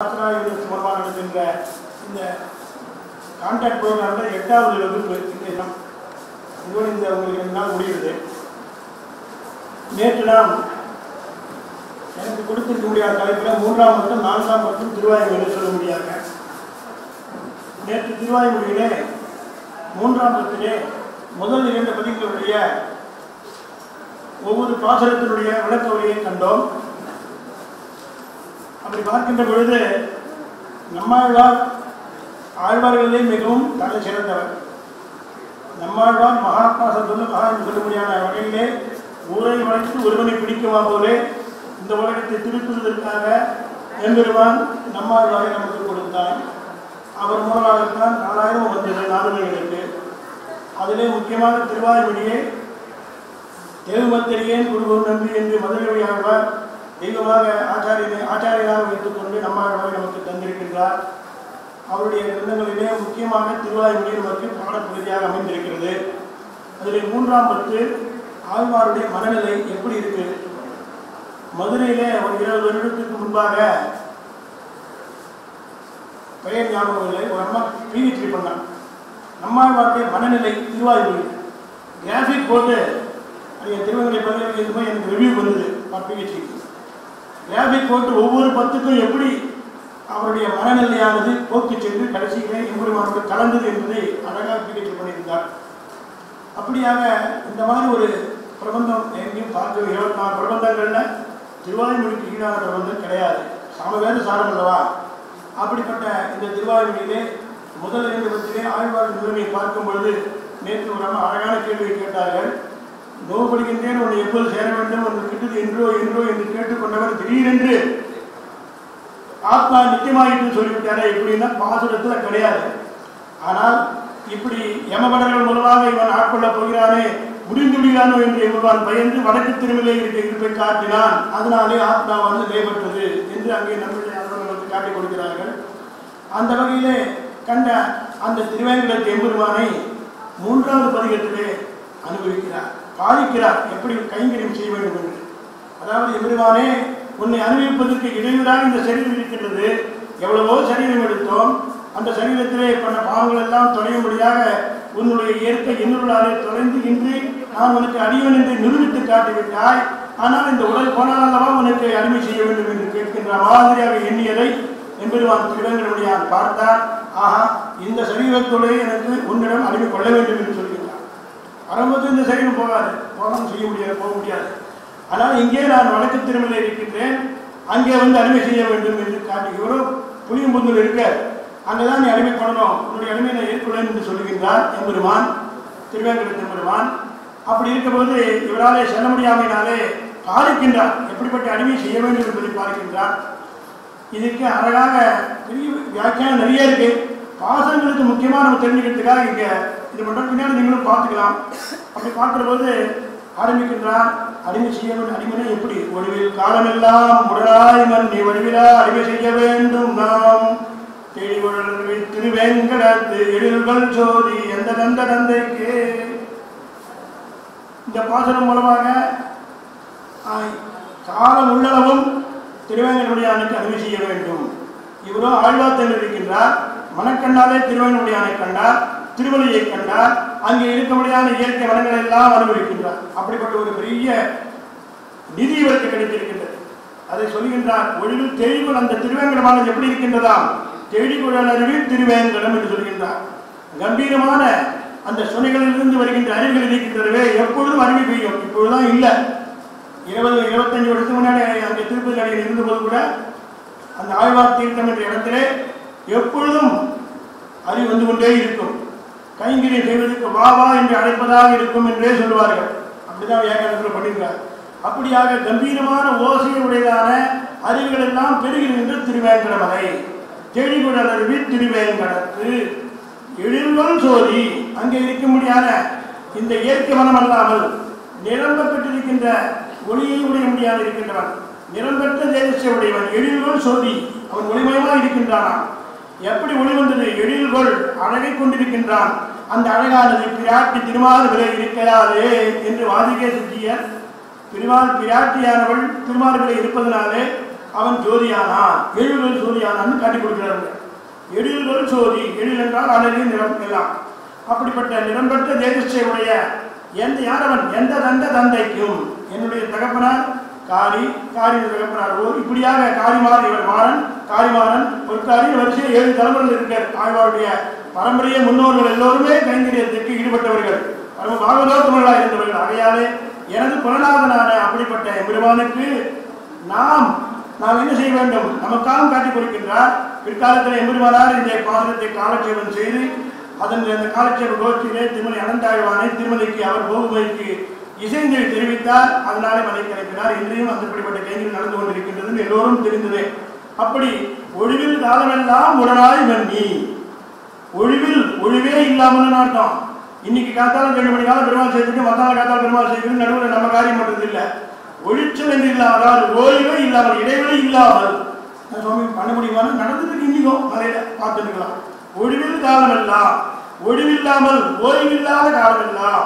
ஆசிரியர்கள் மூலமாக நடக்கின்ற இந்த கான்டாக்ட் ப்ரோக்ராமில் எட்டாவது வகுப்பு இன்றைய தினம் இதோடு இந்த உங்களுக்கு ரெண்டு நாள் முடியுது நேற்று நாம் எனக்கு கொடுத்திருக்க முடியாத தலைப்பில் மூன்றாம் மற்றும் நான்காம் மற்றும் திருவாய்மொழியை சொல்ல முடியாங்க நேற்று திருவாய்மொழியிலே மூன்றாம் பத்திலே முதல் இரண்டு பதிவுகளுடைய ஒவ்வொரு பாசனத்தினுடைய விளக்க உரையை கண்டோம் அப்படி பார்க்கின்ற பொழுது நம்மாழ்வார் ஆழ்வார்களிலே மிகவும் தலை சிறந்தவர் நம்மாழ்வார் மகாத்மாசம் சொல்ல மகா என்று சொல்ல முடியாத வகையிலே ஊரை வளைத்து ஒருவனை பிடிக்குமா போலே இந்த உலகத்தை திருத்துவதற்காக எம்பெருமான் நம்மாழ்வாரை நமக்கு கொடுத்தான் அவர் மூலமாகத்தான் நாலாயிரம் வந்தது நாடுகளுக்கு அதிலே முக்கியமாக திருவாய்மொழியை தேவமத்திரியேன் குருவும் நம்பி என்று மதுரை ஆழ்வார் தெய்வமாக ஆச்சாரியனை ஆச்சாரியனாக வைத்துக்கொண்டு நம்மாழ்வாரை நமக்கு தந்திருக்கின்றார் அவருடைய கிரந்தங்களிலே முக்கியமாக திருவாய்மொழி நமக்கு பாடப்பகுதியாக அமைந்திருக்கிறது அதில் மூன்றாம் பத்து ஆழ்வாருடைய மனநிலை எப்படி இருக்கு மதுரையிலே ஒரு இருபது வருடத்துக்கு முன்பாக பெயர் ஞாபகம் இல்லை ஒரு அம்மா பிஹெச்டி பண்ணான் நம்மாழ்வாருடைய மனநிலை திருவாய்மொழி கிராஃபிக் போட்டு அது என் திருவங்கலை பல்கலைக்கழகத்துக்கு போய் எனக்கு ரிவ்யூ வந்தது பிஹெச்டிக்கு கிராஃபிக் போட்டு ஒவ்வொரு பத்துக்கும் எப்படி அவருடைய மனநிலையானது போக்கு சென்று கடைசியிலே எம்பெருமானோடு கலந்தது என்பதை அழகாக பிஹெச்டி பண்ணியிருந்தார் அப்படியாக இந்த மாதிரி ஒரு பிரபந்தம் எங்கேயும் பார்க்க இருபத்தி நாலு பிரபந்தங்கள்ல திருவாய்மொழிக்கு ஈடான பிரபந்தம் கிடையாது சமவேத சாரம் அல்லவா அப்படிப்பட்ட இந்த திருவாய்மொழியிலே முதல் இரண்டு பத்திலே ஆழ்வார் நிலைமையை பார்க்கும் பொழுது நேற்று ஒரு அம்மா அழகான கேள்வியை கேட்டார்கள் நோபடுகின்றேன் உன்னை எப்போது சேர வேண்டும் உனக்கு கிட்டது என்றோ என்றோ என்று கேட்டுக்கொண்டவர் திடீரென்று ஆத்மா நித்தியமாயிட்டு சொல்லிவிட்டாரே எப்படின்னா பாசுரத்துல கிடையாது ஆனால் இப்படி யமபடர்கள் மூலமாக இவன் ஆட்கொள்ளப் போகிறானே முடிந்து விடுகிறானோ என்று எம்பெருமான் பயந்து வடக்கு திருமலை இருக்க இருப்பை காட்டினான் அதனாலே ஆத்மா வந்து நிலைப்பட்டது என்று அங்கே நம்முடைய அவர்களுக்கு காட்டிக் கொடுக்கிறார்கள் அந்த வகையிலே கண்ட அந்த திருவேங்கடத்து எம்பெருமானை மூன்றாவது பதிகத்திலே அனுபவிக்கிறார் பாதிக்கிறார் எப்படி கைங்கரியம் செய்ய வேண்டும் என்று அதாவது எம்பெருமானே உன்னை அனுபவிப்பதற்கு இடையூறாக இந்த சரீரம் இருக்கின்றது எவ்வளவோ சரீரம் எடுத்தோம் அந்த சரீரத்திலே பண்ண பாவங்கள் எல்லாம் தொலையும்படியாக உன்னுடைய இயற்கை இன்னொருளாலே தொலைந்து இன்று நான் உனக்கு அடியவன் என்று நிரூபித்து காட்டிவிட்டாய் ஆனால் இந்த உடல் போனால் அல்லவா உனக்கு அடிமை செய்ய வேண்டும் என்று கேட்கின்ற மாதிரியாக எண்ணியதை எம்பெருமான் திருவேங்கடமுடியா பார்த்தார் ஆஹா இந்த சரீரத்தோடு எனக்கு உன்னிடம் அடிமை கொள்ள வேண்டும் என்று சொல்கின்றார் வரும்போது இந்த சரீரம் போகாது போகாமல் செய்ய முடியாது போக முடியாது ஆனால் இங்கே நான் வடக்கு திருமலை இருக்கின்றேன் அங்கே வந்து அடிமை செய்ய வேண்டும் என்று காட்டி இவரோ புளியம்புந்தூர் இருக்க அங்கதான் நீ அடிமை பண்ணணும் உன்னுடைய அடிமை நான் ஏற்கொள்ளேன் என்று சொல்லுகின்றார் எம்பெருமான் திருவேங்கட எம்பெருமான் அப்படி இருக்கும்போது இவராலே செல்ல முடியாமையினாலே பாதிக்கின்றார் எப்படிப்பட்ட அடிமை செய்ய வேண்டும் என்பதை பார்க்கின்றார் இதுக்கு அழகாக பெரிய வியாக்கியானம் நிறைய இருக்கு பாசங்களுக்கு முக்கியமாக நம்ம தெரிஞ்சுக்கிறதுக்காக இங்க இது மட்டும் பின்னாடி நீங்களும் பார்த்துக்கலாம் அப்படி பார்க்கிற போது ஆரம்பிக்கின்றார் அடிமை செய்ய வேண்டும் அடிமைனா எப்படி ஒளிவில் காலமெல்லாம் உடலாய் மன்னி வடிவிலா அடிமை செய்ய வேண்டும் நாம் தேடி உழல்வி திருவேங்கடத்து எழில்கள் சோதி எந்த தந்த தந்தைக்கு இந்த பாசனம் மூலமாக ஆஹ், காலம் உள்ளளவும் திருவேங்கனுடையானுக்கு அடிமை செய்ய வேண்டும் இவரோ ஆழ்வார்த்தல் இருக்கின்றார் மனக்கண்டாலே திருவேங்கனுடையானை கண்டார் திருவள்ளியை கண்டார் அங்கே இருக்கக்கூடியான இயற்கை வளங்களை எல்லாம் அனுபவிக்கின்றார் அப்படிப்பட்ட ஒரு பெரிய நிதி இவருக்கு கிடைத்திருக்கின்றது அதை சொல்கின்றார் ஒளிவில் தெளிவு அந்த திருவேங்கடமானது எப்படி இருக்கின்றதாம் தெளிவுடன் அருவில் திருவேங்கடம் என்று சொல்கின்றார் கம்பீரமான அந்த சுனைகளிலிருந்து வருகின்ற அறிவுகள் இருக்கின்றனவே எப்பொழுதும் அறிவு பெய்யும் இப்பொழுதுதான் இல்லை இருபது இருபத்தஞ்சு வருஷத்துக்கு முன்னாடி அங்கே திருப்பதி அடியில் இருந்தபோது கூட அந்த ஆழ்வார் தீர்த்தம் என்ற இடத்திலே எப்பொழுதும் அறிவு வந்து கொண்டே இருக்கும் கைங்கரியம் செய்வதற்கு வா வா என்று அழைப்பதாக இருக்கும் என்றே சொல்லுவார்கள் அப்படிதான் வியாக்கியானத்தில் பண்ணியிருக்கார் அப்படியாக கம்பீரமான ஓசை உடையதான அறிவுகள் எல்லாம் பெருகின்ற திருவேங்கடமலை தெளிகுடல் அருவி திருவேங்கடத்து எழில்கள் சோதி அங்கே இருக்க முடியாத இந்த இயற்கை மனம் அல்லாமல் நிரம்ப பெற்றிருக்கின்ற ஒளியை உடைய முடியாது இருக்கின்றவன் நிரம்பெற்ற தேஜஸை உடையவன் எழில்கள் சோதி அவன் ஒளிமயமாக இருக்கின்றானாம் எப்படி ஒளி வந்தது எழில்கள் அழகை கொண்டிருக்கின்றான் அந்த அழகானது பிராட்டி திருமார்பிலே இருக்கிறாரே என்று வாதிகே சுற்றியர் திருமால் பிராட்டியானவள் திருமார்பிலே இருப்பதனாலே அவன் ஜோதியானான் எழில்கள் ஜோதியானான்னு காட்டி கொடுக்கிறாங்க எழில்கள் ஜோதி எழில் என்றால் அழகிய நிறம் எல்லாம் அப்படிப்பட்ட நிறம் பெற்ற தேஜஸ்யை உடைய எந்த யாரவன் எந்த தந்த தந்தைக்கும் என்னுடைய தகப்பனார் காரி காரி தகப்பனார் ஓ இப்படியாக காரிமார் இவர் மாறன் காரிமாறன் பொற்காரி வரிசையில் ஏழு தலைமுறையில் இருக்கார் ஆழ்வாருடைய பரம்பரைய முன்னோர்கள் எல்லோருமே கைங்கரியத்திற்கு ஈடுபட்டவர்கள் பரம பாகவதோத்தமர்களாக இருந்தவர்கள் ஆகையாலே எனது குலநாதனான அப்படிப்பட்ட எம்பெருமானுக்கு நாம் நாம் என்ன செய்ய வேண்டும் நமக்காக காட்டிக் கொடுக்கின்றார் பிற்காலத்தில் எம்பெருமானார் இந்த பாசனத்தை காலட்சேபம் செய்து அதன் அந்த காலட்சேப கோஷ்டியிலே திருமலை அனந்தாழ்வானை திருமலைக்கு அவர் போகுமைக்கு இசைந்து தெரிவித்தார் அதனாலே மலை கிடைக்கிறார் இன்றையும் அந்த இப்படிப்பட்ட கைகள் நடந்து கொண்டிருக்கின்றது எல்லோரும் தெரிந்தது அப்படி ஒழிவில் காலமெல்லாம் உடனாய் மன்னி ஒழிவில் ஒழிவே இல்லாமல் அர்த்தம் இன்னைக்கு காத்தாலும் ரெண்டு மணி காலம் பெருமாள் செய்துட்டு மத்தால காத்தாலும் பெருமாள் செய்துட்டு நடுவில் நம்ம காரியம் பண்றது இல்லை ஒழிச்சல் என்று இல்லாமல் அதாவது ஓய்வே இல்லாமல் இடைவெளி இல்லாமல் நான் சுவாமி பண்ண முடியுமான்னு நடந்துட்டு இன்னிக்கும் மலையில பார்த்துருக்கலாம் ஒழிவில் காலமெல்லாம் ஒழிவில்லாமல் ஓய்வில்லாத காலமெல்லாம்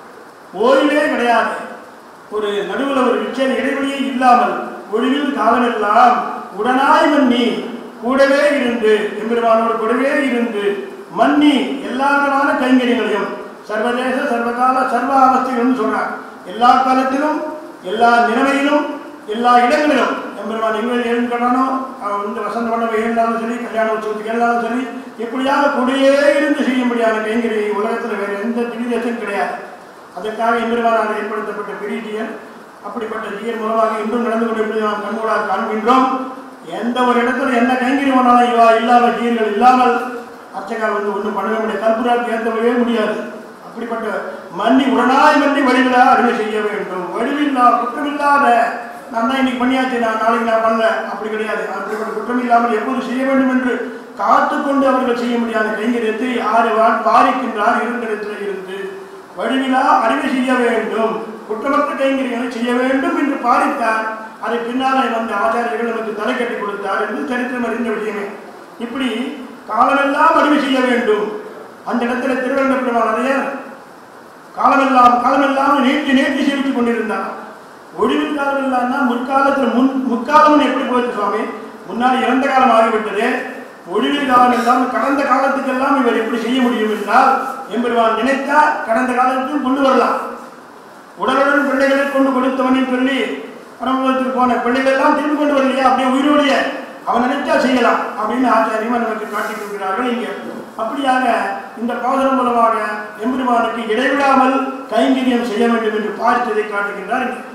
ஓய்வே கிடையாது ஒரு நடுவில் ஒரு விச்சல் இடைவெளியே இல்லாமல் ஒழிவில் காலமெல்லாம் உடனாய் மன்னி கூடவே இருந்து எம்பெருமானோடு கூடவே இருந்து மன்னி எல்லா விதமான கைங்கரியங்களையும் சர்வதேச சர்வகால சர்வ அவஸ்தைகளும் சொல்றார் எல்லா காலத்திலும் எல்லா நிலைமையிலும் எல்லா இடங்களிலும் எம்பெருமான் எங்கே எழுந்துக்கணும் அவன் வந்து வசந்த மண்டபம் இருந்தாலும் சரி கல்யாண உற்சவத்துக்கு இருந்தாலும் சரி இப்படியாக கூடயே இருந்து செய்யும்படியான கைங்கரியை உலகத்தில் வேறு எந்த திவ்யதேசம் கிடையாது அதற்காக எம்பெருமானால் ஏற்படுத்தப்பட்ட பிரிட்டியர் அப்படிப்பட்ட ஜீயர் மூலமாக இன்றும் நடந்து கொண்டிருப்பதை நாம் கண்கூடாக காண்கின்றோம் எந்த ஒரு இடத்துல என்ன கைங்கரி பண்ணாலும் இவா இல்லாமல் ஜீயர்கள் இல்லாமல் அர்ச்சகால் வந்து ஒன்றும் பண்ணவே முடியாது கற்பூரால் ஏற்றவே முடியாது அப்படிப்பட்ட மன்னி உடனாய் மன்னி வழிவிழா அருமை செய்ய வேண்டும் வழிவில்லா குற்றமில்லாத நான் தான் இன்னைக்கு பண்ணியாச்சு நான் நாளைக்கு நான் பண்ணல அப்படி கிடையாது அப்படிப்பட்ட குற்றம் இல்லாமல் எப்போது செய்ய வேண்டும் என்று காத்து கொண்டு அவர்கள் செய்ய முடியாத கைங்கரியத்தை ஆறு வான் பாரிக்கின்றார் இருந்திடத்தில் இருந்து வழிவிழா அறிவை செய்ய வேண்டும் குற்றமற்ற கைங்கரியங்களை செய்ய வேண்டும் என்று பாரித்தார் அதை பின்னாலே வந்த ஆச்சாரியர்கள் நமக்கு தலை கட்டி கொடுத்தார் என்று சரித்திரம் அறிந்த விஷயமே இப்படி காலமெல்லாம் அறிவு செய்ய வேண்டும் அந்த இடத்துல திருவண்ண பெருமாள் காலமெல்லாம் காலமெல்லாம் நீட்டி நீட்டி சேவித்துக் கொண்டிருந்தார் ஒளிவில் காலம் இல்லாம முற்காலத்தில் முன் முற்காலம்னு எப்படி போயிட்டு சுவாமி முன்னாடி இறந்த காலம் ஆகிவிட்டது ஒளிவில் காலம் இல்லாமல் கடந்த காலத்துக்கெல்லாம் இவர் எப்படி செய்ய முடியும் என்றால் எம்பெருமான் நினைத்தால் கடந்த காலத்தில் கொண்டு வரலாம் உடலுடன் பிள்ளைகளை கொண்டு கொடுத்தவனின் சொல்லி பரமபதத்துக்கு போன பிள்ளைகள் எல்லாம் திரும்பி கொண்டு வரலையா அப்படியே உயிரோடைய அவன் நினைச்சா செய்யலாம் அப்படின்னு ஆச்சாரியமா நமக்கு காட்டிக் கொடுக்கிறார்கள் இங்கே அப்படியாக இந்த பாதனம் மூலமாக எம்பெருமானுக்கு இடைவிடாமல் கைங்கரியம் செய்ய வேண்டும் என்று பார்த்ததை காட்டுகின்றார் இங்கே.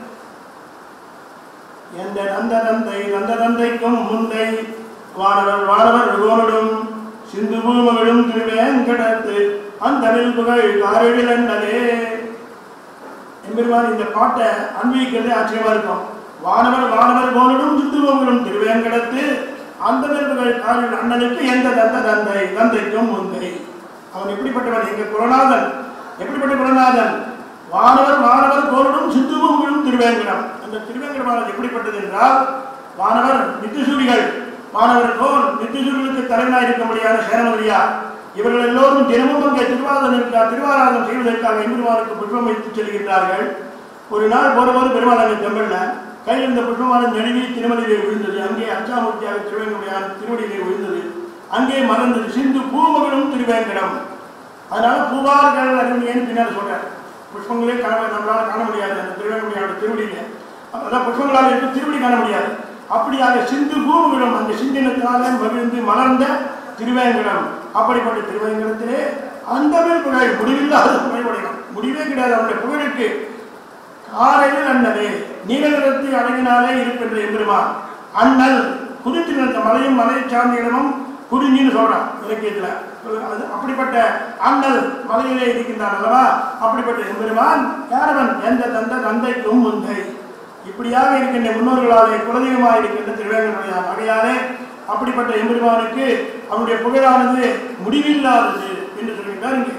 எந்த நந்த தந்தை நந்த தந்தைக்கும் முந்தை வானவர் வானவர் ருகோனுடும் சிந்து பூமகளும் திருவேங்கடத்து அந்தமிழ் புகழ் காரழிலண்டலே எம்பெருமான் இந்த பாட்டை அன்வயிக்கிறதே ஆச்சரியமா இருக்கும் வானவர் வானவர் போனடும் சித்துவங்களும் திருவேங்கடத்து அந்த புகழ் காரில் அண்ணனுக்கு எந்த தந்த தந்தை தந்தைக்கும் முந்தை அவன் எப்படிப்பட்டவன் எங்க குலநாதன் எப்படிப்பட்ட குலநாதன் வானவர் வானவர் கோரடும் சித்துவங்களும் திருவேங்கடம் அந்த திருவேங்கடமானது எப்படிப்பட்டது என்றால் வானவர் நித்திசூரிகள் வானவர் கோல் நித்திசூரிகளுக்கு தலைவனாக இருக்க முடியாத சேனமதியார் இவர்கள் எல்லோரும் தினமும் அங்கே திருவாதனம் திருவாராதனம் செய்வதற்காக எம்பெருமானுக்கு புஷ்பம் வைத்து செல்கின்றார்கள் ஒரு நாள் போற போது பெருமாள் அங்கே தமிழ்ல கையில் இருந்த புஷ்பமானது நெடுவி திருமலையிலே விழுந்தது அங்கே அச்சாமூர்த்தியாக திருவேங்கடையான் திருவடியிலே விழுந்தது அங்கே மறந்தது சிந்து பூமகளும் திருவேங்கடம் அதனால பூவார்கள் அறிஞன்னு பின்னால் சொல்றார் புஷ்பங்களே காண நம்மளால காண முடியாது அந்த திருவேங்கடையான திருவடியில அதான் புஷ்பங்களால் இருக்கு திருவடி காண முடியாது அப்படியாக சிந்து பூமிகளும் அந்த சிந்தினத்தினால மகிழ்ந்து மலர்ந்த திருவேங்கடம் அப்படிப்பட்ட திருவேங்கடத்திலே அந்த புகழ் முடிவில்லாத புகழுடையவன் முடிவே கிடையாது அவனுடைய புகழுக்கு காலையில் அண்ணனே நீலநிறத்தை அடங்கினாலே இருக்கின்ற எம்பெருமான் அண்ணல் குறித்து நிறுத்த மலையும் மலையை சார்ந்த இடமும் குறிஞ்சின்னு சொல்றான் இலக்கியத்துல அது அப்படிப்பட்ட அண்ணல் மலையிலே இருக்கின்றான் அல்லவா அப்படிப்பட்ட எம்பெருமான் யாரவன் எந்த தந்த தந்தைக்கும் முந்தை இப்படியாக இருக்கின்ற முன்னோர்களாலே குலதெய்வமாக இருக்கின்ற திருவேங்கனுடைய வகையாலே அப்படிப்பட்ட எம்பெருமானுக்கு அவனுடைய புகழானது முடிவில்லாதது என்று சொல்கின்றார் இங்கே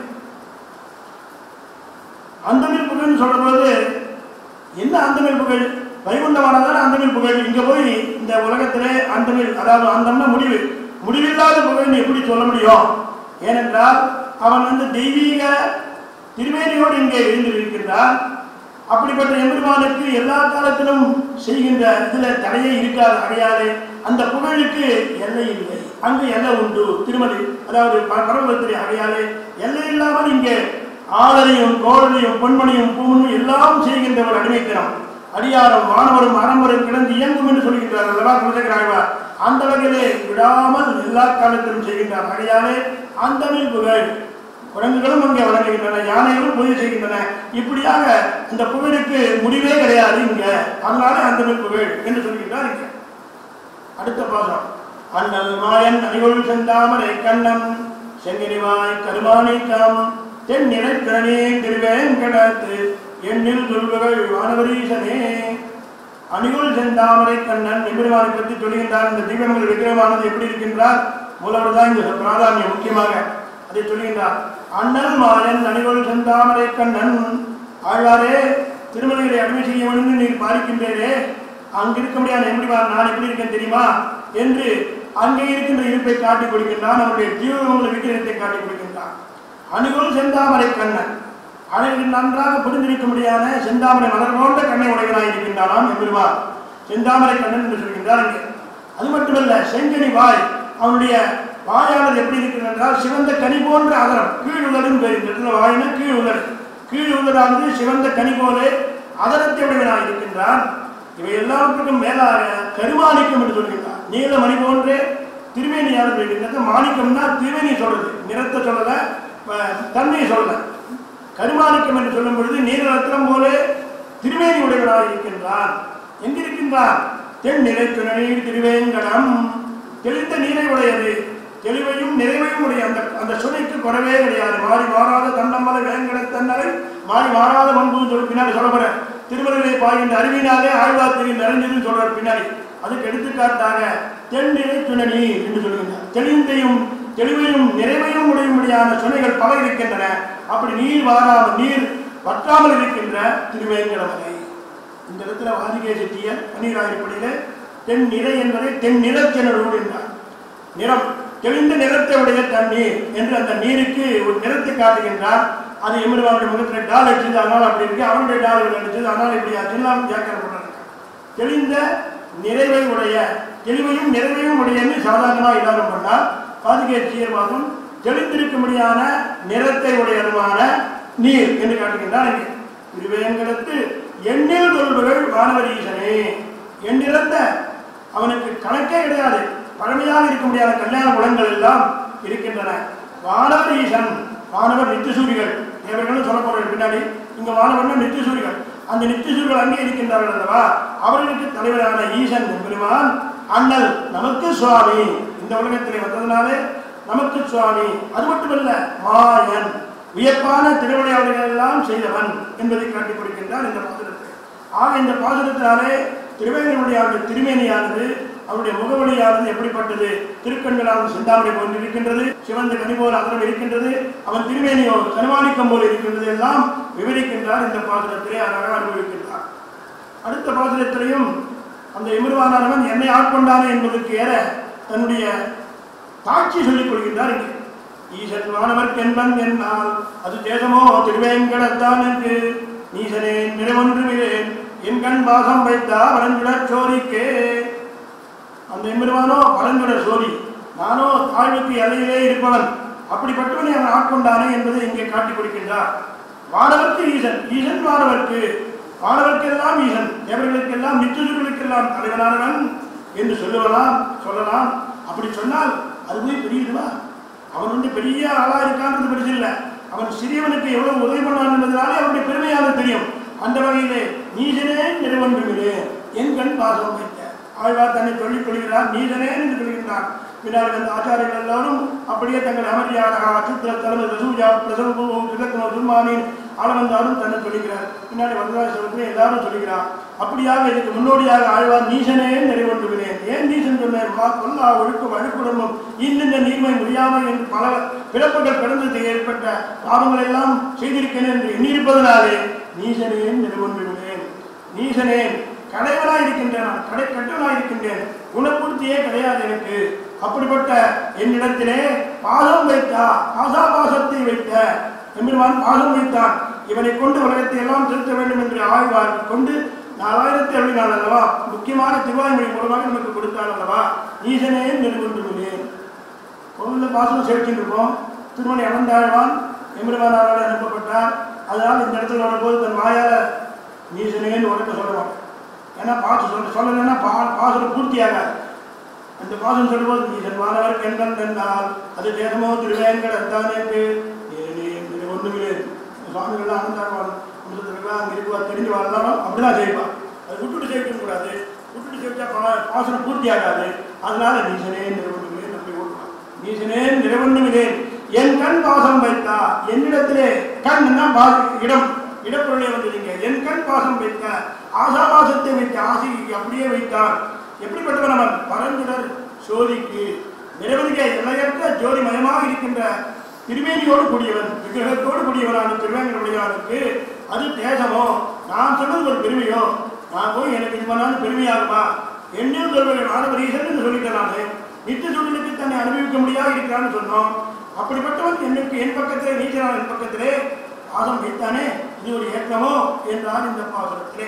அந்தமில் புகழ்னு சொல்ற பொழுது என்ன அந்தமில் புகழ் வைகுண்டமானதான அந்தமில் புகழ் இங்க போய் இந்த உலகத்திலே அந்தமில் அதாவது அந்தம்னா முடிவு முடிவில்லாத புகழ்னு எப்படி சொல்ல முடியும் ஏனென்றால் அவன் வந்து தெய்வீக திருமேனியோடு இங்கே இருந்து இருக்கின்றான் அப்படிப்பட்ட எம்பெருமானுக்கு எல்லா காலத்திலும் செய்கின்ற இதுல தடையே இருக்காது அடையாளே அந்த புகழுக்கு எல்லை இல்லை அங்கு எல்லை உண்டு திருமதி அதாவது ப- பரமபத்திரி அடையாளே எல்லை இல்லாமல் இங்கே ஆளரையும் கோடலையும் பொன்மணியும் பூமனும் எல்லாம் செய்கின்ற ஒரு அடிமைத்தனம் அடியாரும் வானவரும் அறம்பரும் கிடந்து இயங்கும் என்று சொல்கின்றார் அல்லவா குலசேகராழ்வார் அந்த வகையிலே விடாமல் எல்லா காலத்திலும் செய்கின்றார் அடியாலே அந்த புகழ் குரங்குகளும் அங்கே வழங்குகின்றன யானைகளும் பூஜை செய்கின்றன இப்படியாக இந்த புகழுக்கு முடிவே கிடையாது இங்க அதனால அந்த புகழ் என்று சொல்கின்றார் இங்க அடுத்த பாசம் அண்ணல் மாயன் அணிகொள் செந்தாமரை கண்ணன் செங்கிரிவாய் கருமாணிக்கம் தென்னிறை திறனே திருவேங்கடத்து எண்ணில் சொல்புகள் வானவரீசனே அணிகுள் செந்தாமரை கண்ணன் எம்பெருமானை பற்றி சொல்கின்றார் இந்த தீபங்கள் விக்கிரமானது எப்படி இருக்கின்றார் மூலவர் தான் இங்கு பிராதானியம் முக்கியமாக அதை சொல்கின்றார் அண்ணல் மாயன் அணிகுள் செந்தாமரை கண்ணன் ஆழ்வாரே திருமலைகளை அடிமை செய்ய வேண்டும் என்று நீர் பாதிக்கின்றேரே அங்க இருக்க முடியாத எப்படி நான் எப்படி இருக்கேன் தெரியுமா என்று அங்கே இருக்கின்ற இருப்பை காட்டிக் கொடுக்கின்றான் அவருடைய ஜீவகங்களை விக்கிரகத்தை காட்டிக் கொடுக்கின்றான் அணுகுள் செந்தாமரை கண்ணன் அழகு நன்றாக புரிந்திருக்க முடியாத செந்தாமரை மலர் போன்ற கண்ணை உடையவனாய் இருக்கின்றானாம் எம்பெருமான் செந்தாமரை கண்ணன் என்று சொல்கின்றார் இங்கே அது மட்டுமல்ல செங்கனி வாய் அவனுடைய வாயானது எப்படி இருக்கிறது என்றால் சிவந்த கனி போன்ற அதரம் கீழ் உதடும் பேர் இந்த இடத்துல வாயின கீழ் உதடு கீழ் உதடானது சிவந்த கனி போலே அதரத்தை உடையவனாய் இருக்கின்றான் இவை எல்லாவற்றுக்கும் மேலாக கருமாணிக்கம் என்று சொல்கின்றார் நீல மணி போன்றே திருமேனியானது இருக்கின்றது மாணிக்கம்னா திருமேனி சொல்றது நிறத்தை சொல்லல அஹ், தன்மையை சொல்லல கருமாணிக்கம் என்று சொல்லும் பொழுது நீல ரத்னம் போலே திருமேனி உடையவனாக இருக்கின்றான் எங்கிருக்கின்றான் தென் நிலை துணை திருவேங்கடம் தெளிந்த நீரை உடையது தெளிவையும் நிறைவையும் உடைய அந்த அந்த சுனைக்கு குறவே கிடையாது மாறி மாறாத தன்னம்மலை வேங்கட தன்னலை மாறி மாறாத மண்பு சொல்லி பின்னாடி சொல்ல போறேன் திருமலையிலே பாய்கின்ற அறிவினாலே ஆழ்வார்த்திரியில் நிறைஞ்சதுன்னு சொல்றார் பின்னாடி அதுக்கு எடுத்துக்காட்டாக தென்னிலை துணனி என்று சொல்லுகின்றார் தெளிந்தையும் தெளிவையும் நிறைவையும் உடையும்படியான சுனைகள் பல இருக்கின்றன அப்படி நீர் வாராமல் நீர் வற்றாமல் இருக்கின்ற திருவேங்கடமலை இந்த இடத்துல வாதிகே செட்டிய பன்னீராயிரப்படியிலே தென் நிறை என்பதை தென் நிறத்தினரோடு என்றார் நிறம் தெளிந்த நிறத்தை உடைய தண்ணீர் என்று அந்த நீருக்கு ஒரு நிறத்தை காட்டுகின்றார் அது எமிருவானுடைய முகத்தில் டால் அடிச்சது அதனால் அப்படி இருக்கு அவனுடைய டால் அடிச்சது அதனால் இப்படி அதெல்லாம் வியாக்கியம் பண்றாங்க தெளிந்த நிறைவை உடைய தெளிவையும் நிறைவையும் உடையன்னு சாதாரணமாக இல்லாமல் பண்ணால் பாதுகே சீர்வாகம் தெளிந்திருக்கும்படியான நிறத்தை உடையதுமான நீர் என்று காட்டுகின்றார் இங்கே திருவேங்கடத்து எண்ணில் தொல்புகள் வானவரீசனே எண்ணிறந்த அவனுக்கு கணக்கே கிடையாது பழமையாக இருக்க முடியாத கல்யாண குலங்கள் எல்லாம் இருக்கின்றன வானவர் ஈசன் வானவர் நித்திசூரிகள் தேவர்களும் சொல்ல போறேன் பின்னாடி இங்க வானவர்கள் நித்திசூரிகள் அந்த நித்திசூரிகள் அங்கே இருக்கின்றார்கள் அல்லவா அவர்களுக்கு தலைவரான ஈசன் பெருமான் அண்ணல் நமக்கு சுவாமி இந்த உலகத்திலே வந்ததுனாலே நமக்கு சுவாமி அது மட்டுமல்ல மாயன் வியப்பான திருவிளையாடுகள் எல்லாம் செய்தவன் என்பதை காட்டிக் கொடுக்கின்றார் இந்த பாசுரத்தில் ஆக இந்த பாசுரத்தினாலே திருவேங்கனுடைய அவருடைய திருமேனியானது அவருடைய முகவலியானது எப்படிப்பட்டது திருக்கண்களானது சிந்தாமணி போன்று இருக்கின்றது சிவந்த கனி போல் அதரம் இருக்கின்றது அவன் திருமேனியோ கருமாணிக்கம் போல் இருக்கின்றது எல்லாம் விவரிக்கின்றார் இந்த பாசுரத்திலே அழகாக அனுபவிக்கின்றார் அடுத்த பாசுரத்திலையும் அந்த எமிர்வானவன் என்னை ஆட்கொண்டானே என்பதற்கு ஏற தன்னுடைய தாட்சி சொல்லிக் கொள்கின்றார் இங்கே ஈசன் வானவர் என்பன் என்னால் அது தேசமோ திருவேங்கடத்தான் என்று நீசனே நிறைவொன்றுமில்லேன் என் கண் வாசம் வைத்தா வளஞ்சுடர் சோரிக்கே அந்த எம்பெருமானோ வளஞ்சுடர் சோரி நானோ தாழ்வுக்கு எல்லையிலே இருப்பவன் அப்படிப்பட்டவனை அவன் ஆட்கொண்டானே என்பதை இங்கே காட்டிக் கொடுக்கின்றார் வானவர்க்கு ஈசன் ஈசன் வானவர்க்கு வானவர்க்கெல்லாம் ஈசன் தேவர்களுக்கெல்லாம் நிச்சயர்களுக்கெல்லாம் தலைவனானவன் என்று சொல்லுவலாம் சொல்லலாம் அப்படி சொன்னால் அது போய் பெரியதுவா அவன் வந்து பெரிய ஆளா இருக்கான்றது பெருசு இல்லை அவன் சிறியவனுக்கு எவ்வளவு உதவி பண்ணான் என்பதனாலே அவனுடைய பெருமையாக தெரியும் அந்த வகையிலே நீசனே நிறைவன்றுகிறே என் கண் பாசம் வைத்த ஆழ்வார் தன்னை சொல்லிக் கொள்கிறார் நீசனே என்று சொல்கின்றார் பின்னால் வந்த ஆச்சாரியர்கள் எல்லாரும் அப்படியே தங்கள் அமரியாக அச்சுத்திர தலைமை ரசூஜா பிரசவ விளக்கண துர்மானின் ஆளவந்தாரும் தன்னை சொல்லுகிறார் பின்னாடி வரலாறு எல்லாரும் சொல்லுகிறார் அப்படியாக இதுக்கு முன்னோடியாக ஆழ்வார் நீசனே நிறைவொன்றுகிறேன் ஏன் நீசன் சொன்னேன் மா கொல்லா ஒழுக்கம் அழுக்குடம்பும் இன்னிந்த நீர்மை முடியாமல் என்று பல பிறப்புகள் கடந்தது ஏற்பட்ட பாவங்கள் எல்லாம் செய்திருக்கிறேன் என்று எண்ணியிருப்பதனாலே நீசனே நிறைவொன்றுகிறேன் நீசனே கடைவனாய் இருக்கின்றேன் நான் கடை கட்டவனாய் இருக்கின்றேன் குணப்பூர்த்தியே கிடையாது எனக்கு அப்படிப்பட்ட என்னிடத்திலே பாசம் வைத்தா ஆசாபாசத்தை வைத்த எம்பெருமான் பாசம் வைத்தான் இவனை கொண்டு உலகத்தை எல்லாம் திருத்த வேண்டும் என்று ஆய்வார் கொண்டு நாலாயிரத்தி அறுபது அல்லவா முக்கியமான திருவாய்மொழி மூலமாக நமக்கு கொடுத்தார் அல்லவா ஈசனே நெருங்கொன்றுமில்லேன் கோவிலில் பாசனம் சேர்த்துட்டு இருக்கோம் திருமணி அனந்தாழ்வான் எம்பெருமானாரோடு அனுப்பப்பட்டார் அதனால் இந்த இடத்துல வரும்போது தன் வாயால் நீசனேன்னு உடக்க சொல்லுவான் ஏன்னா பாசு சொல்ல சொல்லலைன்னா பா பாசனம் பூர்த்தி ஆகாது அந்த பாசனம் சொல்லும்போது நீசன் மாணவர் கண்டன் தந்தால் அது தேகமோ திருவேங்கடத்தானே ஒன்றுமில்லை சுவாமிகள்லாம் அனந்தாழ்வான் அமிர்தத்துக்கெல்லாம் அங்கே இருக்குவா தெரிஞ்சு வரலாம் அப்படிதான் செய்வான் அது விட்டுட்டு சேர்க்க கூடாது விட்டுட்டு சேர்த்தா பா- பாசனம் பூர்த்தி ஆகாது அதனால நீசனே நிறுவனங்களே நம்பி ஓட்டுவான் நீசனே நிறுவனங்களே என் கண் பாசம் வைத்தா என்னிடத்திலே கண் பா இடம் இடப்பொருளை வந்ததுங்க என் கண் பாசம் வைத்த ஆசாபாசத்தை வைத்த ஆசை அப்படியே வைத்தான் எப்படிப்பட்டவன் அவன் பரஞ்சுடர் சோதிக்கு நிரவதிக எல்லையற்ற ஜோதிமயமாக இருக்கின்ற திருமேனியோடு கூடியவன் விக்கிரகத்தோடு கூடியவனான திருவேங்கனுடையானுக்கு அது தேசமோ நான் சொன்னது ஒரு பெருமையோ நான் போய் எனக்கு இது பண்ணாலும் பெருமையாகுமா என்னையும் சொல்வர்கள் மாணவர் ஈசன் சொல்லிட்டேன் நான் நித்திய சூழலுக்கு தன்னை அனுபவிக்க முடியாது இருக்கிறான்னு சொன்னோம் அப்படிப்பட்டவன் எனக்கு என் பக்கத்திலே நீச்சலான என் பக்கத்திலே பாதம் வைத்தானே இது ஒரு ஏற்றமோ என்றார் இந்த பாசுரத்திலே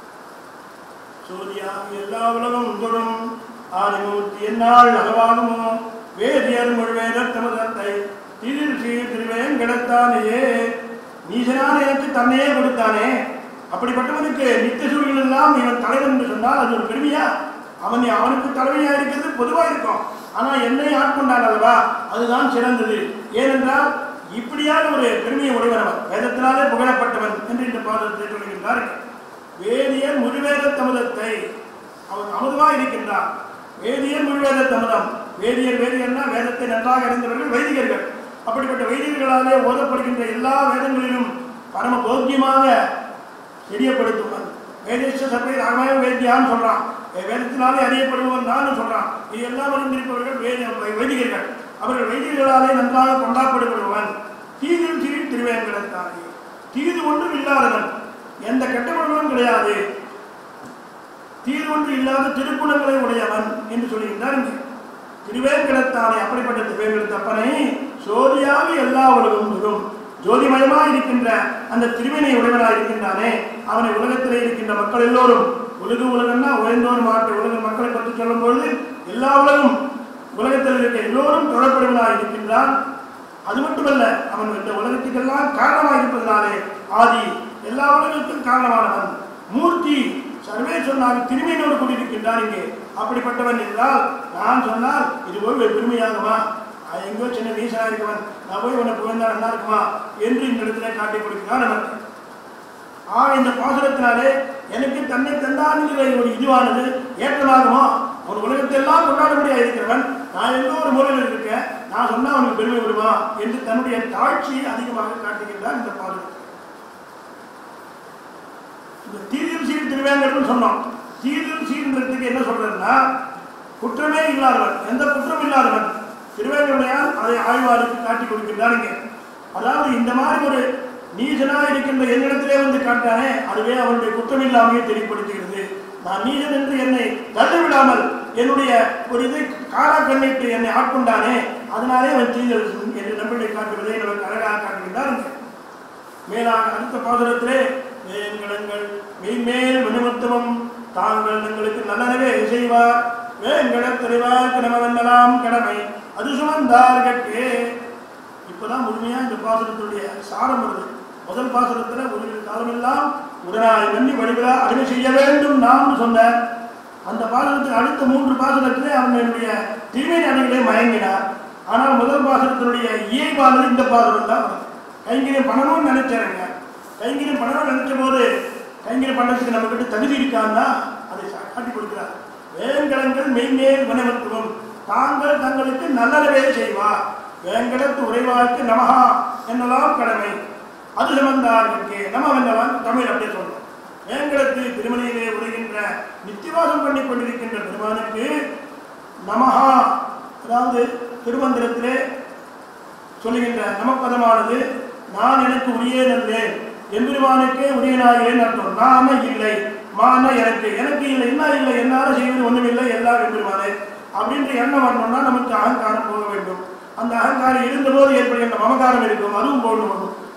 சூரியாகி எல்லா உலகம் தொடும் ஆதிமூர்த்தி என்னால் அகவாகுமோ வேதியர் முழுவேத தமதத்தை திரு சீர் திருவேங்கடத்தானேயே நீசனான எனக்கு தன்னையே கொடுத்தானே அப்படிப்பட்டவனுக்கு நித்திய சூழல் எல்லாம் இவன் தலைவன் என்று சொன்னால் அது ஒரு பெருமையா அவன் அவனுக்கு தலைமையா இருக்கிறது பொதுவா இருக்கும் ஆனா என்னை ஆட்கொண்டான் அல்லவா அதுதான் சிறந்தது ஏனென்றால் இப்படியான ஒரு பெருமையை உடையவன் வேதத்தினாலே புகழப்பட்டவன் என்று இந்த பாதத்தை சொல்கின்றார்கள் வேதியர் முழுவேத தமுதத்தை அவன் அமுதமா இருக்கின்றான் வேதியர் முழுவேத தமுதம் வேதியர் வேதியர்னா வேதத்தை நன்றாக அறிந்தவர்கள் வைதிகர்கள் அப்படிப்பட்ட வைதிகர்களாலே ஓதப்படுகின்ற எல்லா வேதங்களிலும் பரம போக்கியமாக தெரியப்படுத்துவன் வேதேஷ சபை ராமாய வேத்தியான்னு சொல்றான் வே- வேதத்தினாலே அறியப்படுவன் தான் சொல்றான் இது எல்லாம் அறிந்திருப்பவர்கள் வேத வை- வைதிகர்கள் அவர்கள் வைதிகர்களாலே நன்றாக கொண்டாடப்படுபவன் தீதில் திரு திருவேங்கடத்தானே தீது ஒன்றும் இல்லாதவன் எந்த கெட்ட குணங்களும் கிடையாது தீது ஒன்று இல்லாத திருக்குணங்களை உடையவன் என்று சொல்லுகின்றார் இங்கே திருவேங்கடத்தானே அப்படிப்பட்ட திருவேங்கடத்தப்பனை சோதியாக எல்லா உலகம் வரும் ஜோதிமயமாக இருக்கின்ற அந்த திருவினை உடையவனாக இருக்கின்றானே அவனை உலகத்திலே இருக்கின்ற மக்கள் எல்லோரும் உலகு உலகம்னா உயர்ந்தோர் மாற்று உலக மக்களை பற்றி சொல்லும் பொழுது எல்லா உலகம் உலகத்தில் இருக்க எல்லோரும் தொடர்புடையவனாக இருக்கின்றான் அது மட்டுமல்ல அவன் இந்த உலகத்துக்கெல்லாம் காரணமாக இருப்பதனாலே ஆதி எல்லா உலகத்துக்கும் காரணமானவன் மூர்த்தி சர்வேஸ்வரனாக திருமையினோடு கூடியிருக்கின்றான் இங்கே அப்படிப்பட்டவன் என்றால் நான் சொன்னால் இது போய் ஒரு பெருமையாகுமா நான் எங்கோ சின்ன வீசனா இருக்கவன் நான் போய் உன்னை புகழ்ந்தா நல்லா இருக்குமா என்று இந்த இடத்துல காட்டி கொடுக்கிறான் நமக்கு ஆக இந்த பாசுரத்தினாலே எனக்கு தன்னை தந்தான்கிற ஒரு இதுவானது ஏற்றமாகுமா ஒரு உலகத்தை எல்லாம் கொண்டாடும்படியா இருக்கிறவன் நான் எங்கோ ஒரு மூலையில் இருக்கேன் நான் சொன்னா அவனுக்கு பெருமை விடுமா என்று தன்னுடைய தாழ்ச்சியை அதிகமாக காட்டுகின்றார் இந்த பாசுரத்தில் இந்த தீதில் சீர் திருவேங்கடம்னு சொன்னோம் தீதில் சீர்ன்றதுக்கு என்ன சொல்றதுன்னா குற்றமே இல்லாதவன் எந்த குற்றம் இல்லாதவன் திருவேங்கடையால் அதை ஆய்வாருக்கு காட்டி கொடுக்கின்றார் இங்கே அதாவது இந்த மாதிரி ஒரு நீசனா இருக்கின்ற என்னிடத்திலே வந்து காட்டானே அதுவே அவனுடைய குற்றம் இல்லாமையே தெரியப்படுத்துகிறது நான் நீசன் என்று என்னை தள்ளிவிடாமல் என்னுடைய ஒரு இதை காரா கண்ணிட்டு என்னை ஆட்கொண்டானே அதனாலே அவன் தீதல் என்று நம்பிக்கை காட்டுவதை நமக்கு அழகாக காட்டுகின்றார் இங்கே மேலாக அடுத்த பாசுரத்திலே வேங்கடங்கள் மெய்மேல் மணிமத்துவம் தாங்கள் தங்களுக்கு நல்லனவே செய்வார் வேங்கட தெரிவார் நமவென்னலாம் கடமை அது சுமந்தார்கட்கே இப்பதான் முழுமையா இந்த பாசுரத்துடைய சாரம் வருது முதல் பாசுரத்துல ஒரு காலமெல்லாம் உடனாய் மன்னி வழிவிழா அடிமை செய்ய வேண்டும் நாம் சொன்னார் அந்த பாசுரத்துக்கு அடுத்த மூன்று பாசுரத்திலே அவனுடைய திருமணி அணிகளே மயங்கினார் ஆனால் முதல் பாசுரத்தினுடைய இயல்பானது இந்த பாசுரம் தான் வருது கைங்கரியம் பண்ணணும்னு நினைச்சாருங்க கைங்கரியம் பண்ணணும்னு நினைச்ச போது கைங்கரியம் பண்ணதுக்கு நம்ம கிட்ட தகுதி இருக்கான்னா அதை சா- காட்டி கொடுக்கிறார் வேங்கடங்கள் மெய்மேல் வனவத்துவம் தாங்கள் தங்களுக்கு நல்லறவே செய்வார் வேங்கடத்து உறைவாய்க்கு நமஹா என்னலாம் கடமை அது சம்பந்தாருக்கு நம என்னவான் தமிழ் அப்படியே சொல்றோம் வேங்கடத்து திருமணியிலே உரைகின்ற நித்தியவாசம் பண்ணி கொண்டிருக்கின்ற பெருமானுக்கு நமஹா அதாவது திருமந்திரத்திலே சொல்லுகின்ற நமப்பதமானது நான் எனக்கு உரியேன் என்றேன் எம்பெருமானுக்கே உரியனாகிறேன் அர்த்தம் நாம இல்லை மான எனக்கு எனக்கு இல்லை என்ன இல்லை என்னால செய்வது ஒண்ணுமில்லை எல்லாம் எம்பெருமானே அப்படின்ற எண்ணம் வரணும்னா நமக்கு அகங்காரம் போக வேண்டும் அந்த அகங்காரம் இருந்தபோது ஏற்படுகின்ற மமகாரம் இருக்கும் அதுவும் போகணும்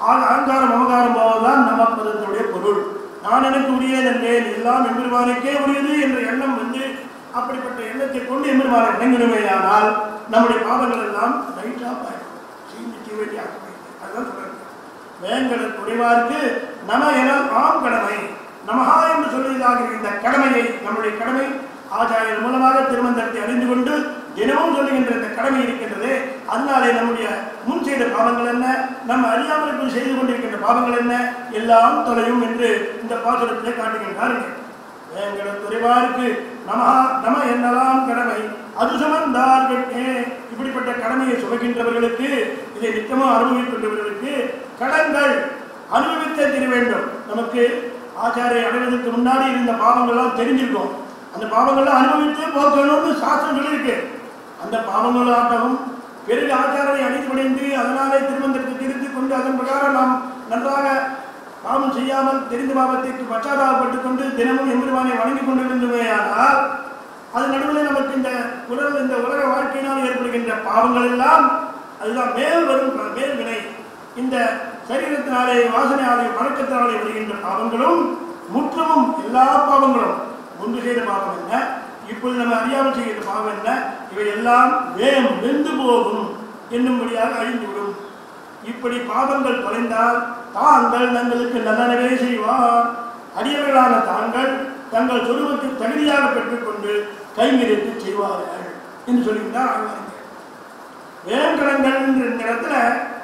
ஆக அகங்காரம் அமகாரம் போவதுதான் நம பதத்தினுடைய பொருள் நான் எனக்கு உரியது என்றேன் எல்லாம் எம்பெருமானுக்கே உரியது என்ற எண்ணம் வந்து அப்படிப்பட்ட எண்ணத்தை கொண்டு எம்பெருமானை வணங்கிடுமேயானால் நம்முடைய பாவங்கள் எல்லாம் லைட்டாக பாயும் செய்து செய்ய வேண்டிய ஆக்கம் அதுதான் சொல்றாங்க வேங்கட குறைவாருக்கு நம என ஆம் கடமை நமஹா என்று சொல்வதாக இந்த கடமையை நம்முடைய கடமை ஆச்சாரியர் மூலமாக திருமந்தத்தை அறிந்து கொண்டு தினமும் சொல்லுகின்ற இந்த கடமை இருக்கின்றது அதனாலே நம்முடைய முன் செய்த பாவங்கள் என்ன நம்ம அறியாமல் இப்போது செய்து கொண்டிருக்கின்ற பாவங்கள் என்ன எல்லாம் தொலையும் என்று இந்த பாசுரத்திலே காட்டுகின்றார்கள் வேங்கட துறைவாருக்கு நமஹா நம என்னலாம் கடமை அது சுமந்தார்கட்கே இப்படிப்பட்ட கடமையை சுமக்கின்றவர்களுக்கு இதை நித்தமும் அனுபவிக்கின்றவர்களுக்கு கடன்கள் அனுபவித்தே தெரிய வேண்டும் நமக்கு ஆச்சாரியை அடைவதற்கு முன்னாடி இருந்த பாவங்கள்லாம் தெரிஞ்சிருக்கும் அந்த பாவங்கள்லாம் அனுபவித்து போக்கணும்னு சாஸ்திரம் சொல்லியிருக்கு அந்த பாவங்களாகவும் பிறகு ஆச்சாரத்தை அடிப்படைந்து அதனாலே திருமந்தத்தை திருத்தி கொண்டு அதன் பிரகாரம் நாம் நன்றாக பாவம் செய்யாமல் தெரிந்த பாவத்திற்கு பச்சாதாபப்பட்டுக் கொண்டு தினமும் எம்பெருமானை வணங்கிக் கொண்டிருந்தமையானால் அது நடுவில் நமக்கு இந்த உடல் இந்த உலக வாழ்க்கையினால் ஏற்படுகின்ற பாவங்கள் எல்லாம் அதுதான் மேல் வரும் மேல் வினை இந்த சரீரத்தினாலே வாசனையாலே வழக்கத்தினாலே வருகின்ற பாவங்களும் முற்றமும் எல்லா பாவங்களும் முன்பு செய்த பாவம் என்ன இப்பொழுது நம்ம அறியாமல் செய்கின்ற பாவம் என்ன இவை எல்லாம் வேம் வெந்து போகும் என்னும்படியாக அழிந்துவிடும் இப்படி பாவங்கள் தொலைந்தால் தாங்கள் தங்களுக்கு நல்லனவே செய்வார் அடியவர்களான தாங்கள் தங்கள் சொருபத்தில் தகுதியாக பெற்றுக்கொண்டு கைங்கரித்து செய்வார்கள் என்று சொல்லியிருந்தார் ஆழ்வார்கள் வேங்கடங்கள் என்ற இடத்துல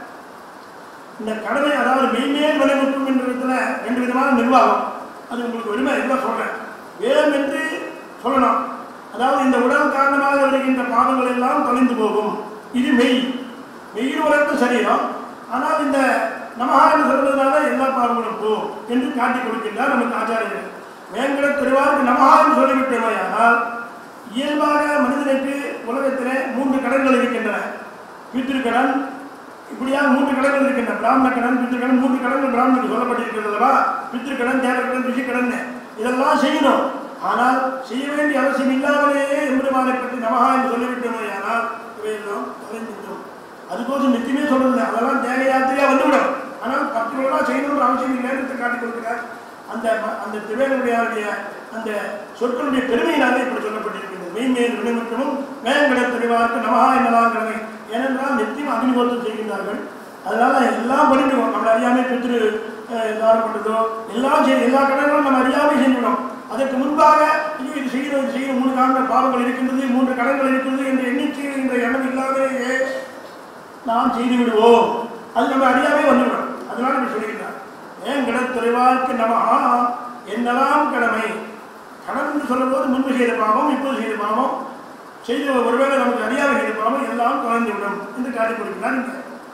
இந்த கடமை அதாவது மெய்மேல் விளைவிக்கும் என்ற இடத்துல ரெண்டு விதமான நிர்வாகம் அது உங்களுக்கு உரிமை என்ன சொல்றேன் வேம் என்று சொல்லணும் அதாவது இந்த உடல் காரணமாக வருகின்ற பாவங்கள் எல்லாம் தொலைந்து போகும் இது மெய் மெய்யில் உலர்ந்த சரீரம் ஆனால் இந்த நமஹாரம் சொல்வதனால எல்லா பாவங்களும் போ என்று காட்டிக் கொடுக்கின்றார் நமக்கு ஆச்சாரியர்கள் வேங்கட திருவாருக்கு நமஹாரம் சொல்லிவிட்டோமையானால் இயல்பாக மனிதனுக்கு உலகத்திலே மூன்று கடன்கள் இருக்கின்றன பித்திருக்கடன் இப்படியாக மூன்று கடன்கள் இருக்கின்றன பிராமண கடன் பித்திருக்கடன் மூன்று கடன்கள் பிராமணனுக்கு சொல்லப்பட்டிருக்கிறது அல்லவா பித்திருக்கடன் தேவக்கடன் ரிஷிக்கடன் இதெல்லாம் செய்யணும் ஆனால் செய்ய வேண்டிய அவசியம் இல்லாமலேயே எம்பெருமானை பற்றி நமஹா என்று சொல்லிவிட்டோமையானால் இவையெல்லாம் தொலைந்துவிடும் அதுக்கோசம் நித்தியமே சொல்றது அதெல்லாம் தேக யாத்திரையா வந்துவிடும் ஆனால் பர்டிகுலராக செய்யணுன்ற அவசியம் இல்லைன்றதை காட்டிக் கொடுக்கிறார் அந்த ம- அந்த திவேகனுடைய அந்த சொற்களுடைய பெருமையினாலே இப்படி சொல்லப்பட்டிருக்கிறது மெய்மேல் வினமுற்றமும் மேங்கட தெளிவார்க்கு நமஹா என்னலாம் கடமை ஏனென்றால் நித்தியம் அக்னிகோத்தம் செய்கின்றார்கள் அதனால எல்லாம் பண்ணிடுவோம் நம்ம அறியாமை பித்திரு அஹ், தானம் பண்ணுறதோ எல்லாம் செய் எல்லா கடன்களும் நம்ம அறியாமை செஞ்சுவிடும் அதற்கு முன்பாக ஐயோ இது செய்யணும் இது செய்யணும் மூணு காரண பாவங்கள் இருக்கின்றது மூன்று கடன்கள் இருக்கின்றது என்று எண்ணிக்கை என்ற எண்ணம் இல்லாமலேயே நாம் செய்து விடுவோம் அது நம்ம அறியாமே வந்துவிடும் அதனால இப்படி சொல்லியிருந்தார் ஏன் கிடத்துறைவார்க்கு நமஹா என்னெல்லாம் கடமை கடன் என்று சொல்லும்போது முன்பு செய்த பாவம் இப்போது செய்த பாவம் செய்த ஒருவேளை நமக்கு அறியாத செய்த பாவம் எல்லாம் தொலைந்து விடும் என்று காட்டிக் கொடுக்கிறார் இங்க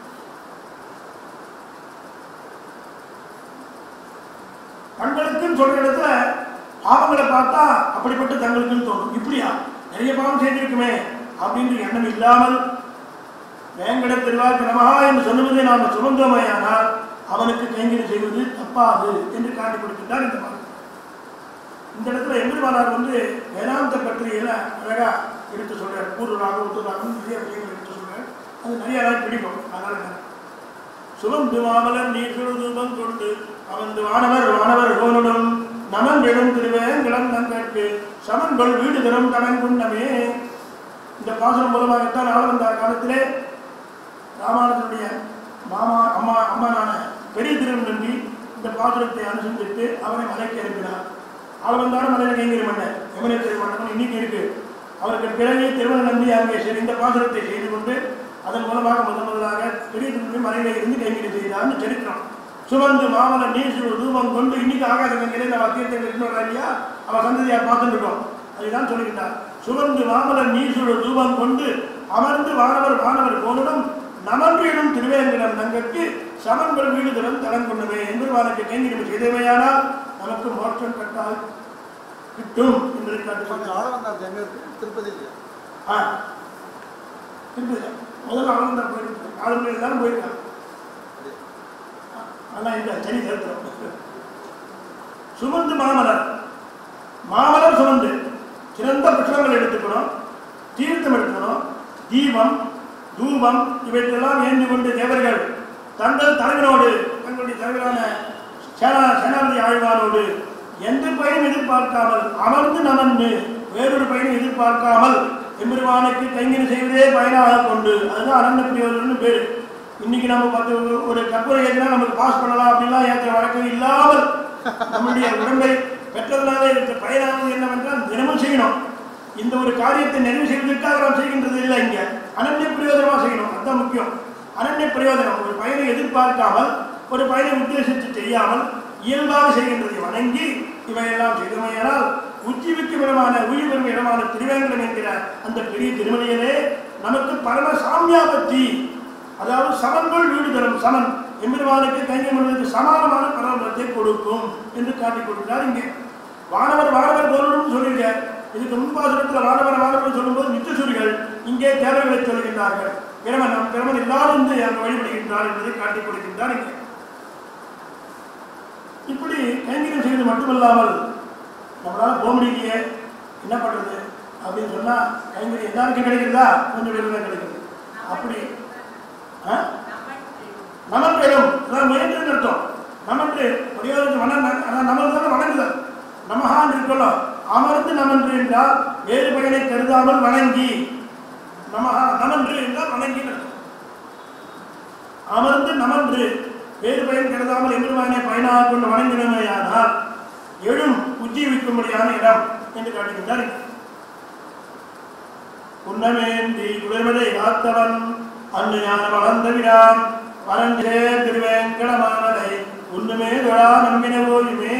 தங்களுக்குன்னு சொல்ற இடத்துல பாவங்களை பார்த்தா அப்படிப்பட்ட தங்களுக்குன்னு தோணும் இப்படியா நிறைய பாவம் செய்திருக்குமே அப்படின்ற எண்ணம் இல்லாமல் வேங்கட திருவாக்கு நமஹா என்று சொல்லுவதை நாம் சுமந்தோமையானால் அவனுக்கு கைங்கரி செய்வது தப்பாது என்று காட்டிக் கொடுக்கின்றார் இந்த பாடல் இந்த இடத்துல எம்பெருமானார் வந்து வேதாந்த பற்றியில அழகா எடுத்து சொல்றார் பூர்வராக உத்தராகம் நிறைய விஷயங்கள் எடுத்து சொல்றார் அது நிறைய நாள் பிடிக்கும் அதனால என்ன? சுமந்து மாமலர் நீர் சுழுதுபம் கொண்டு அவந்து வானவர் வானவர் கோனுடன் நமன் விழும் திருவேங்கிடம் தங்கற்கு சமன்கொள் வீடு தரும் கடன் குண்டமே இந்த பாசனம் மூலமாகத்தான் ஆளவந்தார் காலத்திலே ராமானுஜனுடைய மாமா அம்மா அம்மானான பெரிய திருவன் நம்பி இந்த பாசுரத்தை அனுசரித்து அவனை மலைக்கு அனுப்பினார் ஆளவந்தாரும் மலையில் கைங்கரி மன்னர் யமுனை திருமணம் இன்னைக்கு இருக்கு அவருக்கு பிறகு திருமண நம்பி அங்கே சரி இந்த பாசுரத்தை செய்து கொண்டு அதன் மூலமாக முதன் முதலாக பெரிய திருமணி மலையில இருந்து கைங்கரி செய்தார்னு சரித்திரம் சுமந்து மாமல நீர் சுழு தூபம் கொண்டு இன்னைக்கு ஆகாத கங்கையில நம்ம தீர்த்தங்கள் இன்னொரு இல்லையா அவ சந்ததியார் பார்த்துட்டு இருக்கோம் அதுதான் சொல்லிக்கிட்டார் சுமந்து மாமலர் நீர் சுழு தூபம் கொண்டு அமர்ந்து வானவர் வானவர் போனதும் நமன்றியிடும் திருவேங்கடம் தங்கற்கு சமன்கள் வீடு தரும் தலம் கொண்டவே என்பதுவானுக்கு கைங்கரிப்பு செய்தவையானால் நமக்கு மோட்சம் கட்டால் கிட்டும் என்பதை கொஞ்சம் காட்டுகிறார் ஆழ வந்தார் எங்க இருக்கு திருப்பதி இல்லையா ஆ இருக்குது முதல்ல அவன் தான் போயிருக்கான் ஆளுங்க எல்லாரும் போயிருக்காங்க ஆனால் இந்த சனி தருத்திரம் சுமந்து மாமலர் மாமலர் சுமந்து சிறந்த புஷ்பங்கள் எடுத்துக்கணும் தீர்த்தம் எடுத்துக்கணும் தீபம் தூபம் இவற்றெல்லாம் ஏந்தி கொண்டு தேவர்கள் தங்கள் தலைவனோடு படைத்தவருடைய தலைவரான சேனா சேனாபதி ஆழ்வாரோடு எந்த பயனும் எதிர்பார்க்காமல் அமர்ந்து நமந்து வேறொரு பயனும் எதிர்பார்க்காமல் எம்பெருமானுக்கு கைங்கரி செய்வதே பயனாக கொண்டு அதுதான் அனந்த பிரியோதர்னு பேரு இன்னைக்கு நம்ம பத்து ஒரு கற்பனை ஏற்றினா நமக்கு பாஸ் பண்ணலாம் அப்படின்லாம் ஏற்ற வழக்கம் இல்லாமல் நம்முடைய உடம்பை பெற்றதனால இருக்கிற பயனானது என்னவென்றால் தினமும் செய்யணும் இந்த ஒரு காரியத்தை நிறைவு செய்வதற்காக நாம் செய்கின்றது இல்லை இங்க அனன்ய பிரயோஜனமா செய்யணும் அதுதான் முக்கியம் அனன்ய பிரயோஜனம் ஒரு பயனை எதிர்பார்க்காமல் ஒரு பயனை உத்தேசித்து செய்யாமல் இயல்பாக செய்கின்றதை வணங்கி இவையெல்லாம் செய்தமையானால் உஜ்ஜீவிக்கும் இடமான உயிர் பெறும் இடமான திருவேங்கடம் என்கிற அந்த பெரிய திருமலையிலே நமக்கு பரம சாமியாபத்தி அதாவது சமன்கள் வீடு தரும் சமன் எம்பெருமானுக்கு கைங்கமனுக்கு சமானமான பரமபலத்தை கொடுக்கும் என்று காட்டிக் கொடுக்கிறார் இங்கே வானவர் வானவர் பொருளும் சொல்லியிருக்கார் இதுக்கு முன்பாசனத்தில் வானவர் வானவர் சொல்லும்போது நித்தியசூரிகள் இங்கே தேவைகளை சொல்கின்றார்கள் பிரமன் நம் பிரமன் எல்லாரும் வந்து அங்கு வழிபடுகின்றார் என்பதை காட்டிக் கொடுக்கின்றார் இங்கே இப்படி கைங்கரியம் செய்வது மட்டுமல்லாமல் நம்மளால போக முடியலையே என்ன பண்றது அப்படின்னு சொன்னா கைங்கரியம் எல்லாருக்கும் கிடைக்கிறதா கொஞ்சம் பேருக்கு தான் கிடைக்குது அப்படி ஆ? நமன் பெறும் அதான் முயன்று அர்த்தம் நமன்று பிரயோஜனம் மனம் அதான் நமன் தானே வணங்குதல் நமகான் இருக்கணும் அமர்ந்து நமன்று என்றால் வேறு பயனை கருதாமல் வணங்கி நமஹா நமன்று என்றால் வணங்கி அர்த்தம் அமர்ந்து நமன்று வேறு பயன் கருதாமல் எம்பெருமானை பயனாக கொண்டு வணங்கினமையானால் எழும் உஜ்ஜீவிக்கும்படியான இடம் என்று காட்டுகின்றார் உன்னமேந்தி குளிர்வதை காத்தவன் அன்று ஞான வளர்ந்த விடான் வரஞ்சே திருவேங்கடமானதை ஒண்ணுமே தொழா நம்பின போயுமே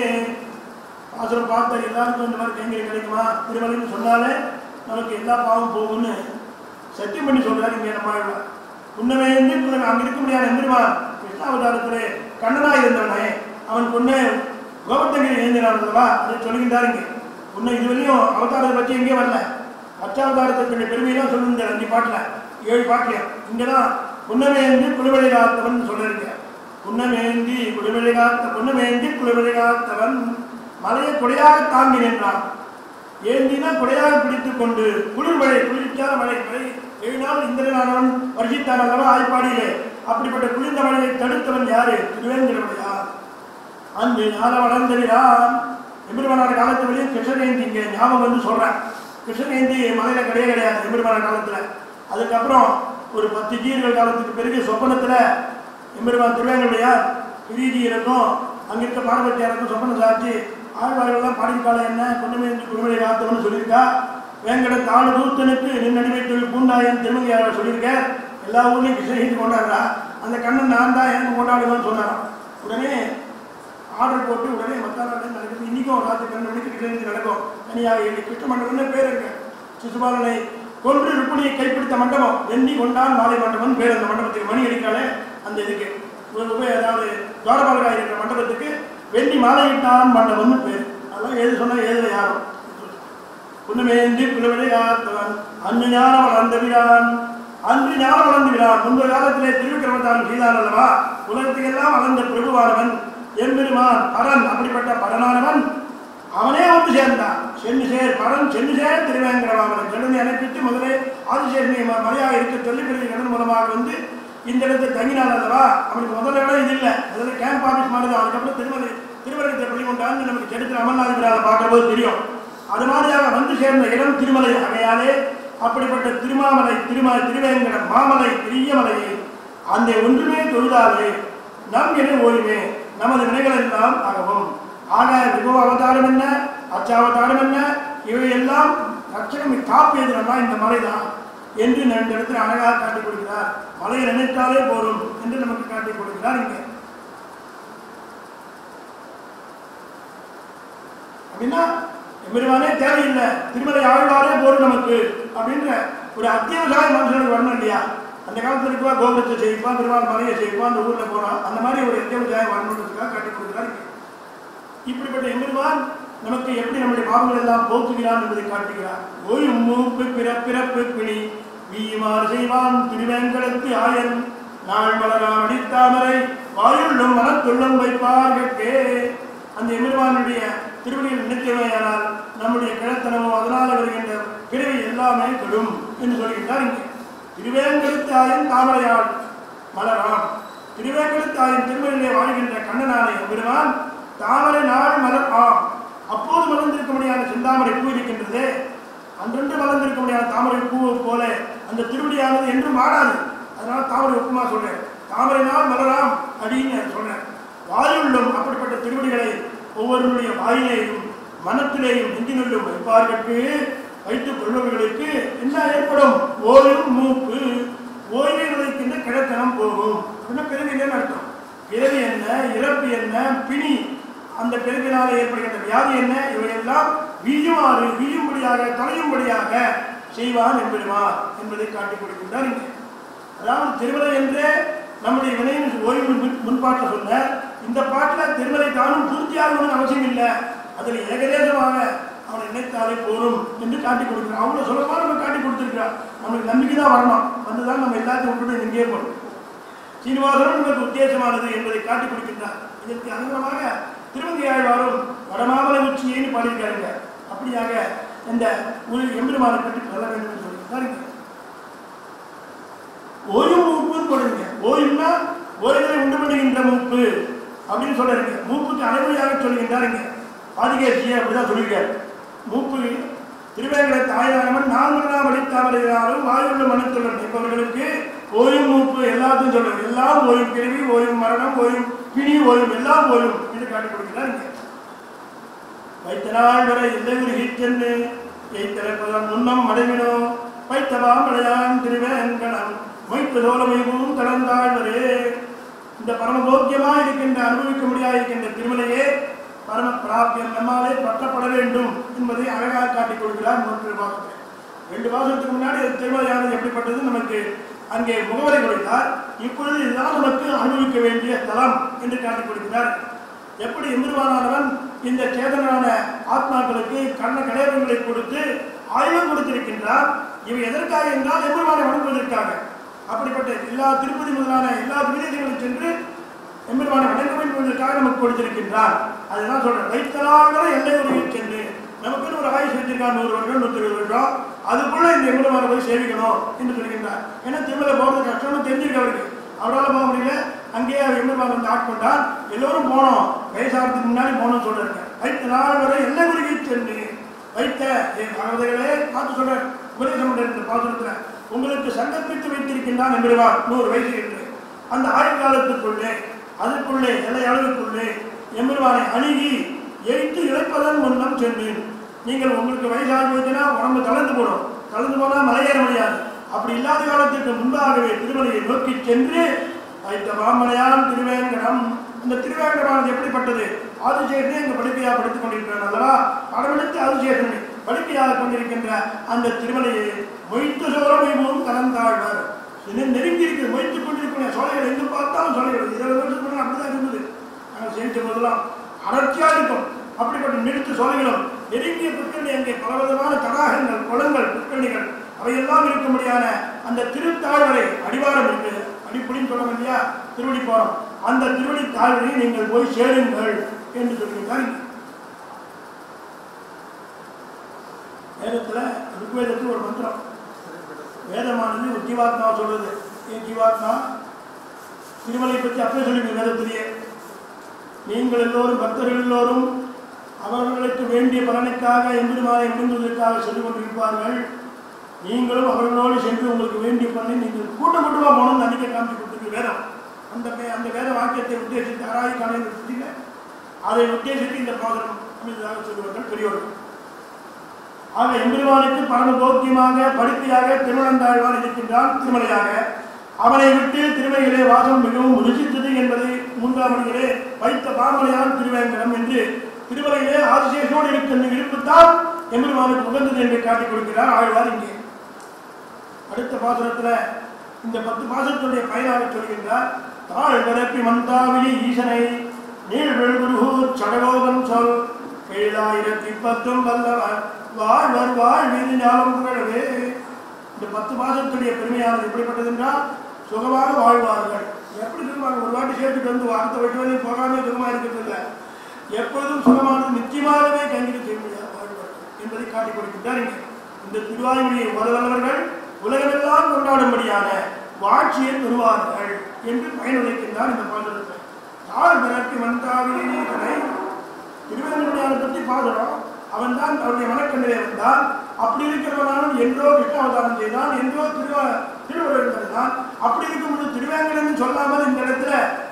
பாசுரம் பார்த்த எல்லாருக்கும் இந்த மாதிரி கைங்கரி கிடைக்குமா திருமலைன்னு சொன்னாலே நமக்கு எல்லா பாவம் போகும்னு சத்தியம் பண்ணி சொல்றாரு இங்கே நம்ம ஆழ்வார். உன்னமே இருந்து குழந்தை அங்க இருக்க முடியாது எந்திருவான் கிருஷ்ணாவதாரத்திலே கண்ணனாக இருந்தவனே அவன் பொண்ணு கோபத்தங்கிரி எழுந்தினான் அல்லவா அதை சொல்லுகின்றார் இங்கே உன்னை இதுவரையும் அவதாரத்தை பற்றி எங்கேயும் வரல அச்சாவதாரத்தினுடைய பெருமையெல்லாம் சொல்லுங்க அஞ்சு பாட்டுல ஏழு பாட்டுலையும் இங்கதான் புன்னமேந்தி குளிமலை காத்தவன் சொல்லிருக்க புன்னமேந்தி குளிமலை காத்த புன்னமேந்தி குளிமலை காத்தவன் மலையை கொடையாக தாங்கி நின்றான் ஏந்தினா கொடையாக பிடித்துக் கொண்டு குளிர்மழை குளிர்ச்சான மழை மழை ஏழு நாள் இந்திரனானவன் வருஷித்தான் அல்லவா ஆய்ப்பாடியிலே அப்படிப்பட்ட குளிர்ந்த மழையை தடுத்தவன் யாரு திருவேந்திரமலையார் அன்று ஞான வளர்ந்தவிடான் எம்பெருமானார் காலத்து வழியும் கிருஷ்ணஜெயந்தி இங்கே ஞாபகம் வந்து சொல்றேன் கிருஷ்ணஜெயந்தி மலையில கிடையவே கிடையாது எம்பெருமானார் காலத்துல அதுக்கப்புறம் ஒரு பத்து ஜீர்கள் காலத்துக்கு பிறகு சொப்பனத்துல எம்பெருமான் திருவேங்கடையார் பிரீதியருக்கும் அங்க இருக்க பார்வதியாருக்கும் சொப்பனம் சாட்சி ஆழ்வார்கள்லாம் பாடிக்கால என்ன கொண்டுமே குருமலை காத்தவன் சொல்லியிருக்கா வேங்கட தாழ் தூத்தனுக்கு நின் அடிமை தொழில் பூண்டாயன் திருமங்கையாளர் சொல்லியிருக்க எல்லா ஊர்லயும் கிருஷ்ணஜெயந்தி கொண்டாடுறா அந்த கண்ணன் நான் தான் எனக்கு கொண்டாடுவேன்னு சொன்னாராம் உடனே ஆர்டர் போட்டு உடனே மத்தாராட்டம் நடக்குது இன்னைக்கும் ராத்திரி பன்னெண்டு மணிக்கு கிருஷ்ணஜெயந்தி நடக்கும் தனியாக ஏழு கிருஷ்ண மண்டபம்னு பேர் இருக்கு சிசுபாலனை கொன்று ருக்குணியை கைப்பிடித்த மண்டபம் வெண்ணி கொண்டான் மாலை மண்டபம் பேர் அந்த மண்டபத்துக்கு மணி அடிக்காலே அந்த இதுக்கு ஒரு உபய அதாவது துவாரபாலகா இருக்கிற மண்டபத்துக்கு வெண்ணி மாலையிட்டான் மண்டபம்னு பேர் அதெல்லாம் எழுத சொன்னா எழுத யாரும் புன்னமேந்தி புலவிடை காத்தவன் அன்று ஞானம் வளர்ந்த விடான் அன்று ஞானம் வளர்ந்து விடான் முன்பு காலத்திலே திருவிக்கிரமத்தான் செய்தான் அல்லவா உலகத்துக்கெல்லாம் வளர்ந்த பிரபுவானவன் எம்பெருமான் பரன் அப்படிப்பட்ட பரனானவன் அவனே வந்து சேர்ந்தான் சென்று சேர் பரன் சென்று சேர் திருவேங்கடவாமன் கடனை அனுப்பிட்டு முதலே ஆதிசேஷனை ம- மலையாக இருக்க சொல்லி பிறகு கடன் மூலமாக வந்து இந்த இடத்துல தங்கினான் அல்லவா அவனுக்கு முதல்ல இடம் இது இல்லை முதல்ல கேம்ப் ஆஃபீஸ் மாதிரி தான் அதுக்கப்புறம் திருமலை திருமணத்தை பள்ளி கொண்டாந்து நமக்கு சரித்திர அமர்நாதிபுரால பார்க்கும்போது தெரியும் அது மாதிரியாக வந்து சேர்ந்த இடம் திருமலை ஆகையாலே அப்படிப்பட்ட திருமாமலை திருமலை திருவேங்கடம் மாமலை பெரிய மலையை அந்த ஒன்றுமே தொழுதாலே நம் என ஓய்வே நமது வினைகள் எல்லாம் ஆகவும் ஆக விபவ அவதாரம் என்ன அச்சாவதாரம் என்ன இவை எல்லாம் ரட்சகம் காப்பியதுனா இந்த மலை தான் என்று இந்த இடத்துல அழகாக காட்டிக் கொடுக்கிறார் மலையை நினைத்தாலே போதும் என்று நமக்கு காட்டிக் கொடுக்கிறார் இங்கே அப்படின்னா எம்பெருமானே தேவையில்லை திருமலை ஆழ்வாரே போதும் நமக்கு அப்படின்ற ஒரு அத்தியாவசாய மனுஷனுக்கு வரணும் இல்லையா அந்த காலத்துல இருக்கவா கோபுரத்தை செய்வான் பெருமாள் மலையை செய்வான் அந்த ஊர்ல போறான் அந்த மாதிரி ஒரு அத்தியாவசாயம் வரணுன்றதுக்காக காட்டி கொடுக்கிறார் இங்கே. இப்படிப்பட்ட எம்பெருமான் நமக்கு எப்படி நம்முடைய பாவங்கள் எல்லாம் போக்குகிறான் என்பதை காட்டுகிறார் ஓயும் மூப்பு பிறப்பிறப்பு பிணி வீயுமாறு செய்வான் திருவேங்கடத்து ஆயன் நாள் மலராம் அடித்தாமரை வாயுள்ளும் மனத்துள்ளும் வைப்பார்கட்கே அந்த எம்பெருமானுடைய திருவடியில் நினைத்தவையானால் நம்முடைய கிழத்தனமோ அதனால் வருகின்ற பிறவி எல்லாமே கெடும் என்று சொல்கின்றார் இங்கே திருவேங்கடத்து ஆயன் தாமரையாள் மலராம் திருவேங்கடத்தாயின் திருமணிலே வாழ்கின்ற கண்ணனான பெருமான் தாமரை நாள் மலர் ஆம் அப்போது மலர்ந்திருக்க முடியாத செந்தாமரை பூ இருக்கின்றதே அன்றென்று மலர்ந்திருக்க முடியாத தாமரை பூவை போல அந்த திருவடியானது என்றும் மாறாது அதனால தாமரை உப்புமா சொல்றேன் தாமரை நாள் மலராம் அப்படின்னு சொல்றேன் வாயுள்ளும் அப்படிப்பட்ட திருவடிகளை ஒவ்வொருவருடைய வாயிலேயும் மனத்திலேயும் நெஞ்சினுள்ளும் வைப்பார்களுக்கு வைத்துக் கொள்பவர்களுக்கு என்ன ஏற்படும் ஓயும் மூப்பு ஓய்வை விளைக்கின்ற கிழத்தனம் போகும் அப்படின்னா பிறகு இல்லைன்னு அர்த்தம் பிறவி என்ன இறப்பு என்ன பிணி அந்த பிறப்பினால ஏற்படுகின்ற வியாதி என்ன இவையெல்லாம் வீயுமாறு வீயும்படியாக தொலையும்படியாக செய்வான் என்பெருமான் என்பதை காட்டிக் கொடுக்கின்றார் இங்கே அதாவது திருமலை என்றே நம்முடைய வினையின் ஓய்வு முன்- முன்பாட்டில் சொன்ன இந்த பாட்டில் திருமலை தானும் பூர்த்தியாகணும்னு அவசியம் இல்லை அதில் ஏகதேசமாக அவனை நினைத்தாலே போரும் என்று காட்டி கொடுக்கிறான் அவ்வளோ சுலபமாக நம்ம காட்டி கொடுத்துருக்கிறான் நம்மளுக்கு நம்பிக்கை தான் வரணும் வந்துதான் நம்ம எல்லாத்தையும் விட்டுட்டு இங்கேயே போகணும் சீனிவாசனும் நமக்கு உத்தேசமானது என்பதை காட்டி கொடுக்கின்றார் இதற்கு அனுகுணமாக திருமங்கை ஆழ்வாரும் வடமாமலை உச்சியேன்னு பாடியிருக்காருங்க அப்படியாக இந்த ஒரு எம்பெருமானை பற்றி சொல்ல வேண்டும் என்று சொல்லியிருக்காருங்க ஓய்வு மூப்புன்னு போடுங்க ஓய்வுனா ஓய்தலை உண்டு பண்ணுகின்ற மூப்பு அப்படின்னு சொல்றாருங்க மூப்புக்கு அனைவரையாக சொல்லுகின்றாருங்க ஆதிகேசிய அப்படிதான் சொல்லியிருக்காரு மூப்பு திருவேங்கட தாயாரவன் நான்கு வழித்தாமரையாரும் வாயுள்ள மனத்துடன் என்பவர்களுக்கு ஓயும் மூப்பு எல்லாத்தையும் சொல்றாரு எல்லாம் ஓயும் பிறவி ஓயும் மரணம் ஓயும் பிணி ஓயும் எல்லாம் ஓயும் என்று காட்டிக் கொடுக்கிறார் இங்க வைத்த நாள் வரை எல்லை உருகி சென்று எய்திறப்பதன் முன்னம் மடைவினோ வைத்தவாம் அடையான் திருவேங்கடம் மொய்த்த சோழமையும் கடந்தாழ்வரே இந்த பரமபோக்கியமாக இருக்கின்ற அனுபவிக்க முடியாது இருக்கின்ற திருமலையே பரம பிராபியம் நம்மாலே பற்றப்பட வேண்டும் என்பதை அழகாக காட்டிக் கொடுக்கிறார் மூன்று மாதத்தில் ரெண்டு மாதத்துக்கு முன்னாடி அந்த திருமலையானது எப்படிப்பட்டது நமக்கு அங்கே முகவரை கொடுத்தார் இப்பொழுது இதுதான் நமக்கு அனுபவிக்க வேண்டிய தலம் என்று காட்டிக் கொடுக்கிறார் எப்படி எம்பெருமானவன் இந்த சேதனான ஆத்மாக்களுக்கு கண்ண கடையங்களை கொடுத்து ஆயுதம் கொடுத்திருக்கின்றார் இவை எதற்காக என்றால் எம்பெருமானை வணங்குவதற்காக அப்படிப்பட்ட எல்லா திருப்பதி முதலான எல்லா விதேசங்களும் சென்று எம்பெருமானை வணங்க வேண்டும் என்பதற்காக நமக்கு கொடுத்திருக்கின்றார் அதுதான் சொல்றேன் வைத்தலாக எல்லை உருவில் சென்று நமக்குன்னு ஒரு ஆயுஷ் வச்சிருக்கார் நூறு வருடம் நூற்றி இருபது வருடம் அதுக்குள்ள இந்த எம்பெருமானை போய் சேவிக்கணும் என்று சொல்கின்றார் ஏன்னா திருமலை போகிறது கஷ்டம்னு தெரிஞ்சிருக்கு அவருக்கு அவரால் போக முடியல அங்கேயே அவர் எம்பெருமான் வந்து ஆட்கொண்டார் எல்லோரும் போனோம் வயசாகிறதுக்கு முன்னாடி போகணும்னு சொல்றாங்க வைத்த நாள் வரை எல்லை உருகி சென்று வைத்த என் பகவதைகளே பார்த்து சொல்ற உபதேசம் பண்ற இந்த பாசுரத்துல உங்களுக்கு சங்கல்பித்து வைத்திருக்கின்றான் எம்பெருமான் நூறு வயசு என்று அந்த ஆயுள் காலத்துக்குள்ளே அதுக்குள்ளே எல்லை அளவுக்குள்ளே எம்பெருமானை அணுகி எய்த்து இழைப்பதன் முன்னம் சென்றேன் நீங்கள் உங்களுக்கு வயசாகி போச்சுன்னா உடம்பு தளர்ந்து போடும் தளர்ந்து போனால் மலையேற முடியாது அப்படி இல்லாத காலத்திற்கு முன்பாகவே திருமலையை நோக்கி சென்று வைத்த மாமலையான் திருவேங்கடம் இந்த திருவேங்கடமானது எப்படிப்பட்டது ஆதிசேஷனை எங்க படிப்பையாக படித்துக் கொண்டிருக்கிறான் அல்லவா படமெடுத்து ஆதிசேஷனை படிப்பையாக கொண்டிருக்கின்ற அந்த திருமலையை மொய்த்து சோழமைவும் கலந்தாழ்வார் இன்னும் நெருங்கி இருக்கு மொய்த்துக் கொண்டிருக்கிற சோலைகள் எங்கு பார்த்தாலும் சோலைகள் இருபது வருஷத்துக்கு முன்னாடி அப்படிதான் இருந்தது நாங்கள் சேர்த்த போதெல்லாம் அடர்த்தியா இருக்கும் அப்படிப்பட்ட நிறுத்து சோலைகளும் நெருங்கிய புற்கண்ணி அங்கே பலவிதமான தடாகங்கள் குளங்கள் புற்கண்ணிகள் அவையெல்லாம் இருக்கும்படியான அந்த திருத்தாழ்வரை அடிவாரம் இருக்கு அடிப்படின்னு சொல்ல இல்லையா திருவடி போறோம் அந்த திருவடி தாழ்வரை நீங்கள் போய் சேருங்கள் என்று சொல்லியிருக்கார் வேதத்துல ருக்வேதத்தில் ஒரு மந்திரம் வேதமானது ஒரு ஜீவாத்மா சொல்றது ஏன் ஜீவாத்மா திருமலை பற்றி அப்பவே சொல்லுங்க வேதத்திலேயே நீங்கள் எல்லோரும் பக்தர்கள் எல்லோரும் அவர்களுக்கு வேண்டிய பலனுக்காக எம்பெருமானை முடிந்ததற்காக சென்று கொண்டிருப்பார்கள் நீங்களும் அவர்களோடு சென்று உங்களுக்கு வேண்டிய பலனை நீங்கள் கூட்டம் கூட்டமாக போகணும்னு அன்றைக்கி காமிச்சு கொடுத்துருக்கு வேதம் அந்த வே- அந்த வேத வாக்கியத்தை உத்தேசித்து ஆராய் காலையில் சுற்றில அதை உத்தேசித்து இந்த பாதனம் அமைந்ததாக சொல்லுவார்கள் பெரியோர்கள் ஆக எம்பெருமானுக்கு பரம போக்கியமாக படுக்கையாக திருமணந்தாழ்வான் இருக்கின்றான் திருமலையாக அவனை விட்டு திருமலையிலே வாசம் மிகவும் ருசித்தது என்பதை மூன்றாம் மணிகளே வைத்த பாமலையான் திருவேங்கடம் என்று திருமலையிலே ஆதிசேஷோடு இருக்கின்ற இருப்புத்தான் எம்பெருமானுக்கு உகந்தது என்று காட்டிக் கொடுக்கிறார் ஆழ்வார் இங்கே அடுத்த பாசுரத்துல இந்த பத்து பாசுரத்துடைய பயனாக சொல்கின்றார் தாழ் பரப்பி மந்தாவிய ஈசனை நீள் வெள்குருகூர் சடகோபன் சொல் ஏழாயிரத்தி பத்தும் வல்லவர் வாழ்வர் வாழ்வீதி ஞானம் புகழவே இந்த பத்து மாதத்துடைய பெருமையானது எப்படிப்பட்டது என்றால் சுகமாக வாழ்வார்கள் எப்படி சொல்லுவாங்க ஒரு வாட்டி சேர்த்துட்டு வந்து அடுத்த வட்டி வரையும் போகாம சுகமாக இருக்கிறது இல்லை எப்பொழுதும் சுகமானது நிச்சயமாகவே கைங்கரி செய்ய முடியாது வாழ்வார்கள் என்பதை காட்டிக் கொடுக்கின்றார் இங்கே இந்த திருவாயுமொழியை முதல்வர்கள் உலகமெல்லாம் கொண்டாடும்படியான வாழ்ச்சியை பெறுவார்கள் என்று பயனுரைக்கின்றார் இந்த பாடலத்தை தாழ் பிறக்கு வந்தாவினை திருவேங்கடமுடியானை பற்றி பாடுறோம் அவன் தான் அவருடைய மனக்கண்ணிலே வந்தான் அப்படி இருக்கிறவனாலும் என்றோ கிருஷ்ணாவதாரம் செய்தான் என்றோ திருவ திருவள்ளுவர் அப்படி இருக்கும் பொழுது திருவேங்கடம் சொல்லாமல் இந்த இடத்துல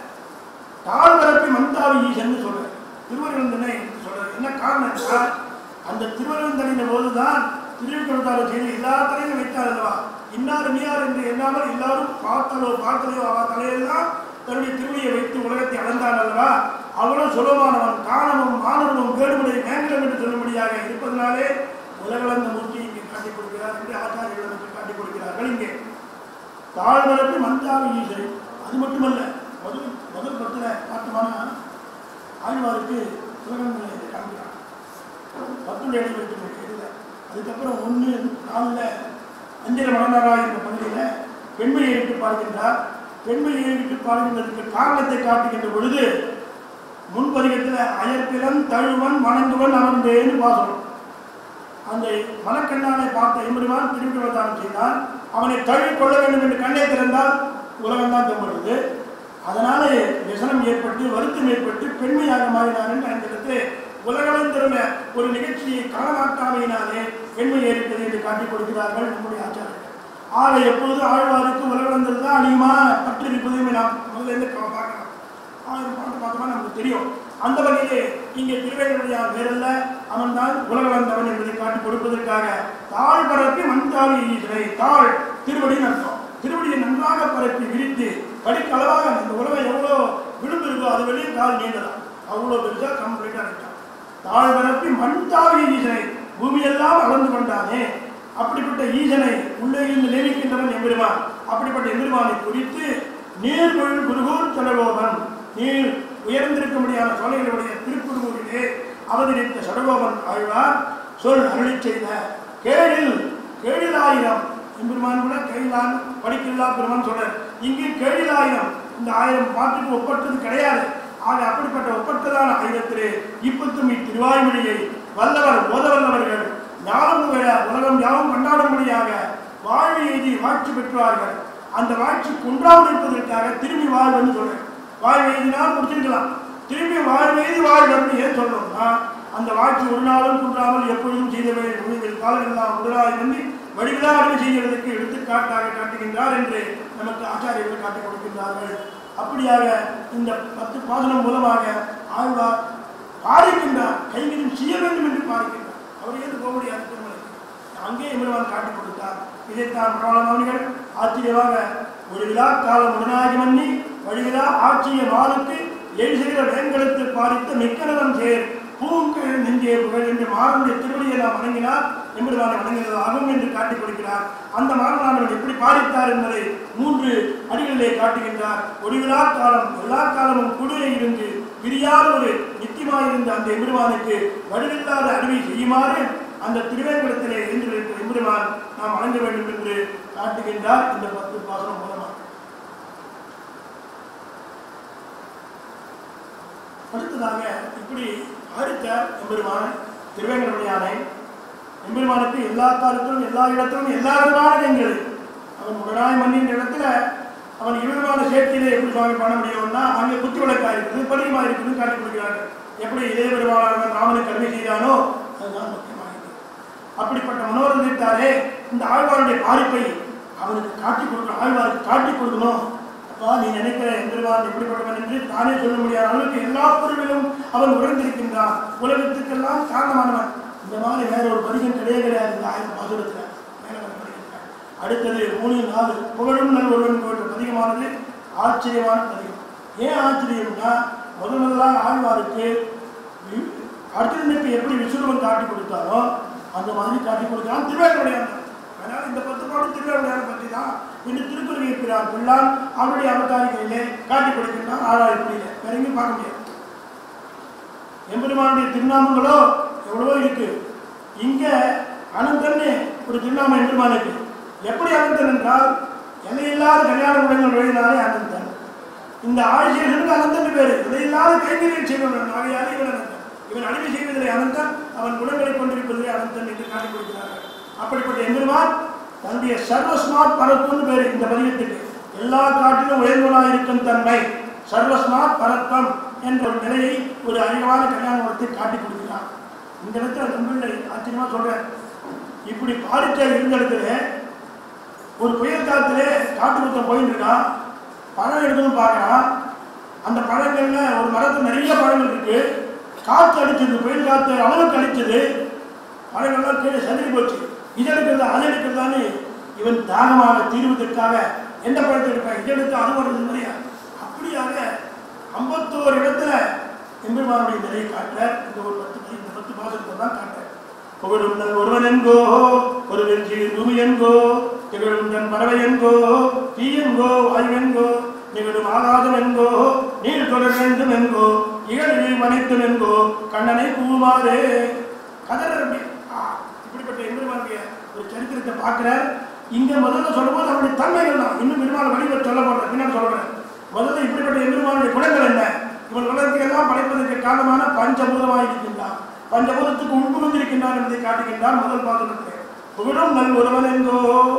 தாழ்வரப்பி மந்தாவி ஈசன் சொல்ற திருவருந்தனை என்று சொல்றாரு என்ன காரணம் என்றால் அந்த திருவருந்தனின் போதுதான் திருவிக்கிரமத்தாரை செய்து எல்லா தலையும் வைத்தார் அல்லவா இன்னார் இனியார் என்று எண்ணாமல் எல்லாரும் பார்த்தலோ பார்த்தலையோ அவ தலையெல்லாம் தன்னுடைய திருவியை வைத்து உலகத்தை அளந்தான் அல்லவா அவ்வளவு சுலபமானவன் காணமும் மாணவனும் வேறுபடை மேங்கலம் என்று சொல்லும்படியாக இருப்பதனாலே உலகளந்த மூர்த்தி இங்கே காட்டிக் கொடுக்கிறார் என்று ஆச்சாரியர்கள் நமக்கு காட்டிக் கொடுக்கிறார்கள் இங்கே தாழ்வரப்பு மந்தாவி ஈசை அது மட்டுமல்ல முதல் முதல் பத்துல பார்த்தோம்னா ஆழ்வாருக்கு சிவகங்களை காண்கிறார் பத்துடைய இடைவெளி கேட்கல அதுக்கப்புறம் ஒன்று நாலில் அஞ்சல மணனாரா என்ற பகுதியில் பெண்மையை விட்டு பார்க்கின்றார் பெண்மையை விட்டு பார்க்கின்றதுக்கு காரணத்தை காட்டுகின்ற பொழுது முன்பதிகத்தில் அயற்பிலன் தழுவன் வணங்குவன் அமர்ந்தேன்னு பாசனம் அந்த மனக்கண்ணானை பார்த்த எம்பெருமான் திருவிழாதானம் செய்தான் அவனை தழுவிக் கொள்ள வேண்டும் என்று கண்ணை திறந்தால் உலகம்தான் தெம்படுது அதனாலே விசனம் ஏற்பட்டு வருத்தம் ஏற்பட்டு பெண்மையாக மாறினார் என்று அந்த இடத்துல உலகளந்திருந்த ஒரு நிகழ்ச்சியை காணமாட்டாமையினாலே பெண்மை ஏற்பது என்று காட்டிக் கொடுக்கிறார்கள் நம்முடைய ஆச்சாரியர்கள் ஆக எப்பொழுது ஆழ்வாருக்கு உலகளந்தில் தான் அதிகமான பற்று இருப்பதையும் நாம் முதல்ல இருந்து கா- பார்க்கலாம் ஆயிரம் பாட்டு பார்த்தோம்னா நமக்கு தெரியும் அந்த வகையிலே இங்கே திருவேங்கடையார் வேறல்ல அவன் தான் உலக வந்தவன் என்பதை காட்டிக் கொடுப்பதற்காக தாழ் பரப்பி மண்தாவி ஈசனை தாழ் திருவடின்னு அர்த்தம் திருவடியை நன்றாக பரப்பி விரித்து படிக்களவாக இந்த உலகம் எவ்வளோ விளிம்பு இருக்கோ அது வெளியே கால் நீண்டலாம் அவ்வளோ பெருசா கம்ப்ளீட்டாக இருக்கான் தாழ் பரப்பி மண்தாவி ஈசனை பூமியெல்லாம் அளந்து கொண்டானே அப்படிப்பட்ட ஈசனை உள்ளே இருந்து நியமிக்கின்றவன் எம்பெருமான் அப்படிப்பட்ட எம்பெருமானை குறித்து நீர்கொள் குருகூர் செலவோகன் நீர் உயர்ந்திருக்க முடியாத சோலைகளுடைய திருக்குறுகூரிலே அவதரித்த சடகோபன் ஆழ்வார் சொல் அருளிச் செய்த கேழில் கேழிலாயிரம் எம்பெருமான் கூட கையிலான் படிக்கல்லா பெருமான் சொல்றார் இங்கு கேழிலாயிரம் இந்த ஆயிரம் பாட்டுக்கு ஒப்பட்டது கிடையாது ஆக அப்படிப்பட்ட ஒப்பட்டதான ஆயுதத்திலே இப்பத்தும் இத்திருவாய்மொழியை வல்லவர் ஓதவல்லவர்கள் ஞானம் புகழ உலகம் யாவும் கொண்டாடும்படியாக வாழ்வு எய்தி வாழ்ச்சி பெற்றார்கள் அந்த வாழ்ச்சி குன்றாமல் இருப்பதற்காக திரும்பி வாழ்வுன்னு சொல்றேன் வாழ்வு எய்தினால் முடிச்சிருக்கலாம் திரும்பி வாழ்வு எய்தி வாழ்வுன்னு ஏன் சொல்லணும்னா அந்த வாழ்ச்சி ஒரு நாளும் குன்றாமல் எப்பொழுதும் செய்தவை உங்கள் காலமெல்லாம் முதலாய் பண்ணி வடிவிலா அடிமை செய்கிறதுக்கு எடுத்துக்காட்டாக காட்டுகின்றார் என்று நமக்கு ஆச்சாரியர்கள் காட்டிக் கொடுக்கின்றார்கள் அப்படியாக இந்த பத்து பாசனம் மூலமாக ஆழ்வார் பாதிக்கின்றார் கைகளில் செய்ய வேண்டும் என்று பாதிக்கின்றார் அவர் ஏது போக முடியாது திருமலைக்கு அங்கே எம்பெருமான் காட்டிக் கொடுத்தார் இதைத்தான் பிரபலமானிகள் ஆச்சரியமாக ஒரு விழா காலம் உடனாகி மன்னி வழிவிழா ஆட்சிய மாலுக்கு எழுசுகிற வேங்கடத்தில் பாதித்த மிக்கனவன் சேர் பூங்கல் நெஞ்சே புகழ் என்று மாறனுடைய திருவடியை நாம் வணங்கினார் எம்பெருமானை வணங்கினது ஆகும் என்று காட்டிக் கொடுக்கிறார் அந்த மாறனானவன் எப்படி பாதித்தார் என்பதை மூன்று அடிகளிலே காட்டுகின்றார் ஒளிவிழா காலம் எல்லா காலமும் குடியே இருந்து பிரியாத ஒரு நித்தியமாயிருந்த அந்த எம்பெருமானுக்கு வடிவில்லாத அறிவை செய்யுமாறு அந்த திருவேங்கடத்திலே எழுந்திருக்கிற எம்பெருமான் நாம் வணங்க வேண்டும் என்று காட்டுகின்றார் இந்த பத்து பாசனம் மூலமாக அடுத்ததாக இப்படி ஆடித்தார் எம்பெருமான் திருவேங்கடமுடியானை எம்பெருமானுக்கு எல்லா காலத்திலும் எல்லா இடத்திலும் எல்லா விதமான எங்கள் அவன் உடனாய் மண்ணின் இடத்துல அவன் இருவிதமான சேர்த்திலே எப்படி சுவாமி பண்ண முடியும்னா அங்கே குத்து விளக்கா இருக்குது படிகமா இருக்குதுன்னு காட்டி கொடுக்கிறார்கள் எப்படி இதே பெருமானவன் ராமனுக்கு கருமை செய்தானோ அதுதான் முக்கியமானது அப்படிப்பட்ட மனோரஞ்சித்தாரே இந்த ஆழ்வாருடைய பாதிப்பை அவனுக்கு காட்டி கொடுக்கணும் ஆழ்வாருக்கு காட்டி கொடுக்கணும் அப்பா நீ நினைக்கிற எம்பெருமான் எப்படிப்பட்டவன் என்று தானே சொல்ல முடியாத அளவுக்கு எல்லா பொருளிலும் அவன் உறைந்திருக்கின்றான் உலகத்துக்கெல்லாம் காரணமானவன் இந்த மாதிரி வேற ஒரு பதிகம் கிடையவே கிடையாது இந்த ஆயிரம் பாசுரத்தில் மேல வர பதிகத்துல. அடுத்தது மூணு நாலு புகழும் நல் ஒருவன் போன்ற பதிகமானது ஆச்சரியமான பதிகம் ஏன் ஆச்சரியம்னா முதல் முதலாக ஆழ்வாருக்கு வி- அர்ஜுனனுக்கு எப்படி விசுவம் காட்டி கொடுத்தாரோ அந்த மாதிரி காட்டி கொடுத்தான் திருவேங்கடையான் அதனால் இந்த பத்து பாடம் திருவேங்கடையான பற்றி தான் இன்று திருக்குறள் இருக்கிறார் பிள்ளான் அவருடைய அவதாரிகளிலே காட்டி கொடுக்கின்றான் ஆறாவது புரியல வேற எங்கேயும் பார்க்க முடியாது எம்பெருமானுடைய திருநாமங்களோ எவ்வளவோ இருக்கு இங்க அனந்தன்னு ஒரு திருநாமம் எம்பெருமானுக்கு எப்படி அனந்தன் என்றால் எல்லையில்லாத கல்யாண குடங்கள் வழியினாலே அனந்தன் இந்த ஆழ்சேஷனுக்கு அனந்தன் பேரு இதையில்லாத கைங்கரியம் செய்வன் ஆகையாலே இவன் அனந்தன் இவன் அடிமை செய்வதிலே அனந்தன் அவன் குணங்களை கொண்டிருப்பதிலே அனந்தன் என்று காட்டிக் கொடுக்கிறார்கள் அப்படிப்பட்ட எம்பெருமான் தன்னுடைய சர்வ ஸ்மார்ட் பரப்புன்னு பேரு இந்த பதியத்துக்கு எல்லா காட்டிலும் உயர்ந்தவனாக இருக்கும் தன்மை சர்வஸ்மாத் பரத்வம் என்ற ஒரு நிலையை ஒரு அழகான கல்யாண உலகத்தை காட்டி கொடுக்கிறான் இந்த இடத்துல நம்பிள்ளை ஆச்சரியமா சொல்றேன் இப்படி பாரிச்சல் இருந்த இடத்துல ஒரு புயல் காலத்திலே காட்டு குத்தம் போயிட்டு இருக்கான் பழம் எடுக்கணும்னு பார்க்கறான் அந்த பழங்கள்ல ஒரு மரத்துல நிறைய பழங்கள் இருக்கு காற்று அடிச்சது புயல் காற்று அளவுக்கு அடிச்சது பழங்கள்லாம் கீழே செதறி போச்சு இது எடுக்கிறதா அது எடுக்கிறதான்னு இவன் தாகமாக தீர்வதற்காக எந்த பழத்தை எடுப்பேன் இது எடுத்து அது வருது மாதிரியா அப்படியாக ஐம்பத்தோரு இடத்துல எம்பெருமானுடைய நிலையை காட்டுற இந்த ஒரு பத்து இந்த பத்து மாதத்தை தான் காட்டுற புகழும் தன் ஒருவன் என்கோ ஒரு வெற்றி பூமி என்கோ திகழும் தன் பறவை என்கோ தீ என்கோ வாயு என்கோ நிகழும் ஆகாதம் என்கோ நீர் தொடர் வேண்டும் என்கோ இகழ்வி மனைத்தும் என்கோ கண்ணனை பூமாறே கதறர் அப்படி ஆ, இப்படிப்பட்ட எம்பெருமானுடைய ஒரு சரித்திரத்தை பார்க்கிறார் இங்க முதல்ல சொல்லும்போது அவருடைய தன்மைகள் தான் இன்னும் பெருமாள் வழிபட சொல்ல போறேன் பின்னாடி சொல்றேன் முதல்ல இப்படிப்பட்ட எம்பெருமானுடைய குணங்கள் என்ன இவன் உலகத்தையெல்லாம் படைப்பதற்கு காரணமான பஞ்சபூதமாக இருக்கின்றான் பஞ்சபூதத்துக்கு உட்புகுந்திருக்கின்றான் என்பதை காட்டுகின்றான் முதல் பாத்திரத்திலே புகழும் நல் ஒருவன் என்கோ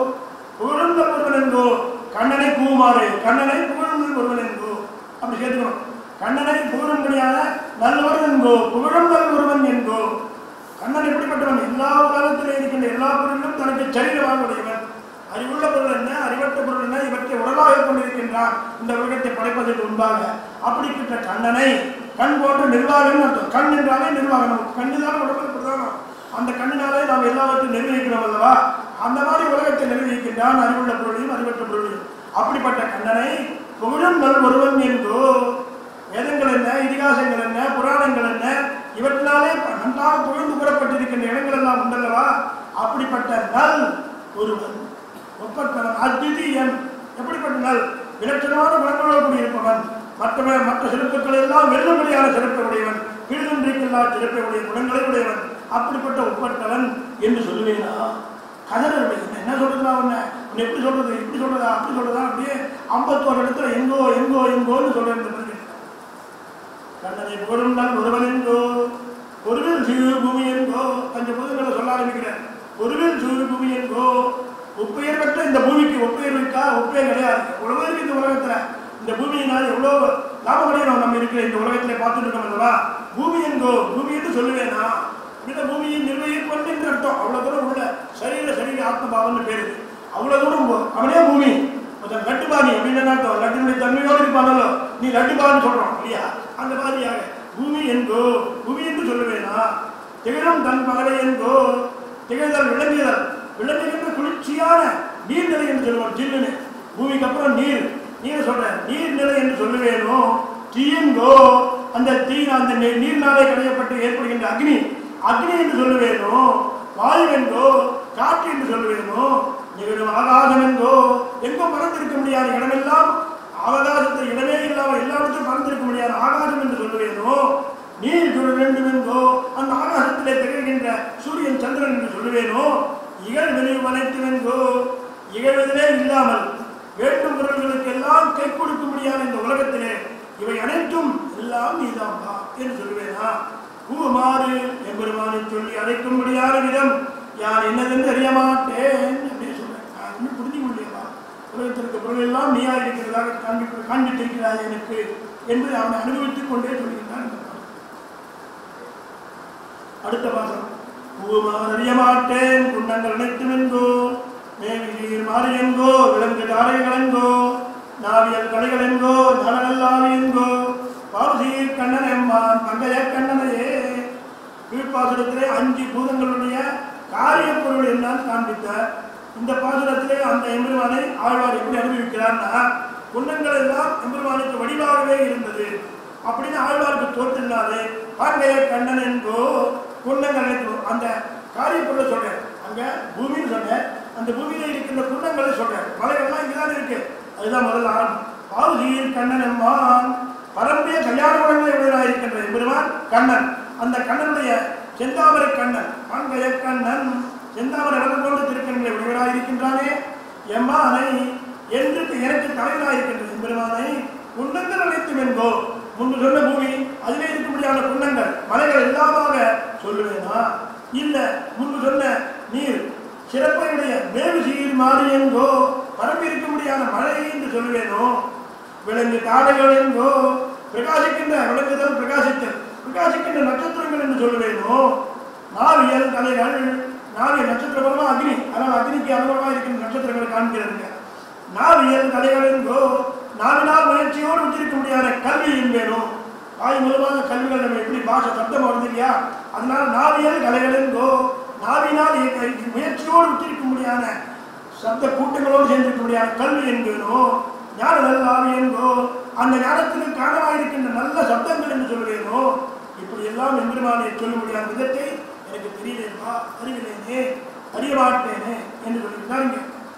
புகழும் நல் ஒருவன் என்கோ கண்ணனை பூமாறு கண்ணனை புகழும் நல் ஒருவன் என்கோ அப்படி சேர்த்துக்கணும் கண்ணனை புகழும்படியான நல்லவன் என்கோ புகழும் நல் ஒருவன் என்கோ கண்ணன் எப்படிப்பட்டவன் எல்லா உலகத்தில் இருக்கின்ற எல்லா பொருளிலும் தனக்கு சரீரமாக உடையவன் அறிவுள்ள பொருள் என்ன அறிவற்ற பொருள் என்ன இவற்றை உடலாக கொண்டிருக்கின்றான் இந்த உலகத்தை படைப்பதற்கு முன்பாக அப்படிப்பட்ட கண்ணனை கண் போன்ற நிர்வாகம் அர்த்தம் கண் என்றாலே நிர்வாகம் நமக்கு கண்ணு தான் உடம்புக்கு பிரதானம் அந்த கண்ணினாலே நாம் எல்லாவற்றையும் நிர்வகிக்கிறோம் அல்லவா அந்த மாதிரி உலகத்தை நிர்வகிக்கின்றான் அறிவுள்ள பொருளையும் அறிவற்ற பொருளையும் அப்படிப்பட்ட கண்ணனை புகழும் நல் ஒருவன் என்றோ வேதங்கள் என்ன இதிகாசங்கள் என்ன புராணங்கள் என்ன இவற்றினாலே ப- நன்றாக புகழ்ந்து கூறப்பட்டிருக்கின்ற இடங்கள் எல்லாம் உண்டல்லவா அப்படிப்பட்ட நல் ஒருவன் ஒப்பற்றவன் அத்விதீயன் எப்படிப்பட்ட நல் விலட்சணமான குணங்களோடு கூடியிருப்பவன் மற்ற மற்ற சிறப்புகள் எல்லாம் வெல்லும்படியான சிறப்பை உடையவன் விழுதுன்றிக்கல்லா சிறப்பை உடைய குணங்களை உடையவன் அப்படிப்பட்ட ஒப்பற்றவன் என்று சொல்லுவேனா கதறல் என்ன என்ன சொல்றதுனா உன்னை உன்னை எப்படி சொல்றது இப்படி சொல்றதா அப்படி சொல்றதா அப்படியே ஐம்பத்தோரு இடத்துல எங்கோ எங்கோ எங்கோன்னு சொல்றேன் இந்த மாதிரி கண்ணனை புகழுண்டால் ஒருவன் என்கோ ஒருவில் சிறு பூமி என்கோ பஞ்ச பூதங்களை சொல்ல ஆரம்பிக்கிறேன் ஒருவில் சிறு பூமி என்கோ ஒப்பெயர் பெற்ற இந்த பூமிக்கு ஒப்பெயர் வைக்கா ஒப்பெயர் கிடையாது எவ்வளவு இருக்கு இந்த உலகத்துல இந்த பூமியினால் எவ்வளவு லாபம் அடையணும் நம்ம இருக்கிற இந்த உலகத்துல பார்த்துட்டு இருக்கோம் அல்லவா பூமி என்கோ பூமி என்று சொல்லுவேனா இந்த பூமியை நிர்வகிப்பன் என்று அர்த்தம் அவ்வளவு தூரம் உள்ள சரீர சரீர ஆத்மபாவம்னு பேரு அவ்வளவு தூரம் போ- அவனே பூமி ஒருத்தன் லட்டுபாணி அப்படின்னு என்ன அர்த்தம் லட்டுனுடைய தன்மையோடு இருப்பானല്ലോ நீ லட்டுபான்னு சொல்றோம் இல்லையா அந்த மாதிரியாக பூமி என்கோ பூமி என்று சொல்லுவேனா திகழும் தன் பறவை என்கோ திகழ்தல் விளங்குதல் விளங்குகின்ற குளிர்ச்சியான நீர்நிலை என்று சொல்லுவோம் ஜில்லுன்னு பூமிக்கு அப்புறம் நீர் நீர் சொல்றேன் நீர்நிலை என்று சொல்லுவேனோ தீயங்கோ அந்த தீ அந்த நீ- நீர்னாலே கடையப்பட்டு ஏற்படுகின்ற அக்னி அக்னி என்று சொல்லுவேனோ வாயுவென்றோ காற்று என்று சொல்லுவேனோ நிகழும் ஆகாசம் என்றோ எங்கும் பறந்திருக்க முடியாத இடமெல்லாம் அவகாசத்தில் இடமே இல்லாமல் எல்லாவற்றையும் பறந்திருக்க முடியாத ஆகாசம் என்று சொல்லுவேனோ நீர் சுழல் வேண்டும் என்றோ அந்த ஆகாசத்திலே திகழ்கின்ற சூரியன் சந்திரன் என்று சொல்லுவேனோ இகழ் விளைவு அனைத்துவென்றோ இகழ்வதிலே இல்லாமல் வேண்டும் பொருள்களுக்கு எல்லாம் கை கொடுக்க முடியாத இந்த உலகத்திலே இவை அனைத்தும் எல்லாம் நீதாம்பா என்று சொல்லுவேனா பூமாறு எம்பெருமானை சொல்லி அழைக்கும் முடியாத விதம் யார் என்னதென்று அறிய மாட்டேன் அப்படின்னு சொல்றேன் நான் இன்னும் புரிஞ்சுக்க முடியவா உலகத்திற்கு பொருள் எல்லாம் நீயா இருக்கிறதாக காண்பி காண்பித்திருக்கிறாய் எனக்கு என்று அவனை அனுபவித்துக் கொண்டே சொல்கின்றான் இந்த பாடல். அடுத்த மாதம் பூமார் அறிய மாட்டேன் குண்டங்கள் அனைத்தும் என்கோ மேவிலீர் மாறி என்கோ விலங்கு தாரைகள் என்கோ நாவியல் கலைகள் என்கோ நலனல்லாவி என்கோ பாவசீர் கண்ணன் எம்மான் பங்கைய கண்ணனையே கீழ்ப்பாசுரத்திலே அஞ்சு பூதங்களுடைய காரிய பொருள் என்னன்னு காண்பித்தார் இந்த பாசுரத்திலே அந்த எம்பெருமானை ஆழ்வார் எப்படி அனுபவிக்கிறார்னா குண்டங்கள் எல்லாம் எம்பெருமானுக்கு வடிவாகவே இருந்தது அப்படின்னு ஆழ்வாருக்கு தோற்றில்லாது பாங்கைய கண்ணன் என்போ குண்டங்கள் அனைத்தும் அந்த காரிய பொருளை சொல்றேன் அங்க பூமின்னு சொன்னேன் அந்த பூமியில இருக்கின்ற குண்டங்களை சொல்றேன் மலைகள்லாம் இங்கதான் இருக்கு அதுதான் முதல்ல ஆரம்பம் பாவுசியில் கண்ணன் எம்மான் பரம்பிய கல்யாண குணங்களை உடையவராக இருக்கின்ற எம்பெருமான் கண்ணன் அந்த கண்ணனுடைய செந்தாமரை கண்ணன் பாங்கைய கண்ணன் செந்தாமரை வளர்ந்து கொண்டு திருக்கண்களை உடையவராக இருக்கின்றானே எம்மானை என்று எனக்கு தலைவராக இருக்கின்ற எம்பெருமானை குண்டங்கள் அனைத்தும் என்போ முன்பு சொன்ன பூமி அதிலே இருக்க முடியாத குண்டங்கள் மலைகள் எல்லாமாக சொல்லுவேனா இல்ல முன்பு சொன்ன நீர் சிறப்பையுடைய மேவு சீர் மாறி என்போ பரப்பி இருக்க முடியாத மழை என்று சொல்லுவேனோ விலங்கு தாடைகள் என்றோ பிரகாசிக்கின்ற விலங்குதல் பிரகாசித்தல் பிரகாசிக்கின்ற நட்சத்திரங்கள் என்று சொல்லுவேனோ நாவியல் கலைகள் நாவிய நட்சத்திரபரமா அக்னி அதனால் அக்னிக்கு அனுபவமாக இருக்கின்ற நட்சத்திரங்களை காண்கிறாருங்க நாவியல் கலைகள் என்றோ நாவினால் முயற்சியோடு உச்சரிக்க முடியாத கல்வி என்பேனோ வாய் மூலமாக கல்விகள் நம்ம எப்படி பாஷை சப்தம் வருது இல்லையா அதனால நாவியல் கலைகள் என்றோ நாவினால் இயக்க- முயற்சியோடு உச்சரிக்க முடியாத சப்த கூட்டங்களோடு சேர்ந்திருக்க முடியாத கல்வி என்பேனோ ஞான நல்ல ஆவி என்போ அந்த ஞானத்துக்கு காரணமாக இருக்கின்ற நல்ல சப்தங்கள் என்று சொல்வேனோ இப்படி எல்லாம் எம்பெருமானை சொல்ல முடியாத விதத்தை எனக்கு தெரியலேப்பா அறிவிலேனே அறிய மாட்டேனே என்று சொல்லியிருந்தாருங்க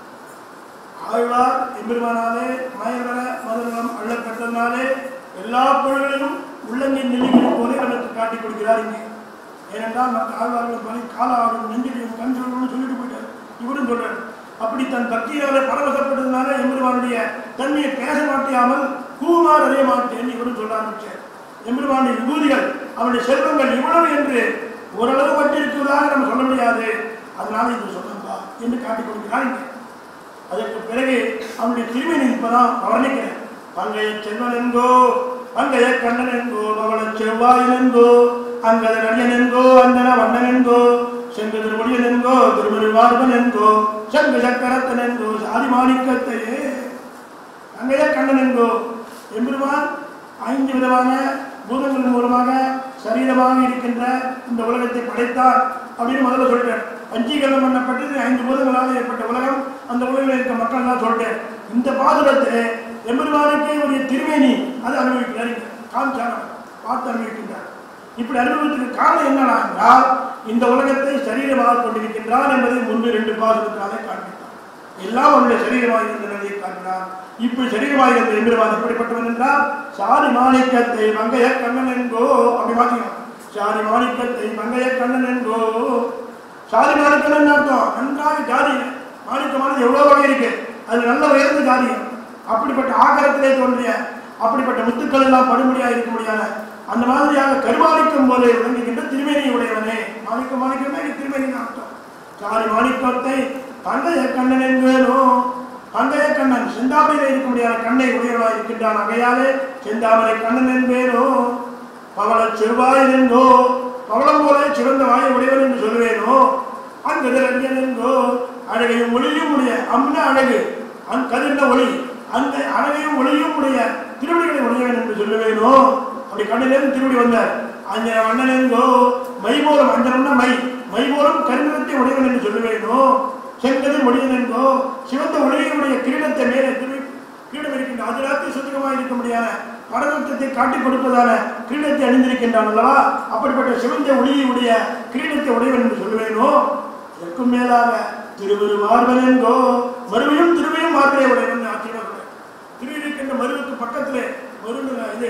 ஆழ்வார் எம்பெருமானாலே மயவர மதுரம் அள்ளப்பட்டதுனாலே எல்லா பொருள்களிலும் உள்ளங்கின் நிலைகளில் போலே நமக்கு காட்டிக் கொடுக்கிறார் இங்கே ஏனென்றால் மற்ற ஆழ்வார்கள் பணி காலாடும் நெஞ்சிலையும் கண் சொல்லணும்னு சொல்லிட்டு போயிட்டார் இவரும் சொல்றார் அப்படி தன் பக்தியாலே பரவசப்பட்டதுனால எம்பெருமானுடைய தன்மையை பேச மாட்டியாமல் கூமார் அறிய மாட்டேன் இவரும் சொல்ல ஆரம்பிச்சார் எம்பெருமானுடைய விபூதிகள் அவனுடைய செல்வங்கள் இவ்வளவு என்று ஓரளவு பட்டிருக்கிறதாக நம்ம சொல்ல முடியாது அதனால இது சொல்லப்பா என்று காட்டிக் கொடுக்கிறார் இங்கே அதற்கு பிறகு அவனுடைய திருமணி இப்பதான் வர்ணிக்கிறேன் பங்கைய செல்வன் என்கோ பங்கைய கண்ணன் என்கோ பவள செவ்வாய் என்கோ அங்கத நடிகன் என்கோ அந்தன வண்ணன் என்கோ செங்கு திருமொழியன் என்கோ திருமணிவார்பன் என்கோ சங்கு சக்கரத்தன் என்கோ சாதி மாணிக்கத்தையே அங்கேய கண்ணன் என்கோ எம்பெருமான் ஐந்து விதமான பூதங்கள் மூலமாக சரீரமாக இருக்கின்ற இந்த உலகத்தை படைத்தார் அப்படின்னு முதல்ல சொல்லிட்டேன் பஞ்சீகரணம் பண்ணப்பட்டது ஐந்து பூதங்களால் ஏற்பட்ட உலகம் அந்த உலகில் இருக்க மக்கள் எல்லாம் சொல்லிட்டேன் இந்த பாசுரத்தில் எம்பெருமானுக்கே உரிய திருமேனி அது அனுபவிக்கிறார் இங்க. காமிச்சார் பார்த்து அனுபவிக்கின்றார் இப்படி அனுபவத்துக்கு காரணம் என்னன்னா என்றால் இந்த உலகத்தை சரீரமாக கொண்டிருக்கின்றான் என்பதை முன்பு ரெண்டு பாசுரத்தினாலே காண்பித்தார் எல்லாம் அவருடைய சரீரமாக இருந்த நிலையை காட்டினார் இப்படி சரீரமாக இருந்த எம்பெருமான் எப்படிப்பட்டவன் என்றால் சாரி மாணிக்கத்தை மங்கைய கண்ணன் என்கோ அப்படி மாற்றினான் சாரி மாணிக்கத்தை மங்கைய கண்ணன் என்கோ சாரி மாணிக்கன் அர்த்தம் நன்றாக ஜாதி மாணிக்கமானது எவ்வளவு வகை இருக்கு அது நல்ல உயர்ந்த ஜாதியம் அப்படிப்பட்ட ஆகாரத்திலே தோன்றிய அப்படிப்பட்ட முத்துக்கள் எல்லாம் படும்படியாக இருக்க முடியாத அந்த மாதிரியாக கருமாணிக்கம் போல விளங்குகின்ற திருமேனி உடையவனே மாணிக்க மாணிக்கமே திருமேனி அர்த்தம் சாரி மாணிக்கத்தை பங்கைய கண்ணன் என்பேனோ பங்கைய கண்ணன் செந்தாமரையில் இருக்க முடியாத கண்ணை உடையவனாக இருக்கின்றான் அகையாலே செந்தாமரை கண்ணன் என்பேனோ பவள செவ்வாய் என்றோ பவளம் போல சிறந்த வாயை உடையவன் என்று சொல்லுவேனோ அங்கதில் அஞ்சன் என்றோ அழகையும் ஒளியும் உடைய அம்ன அழகு அந் கதிர்ந்த ஒளி அந்த அழகையும் ஒளியும் உடைய திருவடிகளை உடையவன் என்று சொல்லுவேனோ அப்படி கண்ணிலிருந்து திருவடி வந்தார் அஞ்சன வண்ணன் என்றோ மைமூலம் அஞ்சனம்னா மை மைமூலம் கருநிறத்தை உடையவன் என்று சொல்லுவேனோ செங்கதிர் ஒளியன் என்றோ சிவந்த ஒளியுடைய கிரீடத்தை மேலே திரு கிரீடம் இருக்கின்ற அது ராத்திரி சுத்தகமாக இருக்க முடியாத பரதத்தை காட்டிக் கொடுப்பதான கிரீடத்தை அணிந்திருக்கின்றான் அல்லவா அப்படிப்பட்ட சிவந்த ஒளியுடைய கிரீடத்தை உடையவன் என்று சொல்லுவேனோ இதற்கும் மேலாக திருவிரு மார்பன் என்றோ மறுவையும் திருவையும் மார்பனை உடையவன் ஆச்சரியமாக திருவிருக்கின்ற மருவுக்கு பக்கத்திலே மருன்னு இது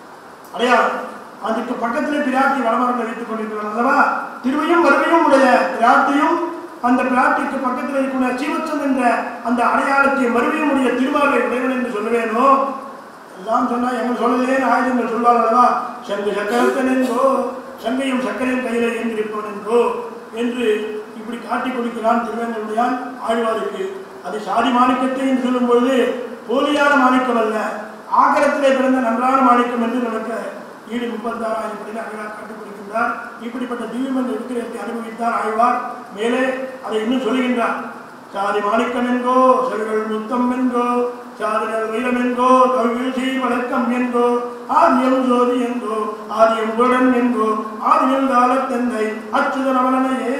அடையாளம் அதுக்கு பக்கத்திலே பிராட்டி வடமரங்களை வைத்துக் கொண்டிருக்கிறான் அல்லவா திருவையும் மறுவையும் உடைய பிராட்டியும் அந்த பிராட்டிக்கு பக்கத்தில் இருக்கிற சீவச்சம் என்ற அந்த அடையாளத்தை மறுவையும் உடைய திருமாலை உடையவன் என்று சொல்லுவேனோ எல்லாம் சொன்னா எங்க சொல்லலையே ஆயுதங்கள் சொல்வார் அல்லவா சங்கு சக்கரத்தன் என்றோ சங்கையும் சக்கரையும் கையில ஏந்திருப்பவன் என்றோ என்று இப்படி காட்டிக் கொடுக்கிறான் திருவேங்கலுடையான் ஆழ்வாருக்கு அது சாதி மாணிக்கத்தை என்று சொல்லும் பொழுது போலியான மாணிக்கம் அல்ல ஆகரத்திலே பிறந்த நன்றான மாணிக்கம் என்று நமக்கு ஈடு முப்பத்தாறாயிரம் படி அழகாக காட்டிக் கொடுக்கின்றார் இப்படிப்பட்ட திவ்யமன் இருக்கிறத்தை அனுபவித்தார் ஆழ்வார் மேலே அதை இன்னும் சொல்லுகின்றார் சாதி மாணிக்கம் என்கோ செல்கள் முத்தம் என்கோ சாதிகள் வைரம் என்கோ கவிழ்ச்சி வழக்கம் என்கோ ஆதியம் ஜோதி என்கோ ஆதியம் குடன் என்கோ ஆதியம் காலத்தந்தை அச்சுதன் அவனையே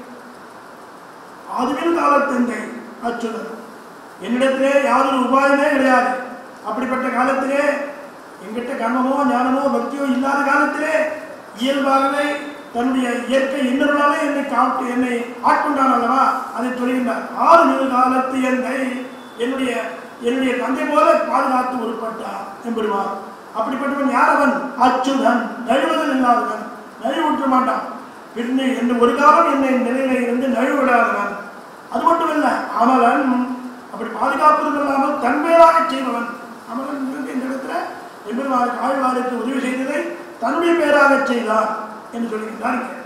ஆதிவில் காலத்தந்தை அச்சுதன் என்னிடத்திலே யாதொரு உபாயமே கிடையாது அப்படிப்பட்ட காலத்திலே எங்கிட்ட கர்மமோ ஞானமோ பக்தியோ இல்லாத காலத்திலே இயல்பாகவே தன்னுடைய இயற்கை இன்னொருளாலே என்னை காட்டு என்னை ஆட்கொண்டான் அல்லவா அதை சொல்கின்றார் ஆறு நிறு காலத்து என்னை என்னுடைய என்னுடைய தந்தை போல பாதுகாத்து உருப்பட்டார் எம்பெருமான் அப்படிப்பட்டவன் யார் அவன் அச்சுதன் நழுவுதல் இல்லாதவன் நழுவுற்ற மாட்டான் பின்னே என்று ஒரு காலம் என்னை நிலையில இருந்து நழுவிடாதவன் அது மட்டும் இல்ல அமலன் அப்படி பாதுகாப்பது இல்லாமல் தன்மையாக செய்பவன் அமலன் இருந்து இந்த இடத்துல எம்பெருமானுக்கு ஆழ்வாருக்கு உதவி செய்ததை தன்னுடைய பேராக செய்தார் என்று சொல்லுகின்றார் இங்கே.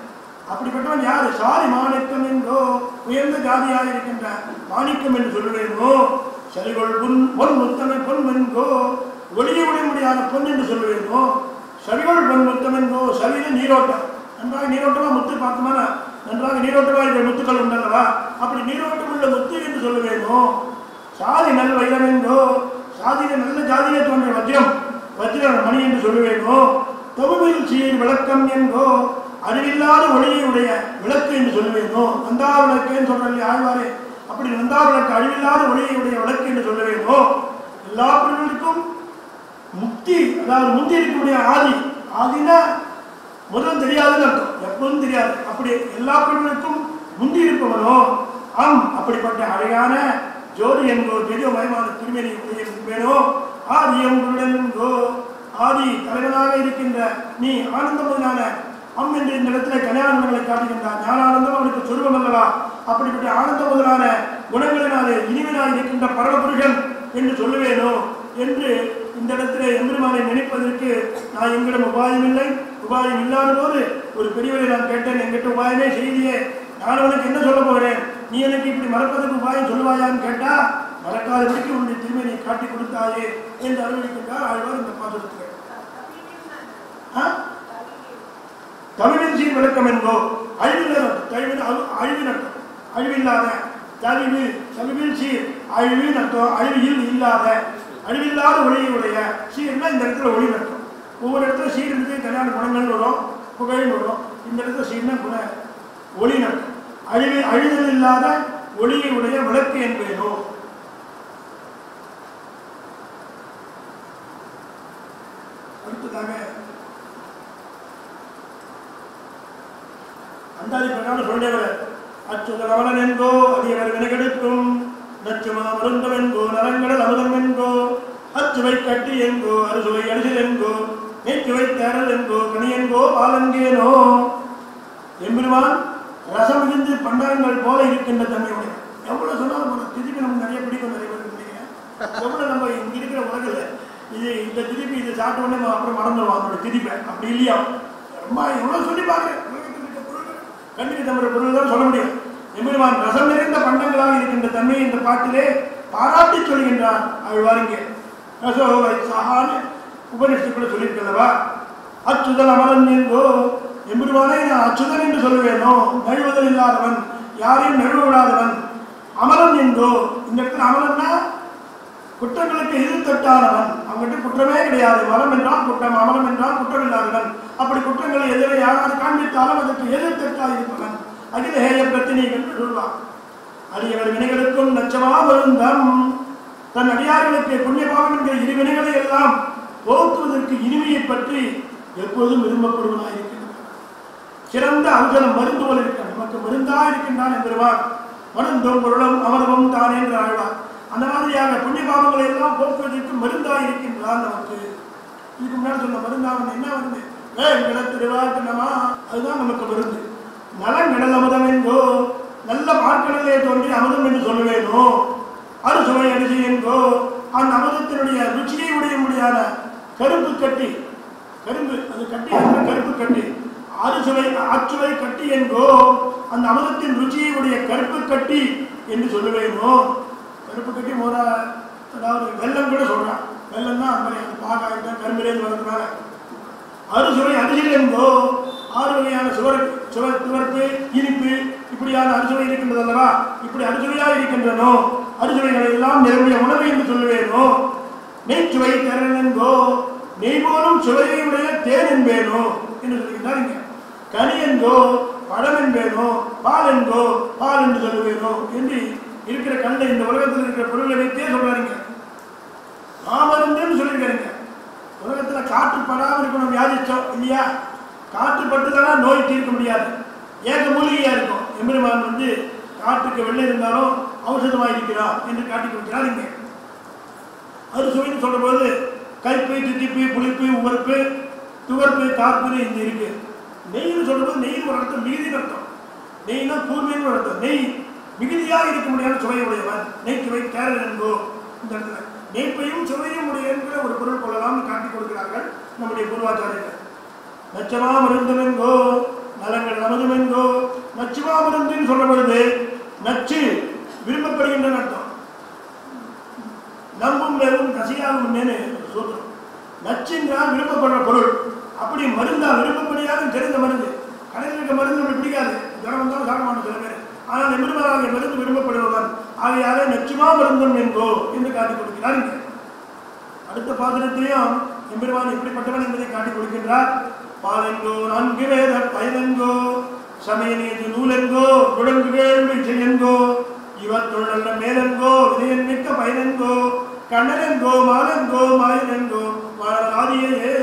அப்படிப்பட்டவன் யாரு சாரி மாணிக்கம் என்றோ உயர்ந்த ஜாதியாக இருக்கின்ற மாணிக்கம் என்று சொல்லுவேனோ சரிகொள் பொன் பொன் முத்தமை பொன் என்கோ ஒளிய விட முடியாத பொன் என்று சொல்லுவேனோ சரிகொள் பொன் முத்தம் என்கோ சரியில நீரோட்டம் நன்றாக நீரோட்டமா முத்து பார்த்தோம்னா நன்றாக நீரோட்டமா இருக்கிற முத்துக்கள் உண்டல்லவா அப்படி நீரோட்டம் உள்ள முத்து என்று சொல்லுவேனோ சாதி நல் வைரம் என்றோ சாதியில நல்ல ஜாதியிலே தோன்றிய வஜ்ரம் வஜ்ர மணி என்று சொல்லுவேனோ தொகுதியில் சீர் விளக்கம் என்றோ அறிவில்லாத ஒளியை உடைய விளக்கு என்று சொல்லுவேனோ நந்தா விளக்குன்னு சொல்றேன் ஆழ்வாரே அப்படி நந்தா விளக்கு அழிவில்லாத ஒளியை உடைய விளக்கு என்று சொல்லுவேனோ எல்லா பொருளுக்கும் முக்தி அதாவது முந்தி இருக்கக்கூடிய ஆதி ஆதினா முதல் தெரியாதுன்னு அர்த்தம் எப்போதும் தெரியாது அப்படி எல்லா பொருளுக்கும் முந்தி இருப்பவனோ ஆம் அப்படிப்பட்ட அழகான ஜோதி என்கோ பெரிய மயமான திருமணி உடையோ ஆதி என்கோ ஆதி தலைவனாக இருக்கின்ற நீ ஆனந்தமனான அம் என்று இந்த இடத்துல கல்யாணங்களை காட்டுகின்றார் ஞானானந்தம் அவனுக்கு சொருபம் அல்லவா அப்படிப்பட்ட ஆனந்த முதலான குணங்களினாலே இனிமையாக இருக்கின்ற பரமபுருஷன் என்று சொல்லுவேனோ என்று இந்த இடத்துல எம்பெருமானை நினைப்பதற்கு நான் எங்களிடம் உபாயம் இல்லை உபாயம் இல்லாத போது ஒரு பெரியவரை நான் கேட்டேன் என்கிட்ட உபாயமே செய்தியே நான் உனக்கு என்ன சொல்ல போகிறேன் நீ எனக்கு இப்படி மறப்பதற்கு உபாயம் சொல்லுவாயான்னு கேட்டா மறக்காதபடிக்கு உன்னுடைய திருமையை காட்டி கொடுத்தாயே என்று அறிவிக்கின்றார் ஆழ்வார் இந்த பாசுரத்தில் ஆ? தமிழின் சீர் விளக்கம் என்போ அழிவில் தழிவில் அழிவின் அர்த்தம் அழிவில்லாத தழிவு தழிவில் சீர் அழிவின் அர்த்தம் அழிவில் இல்லாத அழிவில்லாத ஒளியை உடைய சீர்னா இந்த இடத்துல ஒளி அர்த்தம் ஒவ்வொரு இடத்துல சீர் இருக்கு கல்யாண குணங்கள் வரும் புகழ் வரும் இந்த இடத்துல சீர்னா குண ஒளி அர்த்தம் அழிவு அழிதல் இல்லாத ஒளியை உடைய விளக்கு என்பேனோ அடுத்ததாக அந்தாதி பிரகாரம் சொல்லியவர் அச்சுதரவலன் என்கோ அடியவர் வினைகெடுக்கும் நச்சுமா மருந்தம் என்கோ நலங்கடல் அமுதம் என்கோ அச்சுவை கட்டி என்கோ அறுசுவை அரிசில் என்கோ நெச்சுவை தேரல் என்கோ கனி என்கோ பாலங்கேனோ எம்பெருமான் ரசம் மிகுந்து பண்டாரங்கள் போல இருக்கின்ற தன்மையுடைய எவ்வளவு சொன்னாலும் போதும் திருப்பி நமக்கு நிறைய பிடிக்கும் நிறைய பேருக்கு நினைக்கிறேன் எவ்வளவு நம்ம இங்க இருக்கிற உலகில் இது இந்த திருப்பி இது சாப்பிட்ட உடனே நம்ம அப்புறம் மறந்துடுவோம் அதோட திருப்பை அப்படி இல்லையா ரொம்ப எவ்வளவு சொல்லி பார்க்குறேன் உலகத்தில் இருக்க பொருள்கள் கண்ணுக்கு தம்முடைய பொருள் தான் சொல்ல முடியும் எம்பெருமான் ரசம் நிறைந்த பண்டங்களாக இருக்கின்ற தன்மையை இந்த பாட்டிலே பாராட்டி சொல்கின்றார் ஆழ்வாருங்க ரசோவை சகான்னு உபனிஷத்துக்குள்ள சொல்லியிருக்கிறதவா அச்சுதல் அமரன் என்போ எம்பெருமானை நான் அச்சுதன் என்று சொல்லுவேனோ நழுவுதல் இல்லாதவன் யாரையும் நழுவ விடாதவன் அமரன் என்றோ இந்த இடத்துல அமரன்னா குற்றங்களுக்கு எதிர்த்தட்டானவன் அவங்ககிட்ட குற்றமே கிடையாது மரம் என்றால் குற்றம் அமரம் என்றால் குற்றம் இல்லாதவன் அப்படி குற்றங்களை எதிரே யாராவது காண்பித்தாலும் அதற்கு எதிர்த்தட்டா இருப்பவன் அகில ஹேய பிரத்தினை என்று சொல்வான் அடியவர் வினைகளுக்கும் நச்சமா வருந்தம் தன் அடியார்களுக்கு புண்ணிய பாவம் என்கிற இரு வினைகளை எல்லாம் போக்குவதற்கு இனிமையை பற்றி எப்போதும் விரும்பப்படுவதாக இருக்கின்றன சிறந்த ஔஷதம் மருந்து போல இருக்க நமக்கு மருந்தா இருக்கின்றான் என்பருவார் மருந்தும் பொருளும் அமர்வும் தான் என்று ஆழ்வார் அந்த மாதிரியாக புண்ணிய பாவங்களை எல்லாம் போக்குவதற்கு மருந்தா இருக்கின்றான் நமக்கு இதுக்கு முன்னாடி சொன்ன மருந்தாவன் என்ன மருந்து வேங்கட திருவாக்கணமா அதுதான் நமக்கு மருந்து நலங்கடல் அமுதம் என்றோ நல்ல பார்க்கடலே தோன்றி அமுதம் என்று சொல்லுவேனோ அறுசுவை அரிசி என்றோ அந்த அமுதத்தினுடைய ருச்சியை உடைய முடியாத கருப்பு கட்டி கரும்பு அது கட்டி அந்த கருப்பு கட்டி அறுசுவை அச்சுவை கட்டி என்றோ அந்த அமுதத்தின் ருச்சியை உடைய கருப்பு கட்டி என்று சொல்லுவேனோ கருப்பு கட்டி மோரா அதாவது வெள்ளம் கூட சொல்றான் வெள்ளம் தான் அந்த மாதிரி அந்த பாகாயிட்டம் கரும்பிலேருந்து வர்றதுனால அறுசுவை அரிசில் என்போ ஆறு வகையான சுவர் சுவ துவர்ப்பு இனிப்பு இப்படியான அறுசுவை இருக்கின்றது அல்லவா இப்படி அறுசுவையாக இருக்கின்றனோ அறுசுவைகளை எல்லாம் நிரம்பிய உணவு என்று சொல்லுவேனோ நெய்ச்சுவை திறன் என்போ நெய் போலும் சுவையை உடைய தேன் என்பேனோ என்று சொல்லுகின்றார் இங்க கனி என்போ பழம் என்பேனோ பால் என்போ பால் என்று சொல்லுவேனோ என்று இருக்கிற கண்ட இந்த உலகத்தில் இருக்கிற பொருளை வைத்தே சொல்றாருங்க மாமருந்துன்னு சொல்லியிருக்காருங்க உலகத்துல காற்று படாமல் இருக்கணும் வியாதிச்சோம் இல்லையா காற்று பட்டுதானா நோய் தீர்க்க முடியாது ஏக மூலிகையா இருக்கும் எம்பெருமான் வந்து காற்றுக்கு வெள்ளை இருந்தாலும் ஔஷதமாக இருக்கிறார் என்று காட்டி கொடுக்கிறார் இங்கே அது சுவைன்னு சொல்ற போது கைப்பு தித்திப்பு புளிப்பு உவர்ப்பு துவர்ப்பு காப்புன்னு இங்க இருக்கு நெய்னு சொல்லும்போது நெய் ஒரு அர்த்தம் மிகுதின்னு அர்த்தம் நெய்னா கூர்மைன்னு ஒரு அர்த்தம் நெய் மிகுதியாக இருக்க முடியாத சுவை உடையவன் நெய் சுவை கேரல் என்போ இந்த இடத்துல நெய்ப்பையும் சுவையும் உடைய என்கிற ஒரு பொருள் கொள்ளலாம்னு காட்டி கொடுக்கிறார்கள் நம்முடைய பூர்வாச்சாரியர்கள் நச்சமா மருந்தமெங்கோ நலங்கள் நமதுமெங்கோ நச்சுமாமருந்துன்னு சொல்ற பொழுது நச்சு விரும்பப்படுகின்றன அர்த்தம் நம்பும் வேவும் கசியாகும் சொல்றோம் நச்சுன்றால் விரும்பப்படுற பொருள் அப்படி மருந்தா விரும்பப்படியாக தெரிந்த மருந்து கடையில் இருக்க மருந்து நம்மளுக்கு பிடிக்காது ஜனம் வந்தாலும் சாப்பிட மாட்டோம் சில பேர் ஆனால் எம்பெருமானாகிய மருந்து விரும்பப்படுபவன் ஆகையாலே நச்சுமா மருந்தும் என்போ என்று காட்டிக் கொடுக்கிறார் இங்கே. அடுத்த பாத்திரத்திலையும் எம்பெருமான் எப்படிப்பட்டவன் என்பதை காட்டிக் கொடுக்கின்றார் பாலெங்கோ நான்கு வேத பயனெங்கோ சமயநீதி நூலெங்கோ குழங்கு வேள்வி செய்யெங்கோ இவற்றுள் நல்ல மேலெங்கோ வினயன் மிக்க பயனெங்கோ கண்ணனெங்கோ மாலெங்கோ மாயனெங்கோ ஆதியே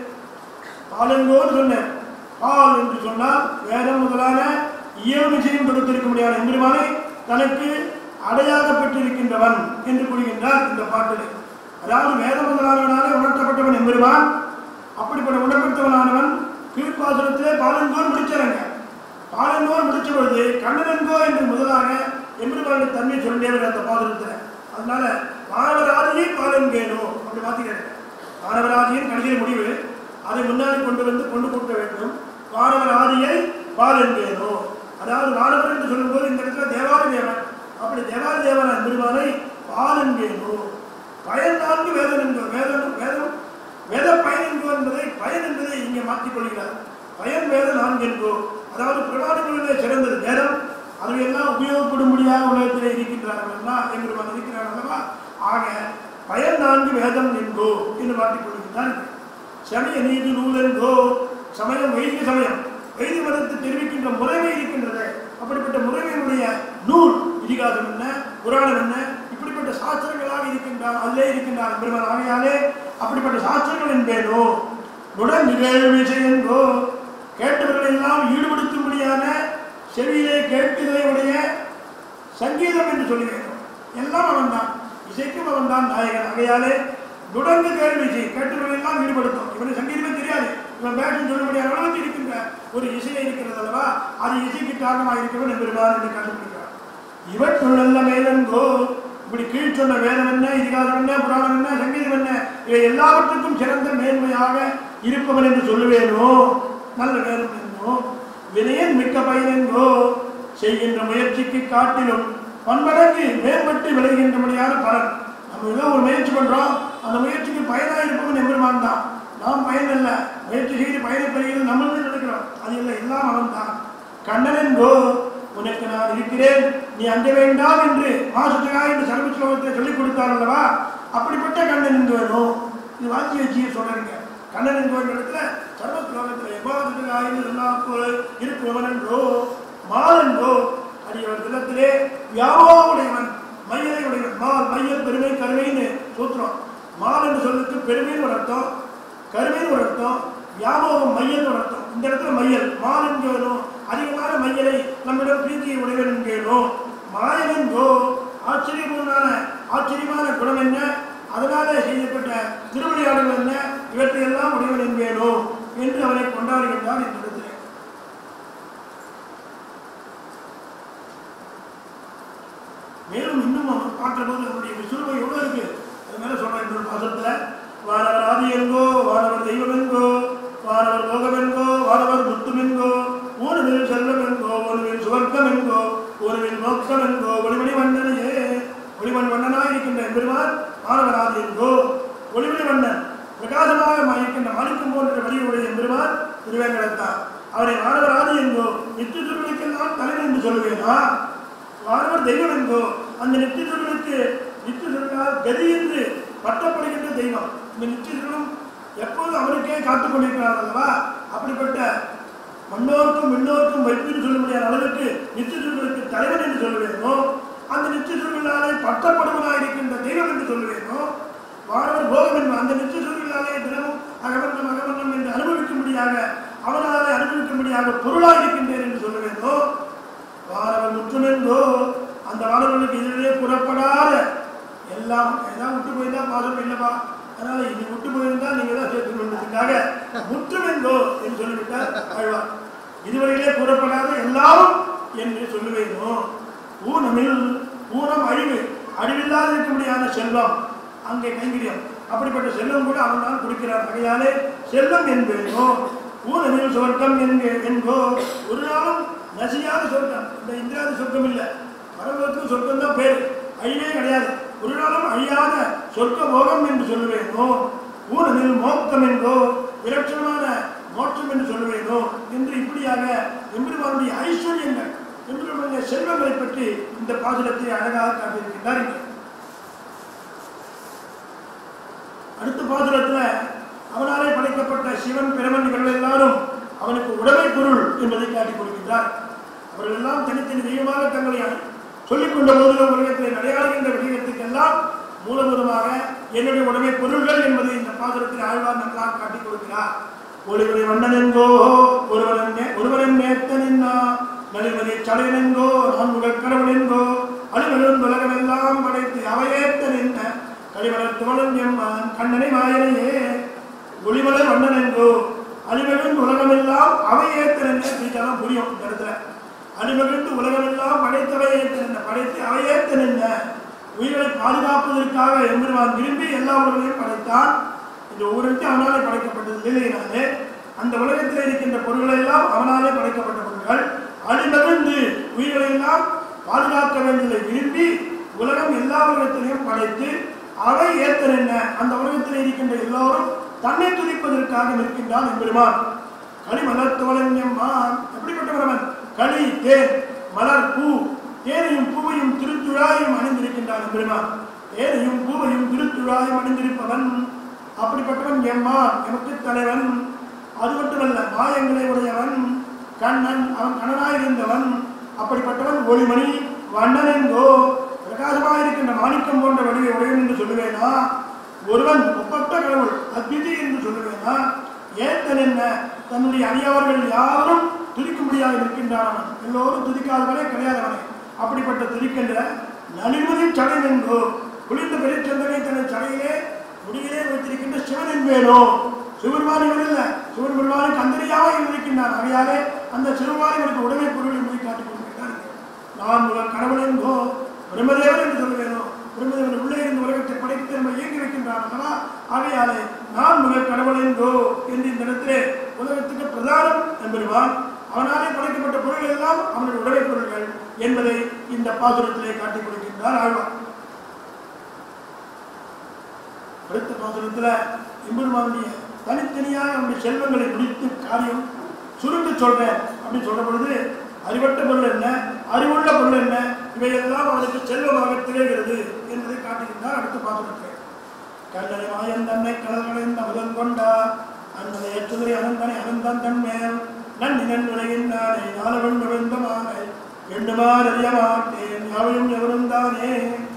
பாலெங்கோன்னு சொன்னேன் பால் என்று சொன்னால் வேதம் முதலான இயல் விஷயம் கொடுத்திருக்க முடியாத எம்பெருமானை தனக்கு அடையாக பெற்றிருக்கின்றவன் என்று கூறுகின்றார் இந்த பாட்டிலே அதாவது வேத முதலானவனாலே உணர்த்தப்பட்டவன் எம்பெருமான் அப்படிப்பட்ட உணர்த்தவனானவன் கீழ்ப்பாசுரத்திலே பாலங்கோர் முடிச்சாருங்க பாலங்கோர் முடிச்ச பொழுது கண்ணனங்கோ என்று முதலாக எம்பெருமானுடைய தன்மை சொல்லியவர் அந்த பாசுரத்தில் அதனால மாணவராதியை பாலங்கேனோ அப்படி மாத்திக்கிறாங்க மாணவராதியின் கடைசியில் முடிவு அதை முன்னாடி கொண்டு வந்து கொண்டு கொடுக்க வேண்டும் வானவர் ஆதியை பாலென்பேனோ அதாவது வானவர் என்று சொல்லும்போது இந்த இடத்துல தேவாதி தேவன் அப்படி தேவாதி தேவன் பெருமானை பாலென்பேனோ பயன் நான்கு வேதம் என்போ வேதம் வேதம் வேத பயன் என்போ என்பதை பயன் என்பதை இங்கே மாற்றிக் கொள்கிறார் பயன் வேத நான்கு என்போ அதாவது பிரமாணங்களிலே சிறந்தது வேதம் அவையெல்லாம் உபயோகப்படும்படியாக உலகத்திலே இருக்கின்றார்கள் எம்பெருமான் இருக்கிறார் அல்லவா ஆக பயன் நான்கு வேதம் என்போ என்று மாற்றிக் கொள்கின்றார் சமய நீதி நூலென்றோ சமயம் வைதிக சமயம் வைதிக மதத்தை தெரிவிக்கின்ற முறைமை இருக்கின்றது அப்படிப்பட்ட முறைமையினுடைய நூல் இதிகாசம் என்ன புராணம் என்ன இப்படிப்பட்ட சாஸ்திரங்களாக இருக்கின்றார் அல்லே இருக்கின்றார் பெருமாள் ஆகையாலே அப்படிப்பட்ட சாஸ்திரங்கள் என்பேனோ உடன் நிகழ்வு செய்யன்றோ கேட்டவர்கள் எல்லாம் ஈடுபடுத்தும்படியான செவியிலே கேட்டுதலை உடைய சங்கீதம் என்று சொல்லுகிறோம் எல்லாம் அவன்தான் இசைக்கும் அவன்தான் நாயகன் ஆகையாலே நுடங்கு கேள்வி செய் கேட்டவர்கள் எல்லாம் ஈடுபடுத்தும் இவனுக்கு சங்கீதமே தெரியாது இவன் பேஷன் சொல்ல முடியாத அளவுக்கு இருக்கின்ற ஒரு இசையை இருக்கிறது அல்லவா அது இசைக்கு காரணமாக இருக்கவன் எம்பெருமான் என்று கண்டுபிடிக்கிறார் இவற்றுள் நல்ல மேலங்கோ இப்படி கீழ் சொன்ன வேதம் என்ன இதிகாரம் என்ன புராணம் என்ன சங்கீதம் என்ன இவை எல்லாவற்றுக்கும் சிறந்த மேன்மையாக இருப்பவன் என்று சொல்லுவேனோ நல்ல வேதம் என்னோ வினயன் மிக்க பயனெங்கோ செய்கின்ற முயற்சிக்கு காட்டிலும் பன்மடங்கு மேம்பட்டு விளைகின்றபடியான பலன் நம்ம ஏதோ ஒரு முயற்சி பண்றோம் அந்த முயற்சிக்கு பயனாக இருப்பவன் எம்பெருமான் தான் நாம் பயன் அல்ல முயற்சி செய்து பயனை பெறுகிறது நம்மளும் நினைக்கிறோம் அது இல்லை எல்லாம் அவன் தான் கண்ணனெங்கோ உனக்கு நான் இருக்கிறேன் நீ அஞ்ச வேண்டாம் என்று மாசுத்தகா என்று சர்வ ஸ்லோகத்தில் சொல்லிக் கொடுத்தார் அல்லவா அப்படிப்பட்ட கண்ணன் என்று வேணும் இது வாஞ்சி வச்சியை சொல்றீங்க கண்ணன் என்ற இடத்துல சர்வ ஸ்லோகத்தில் எவ்வாறு என்று சொன்னா போல இருப்பவன் என்றோ மாலென்றோ அடியவர் தினத்திலே வியாபாவுடையவன் மையலை உடையவன் மால் மையல் பெருமை கருமைன்னு சூத்திரம் மால் என்று சொல்லுக்கு பெருமைன்னு ஒரு அர்த்தம் கருமைன்னு ஒரு அர்த்தம் வியாபோகம் மையல் ஒரு அர்த்தம் இந்த இடத்துல மையல் மால் என்கிறோம் அதிகமான மையலை நம்மிடம் பிரீத்தியை உடையவன் என்கிறோம் மாயன் என்றோ ஆச்சரியமான ஆச்சரியமான குணம் என்ன அதனால செய்யப்பட்ட திருவிளையாடல் என்ன இவற்றையெல்லாம் உடையவன் என்கிறோ என்று அவனை கொண்டாடுகின்றான் இந்த இடத்துல மேலும் இன்னும் அவன் பார்க்கிற போது அவனுடைய விசுறுவை எவ்வளவு இருக்கு அது மேல சொல்றேன் இன்னொரு மாசத்துல வானவர் ஆதி என்கோ வானவர் தெய்வம் என்கோ வானவர் லோகம் என்கோ வானவர் முத்தும் என்கோ ஊனுவில் செல்வம் என்கோ ஒருவில் சுவர்க்கம் என்கோ ஒருவில் மோட்சம் என்கோ ஒளிமணி வண்ணனையே ஒளிமண் வண்ணனாய் இருக்கின்ற பெருமான் வானவர் ஆதி என்கோ ஒளிமணி வண்ணன் பிரகாசமாக இருக்கின்ற மாணிக்கம் போன்ற வடிவுடைய பெருமான் திருவேங்கடத்தான் அவரை வானவர் ஆதி என்கோ நித்திய திருவிழிக்கெல்லாம் தலைவர் என்று சொல்லுவேனா வானவர் தெய்வம் என்கோ அந்த நித்தியர்களுக்கு நித்தியர்களால் கதி என்று பட்டப்படுகின்ற தெய்வம் இந்த நித்தியர்களும் எப்போதும் அவருக்கே காத்துக் கொண்டிருக்கிறார் அல்லவா அப்படிப்பட்ட மன்னோருக்கும் விண்ணோருக்கும் வைப்பின்னு சொல்ல முடியாத அளவுக்கு நித்தியர்களுக்கு தலைவன் என்று சொல்லுவேனோ அந்த நித்தியர்களாலே பட்டப்படுவதாக இருக்கின்ற தெய்வம் என்று சொல்லுவேனோ வானவர் போகம் என்ப அந்த நித்தியர்களாலே தினமும் அகவண்ணம் அகவண்ணம் என்று அனுபவிக்கும்படியாக அவனாலே அனுபவிக்கும்படியாக பொருளாக இருக்கின்றேன் என்று சொல்லுவேனோ வானவர் முற்றுமென்றோ அந்த வானவர்களுக்கு இதிலே புறப்படாத எல்லாம் எல்லாம் விட்டு போயிருந்தா பாசம் இல்லைப்பா அதனால இது விட்டு போயிருந்தா நீங்க தான் சேர்த்து கொண்டதுக்காக முற்றுமென்றோ என்று சொல்லிவிட்டார் ஆழ்வார் இதுவரையிலே புறப்படாத எல்லாரும் என்று சொல்லுவேனோ ஊனமில் ஊனம் அழிவு அழிவில்லாத இருக்கும்படியான செல்வம் அங்கே கைங்கரியம் அப்படிப்பட்ட செல்வம் கூட அவன் தான் கொடுக்கிறார் ஆகையாலே செல்வம் என்பேனோ ஊனமில் சொர்க்கம் என்க என்கோ ஒரு நாளும் நசியாத சொர்க்கம் இந்த இந்திராத சொர்க்கம் இல்லை பரலோகத்துக்கு சொர்க்கம் தான் பேர் அழிவே கிடையாது ஒரு நாளும் அழியாத சொர்க்க போகம் என்று சொல்லுவேனோ ஊனமில் மோக்கம் என்கோ விலட்சணமான மோட்சம் என்று சொல்லுவேனோ என்று இப்படியாக எம்பெருமானுடைய ஐஸ்வர்யங்கள் எம்பெருமானுடைய செல்வங்களை பற்றி இந்த பாசுரத்தை அழகாக காட்டியிருக்கின்றார் இங்கே. அடுத்த பாசுரத்துல அவனாலே படைக்கப்பட்ட சிவன் பிரமன் இவர்கள் எல்லாரும் அவனுக்கு உடைமை பொருள் என்பதை காட்டிக் கொடுக்கின்றார் அவர்கள் எல்லாம் தனித்தனி தெய்வமாக தங்களை சொல்லிக் கொண்ட போதிலும் உலகத்தில் நடையாடுகின்ற விஷயத்துக்கெல்லாம் மூலபூதமாக என்னுடைய உடைமை பொருள்கள் என்பதை இந்த பாசுரத்தில் ஆழ்வார் நன்றாக காட்டிக் கொடுக்கிறார் ஒளிவரை வண்ணன் என்கோ ஒருவன் நே- ஒருவன் நேர்த்தன் என்னா நலிவனை சடையன் என்கோ நான் முதல் கடவுள் என்கோ அலுவலன் உலகமெல்லாம் படைத்து அவையேத்தன் என்ன கழிவளர் தோழன் எம்மான் கண்ணனை மாயனையே ஒளிமலர் வண்ணன் என்றோ அழிவெழுந்து உலகமெல்லாம் அவை ஏத்தன் என்ன சீக்கிரம் புரியும் இந்த இடத்துல அழிவெழுந்து உலகமெல்லாம் படைத்தவை ஏத்தன் என்ன படைத்து அவை ஏத்தன் என்ன உயிர்களை பாதுகாப்பதற்காக எம்பெருமான் விரும்பி எல்லா உலகங்களையும் படைத்தான் இந்த ஊருக்கு அவனாலே படைக்கப்பட்டது இல்லையினாலே அந்த உலகத்தில் இருக்கின்ற பொருள்கள் எல்லாம் அவனாலே படைக்கப்பட்ட பொருள்கள் அழிமகிழ்ந்து உயிர்களை எல்லாம் பாதுகாக்க வேண்டியதை விரும்பி உலகம் எல்லா உலகத்திலையும் படைத்து அவை ஏத்தன் என்ன அந்த உலகத்தில் இருக்கின்ற எல்லோரும் தன்னை துதிப்பதற்காக நிற்கின்றான் எம்பெருமான் களி மலர் தோழன் எம்மான் எப்படிப்பட்டவரவன் களி தேன் மலர் பூ தேனையும் பூவையும் திருத்துழாயும் அணிந்திருக்கின்றான் எம்பெருமான் தேனையும் பூவையும் திருத்துழாயும் அணிந்திருப்பவன் அப்படிப்பட்டவன் எம்மான் எனக்கு தலைவன் அது மட்டுமல்ல மாயங்களை உடையவன் கண்ணன் அவன் கண்ணனாயிருந்தவன் அப்படிப்பட்டவன் ஒளிமணி வண்ணன் என்கோ பிரகாசமாக இருக்கின்ற மாணிக்கம் போன்ற வடிவை உடையவன் என்று சொல்லுவேனா ஒருவன் ஒப்பற்ற கடவுள் அத்விதி என்று சொல்லுவேனா ஏத்தன் என்ன தன்னுடைய அடியவர்கள் யாரும் துதிக்க முடியாது நிற்கின்றான் அவன் எல்லோரும் துதிக்காதவனே கிடையாதவனே அப்படிப்பட்ட துதிக்கின்ற நலிமதி சடை என்கோ குளிர்ந்த பெருச்சந்தனை தனது சடையிலே முடியிலே வைத்திருக்கின்ற சிவன் என்பேனோ சிவபெருமான் இவன் இல்ல சிவபெருமானுக்கு அந்தரியாக இருக்கின்றான் அவையாலே அந்த சிவபெருமான் இவனுக்கு உடைமை பொருள் என்பதை காட்டிக் கொண்டிருக்கிறார் நான் முதல் கடவுள் என்போ பிரம்மதேவன் என்று சொல்லுவேனோ பிரம்மதேவன் உள்ளே இருந்து உலகத்தை படைத்து நம்ம இயங்கி வைக்கின்றான் அல்லவா ஆகையாலே நான் முதல் கடவுள் என்போ என்று இந்த இடத்திலே உலகத்துக்கு பிரதானம் என்பருவான் அவனாலே படைக்கப்பட்ட பொருள்கள் எல்லாம் அவனுடைய உடைமை பொருள்கள் என்பதை இந்த பாசுரத்திலே காட்டிக் கொடுக்கின்றார் ஆழ்வார் அடுத்த பாசுரத்துல எம்பெருமானுடைய தனித்தனியாக அவனுடைய செல்வங்களை முடித்து காரியம் சுருங்க சொல்றேன் அப்படின்னு சொல்ற பொழுது அறிவட்ட பொருள் என்ன அறிவுள்ள பொருள் என்ன இவையெல்லாம் அவனுக்கு செல்வமாக திகழ்கிறது என்பதை காட்டுகின்றார் அடுத்த பாசுரத்தை கல்லறை மாயன் தன்னை கடல்களின் அமுதம் கொண்டார் அன்பதை ஏற்றுதலை அனந்தனை அனந்தன் தன்மேல் நன்னினன் உலகின்றானே நாளவன் நுழைந்தமானை எண்ணுமாறு அறிய மாட்டேன் யாவையும் எவரும் தானே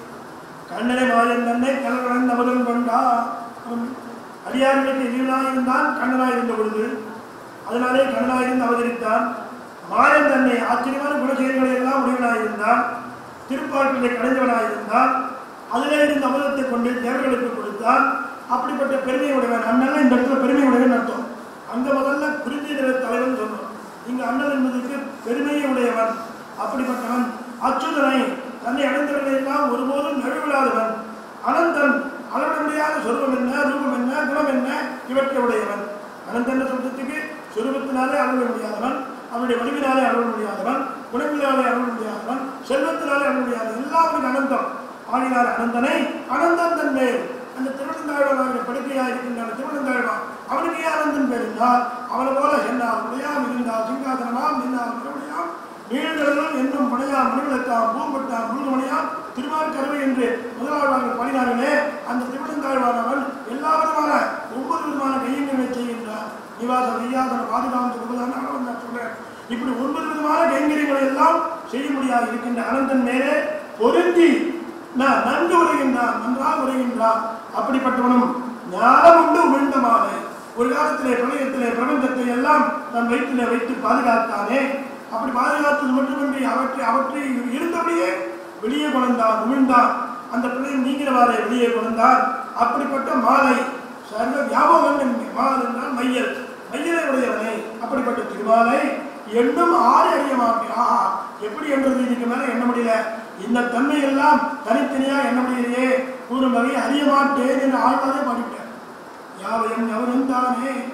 கண்ணனை மாயன் தன்னை கலகலன் அமுதம் கொண்டா அவன் அடியார்களுக்கு எதிராயிருந்தான் கண்ணனாய் இருந்த பொழுது அதனாலே கண்ணனாயிருந்து அவதரித்தான் மாயன் தன்னை ஆச்சரியமான குணசெயல்களை எல்லாம் உடையவனாயிருந்தான் திருப்பாட்டிலே கடைந்தவனாயிருந்தான் அதிலே இருந்த அமுதத்தை கொண்டு தேவர்களுக்கு கொடுத்தான் அப்படிப்பட்ட பெருமை உடையவன் அண்ணன் இந்த இடத்துல பெருமை உடையவன் அர்த்தம் அங்க முதல்ல குறிஞ்சி நிற தலைவன் சொன்னோம் இங்க அண்ணன் என்பதற்கு பெருமையை உடையவன் அப்படிப்பட்டவன் அச்சுதனை தன்னை அடைந்தவர்களை எல்லாம் ஒருபோதும் நழுவிடாதவன் அனந்தன் அளவிட முடியாத சொருபம் என்ன ரூபம் என்ன குணம் என்ன இவற்றை உடையவன் அனந்தன் சொல்றதுக்கு சொருபத்தினாலே அளவிட முடியாதவன் அவனுடைய வடிவினாலே அளவிட முடியாதவன் குணத்தினாலே அளவிட முடியாதவன் செல்வத்தினாலே அளவிட முடியாதவன் எல்லாருக்கும் அனந்தம் ஆகினார் அனந்தனை அனந்தன் தன் மேல் அந்த திருவனந்தாழ்வாருடைய படுக்கையாக இருக்கின்ற அந்த திருவனந்தாழ்வான் அவனுக்கு ஏன் அனந்தன் பேர் என்றால் அவனை போல என்னால் உடையாம் இருந்தால் சிங்காசனமாம் நின்னால் மறுபடியாம் நீழ்தலும் என்னும் படையாம் மணிவிளக்காம் பூம்பட்டாம் முழுமணியாம் திருமார்கரவை என்று முதலாளர்கள் பாடினார்களே அந்த திருவனந்தாழ்வானவன் எல்லா விதமான ஒவ்வொரு விதமான கையங்களை செய்கின்றான் நிவாச வையாசன பாதுகாப்பு உபதான அளவன் நான் சொல்றேன் இப்படி ஒன்பது விதமான கைங்கரியங்களை எல்லாம் செய்ய முடியாது இருக்கின்ற அனந்தன் மேலே பொருந்தி நான் நன்கு உரைகின்றான் நன்றாக உரைகின்றான் அப்படிப்பட்டவனும் ஞானம் உண்டு உமிழ்ந்தமான ஒரு காலத்திலே பிரளயத்திலே பிரபஞ்சத்தை எல்லாம் தன் வயிற்றிலே வைத்து பாதுகாத்தானே அப்படி பாதுகாத்தது மட்டுமின்றி அவற்றை அவற்றை இருந்தபடியே வெளியே கொண்டான் உமிழ்ந்தான் அந்த பிரளயம் நீங்கிறவாறே வெளியே கொண்டான் அப்படிப்பட்ட மாலை சர்வ வியாபகம் என்கிற மால் என்றால் மையல் மையலை உடையவனே அப்படிப்பட்ட திருமாலை எண்ணும் ஆறு அறிய மாட்டேன் ஆஹா எப்படி என்றது இதுக்கு மேல எண்ண முடியல இந்த தன்மை எல்லாம் தனித்தனியா எண்ண முடியலையே கூறும் வகை அறிய மாட்டேன் என்று ஆழ்வாரே பாடிவிட்டார் யாவையும் எவரும் தானே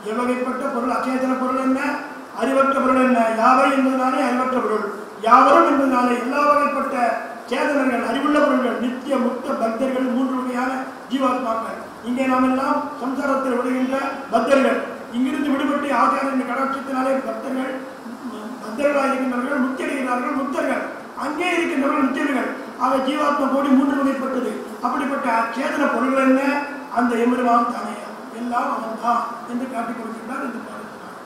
எவ்வகைப்பட்ட பொருள் அச்சேதன பொருள் என்ன அறிவற்ற பொருள் என்ன யாவை என்பதனாலே அறிவற்ற பொருள் யாவரும் என்பதனாலே எல்லா வகைப்பட்ட சேதனர்கள் அறிவுள்ள பொருள்கள் நித்திய முக்த பக்தர்கள் மூன்று வகையான ஜீவாத்மாக்கள் இங்கே நாம் எல்லாம் சம்சாரத்தில் விடுகின்ற பக்தர்கள் இங்கிருந்து விடுபட்டு ஆச்சாரியின் கடாட்சத்தினாலே பக்தர்கள் ம், பக்தர்களாக இருக்கின்றவர்கள் முக்தியடைகிறார்கள் முக்தர்கள் அங்கே இருக்கின்றவர்கள் முக்தியர்கள் ஆக ஜீவாத்மா கோடி மூன்று வகைப்பட்டது அப்படிப்பட்ட சேதன பொருள்கள் என்ன அந்த எம்பெருமான் தானே எல்லாம் அவன் தான் என்று காட்டிக் கொடுக்கின்றார் என்று பாடுகிறார்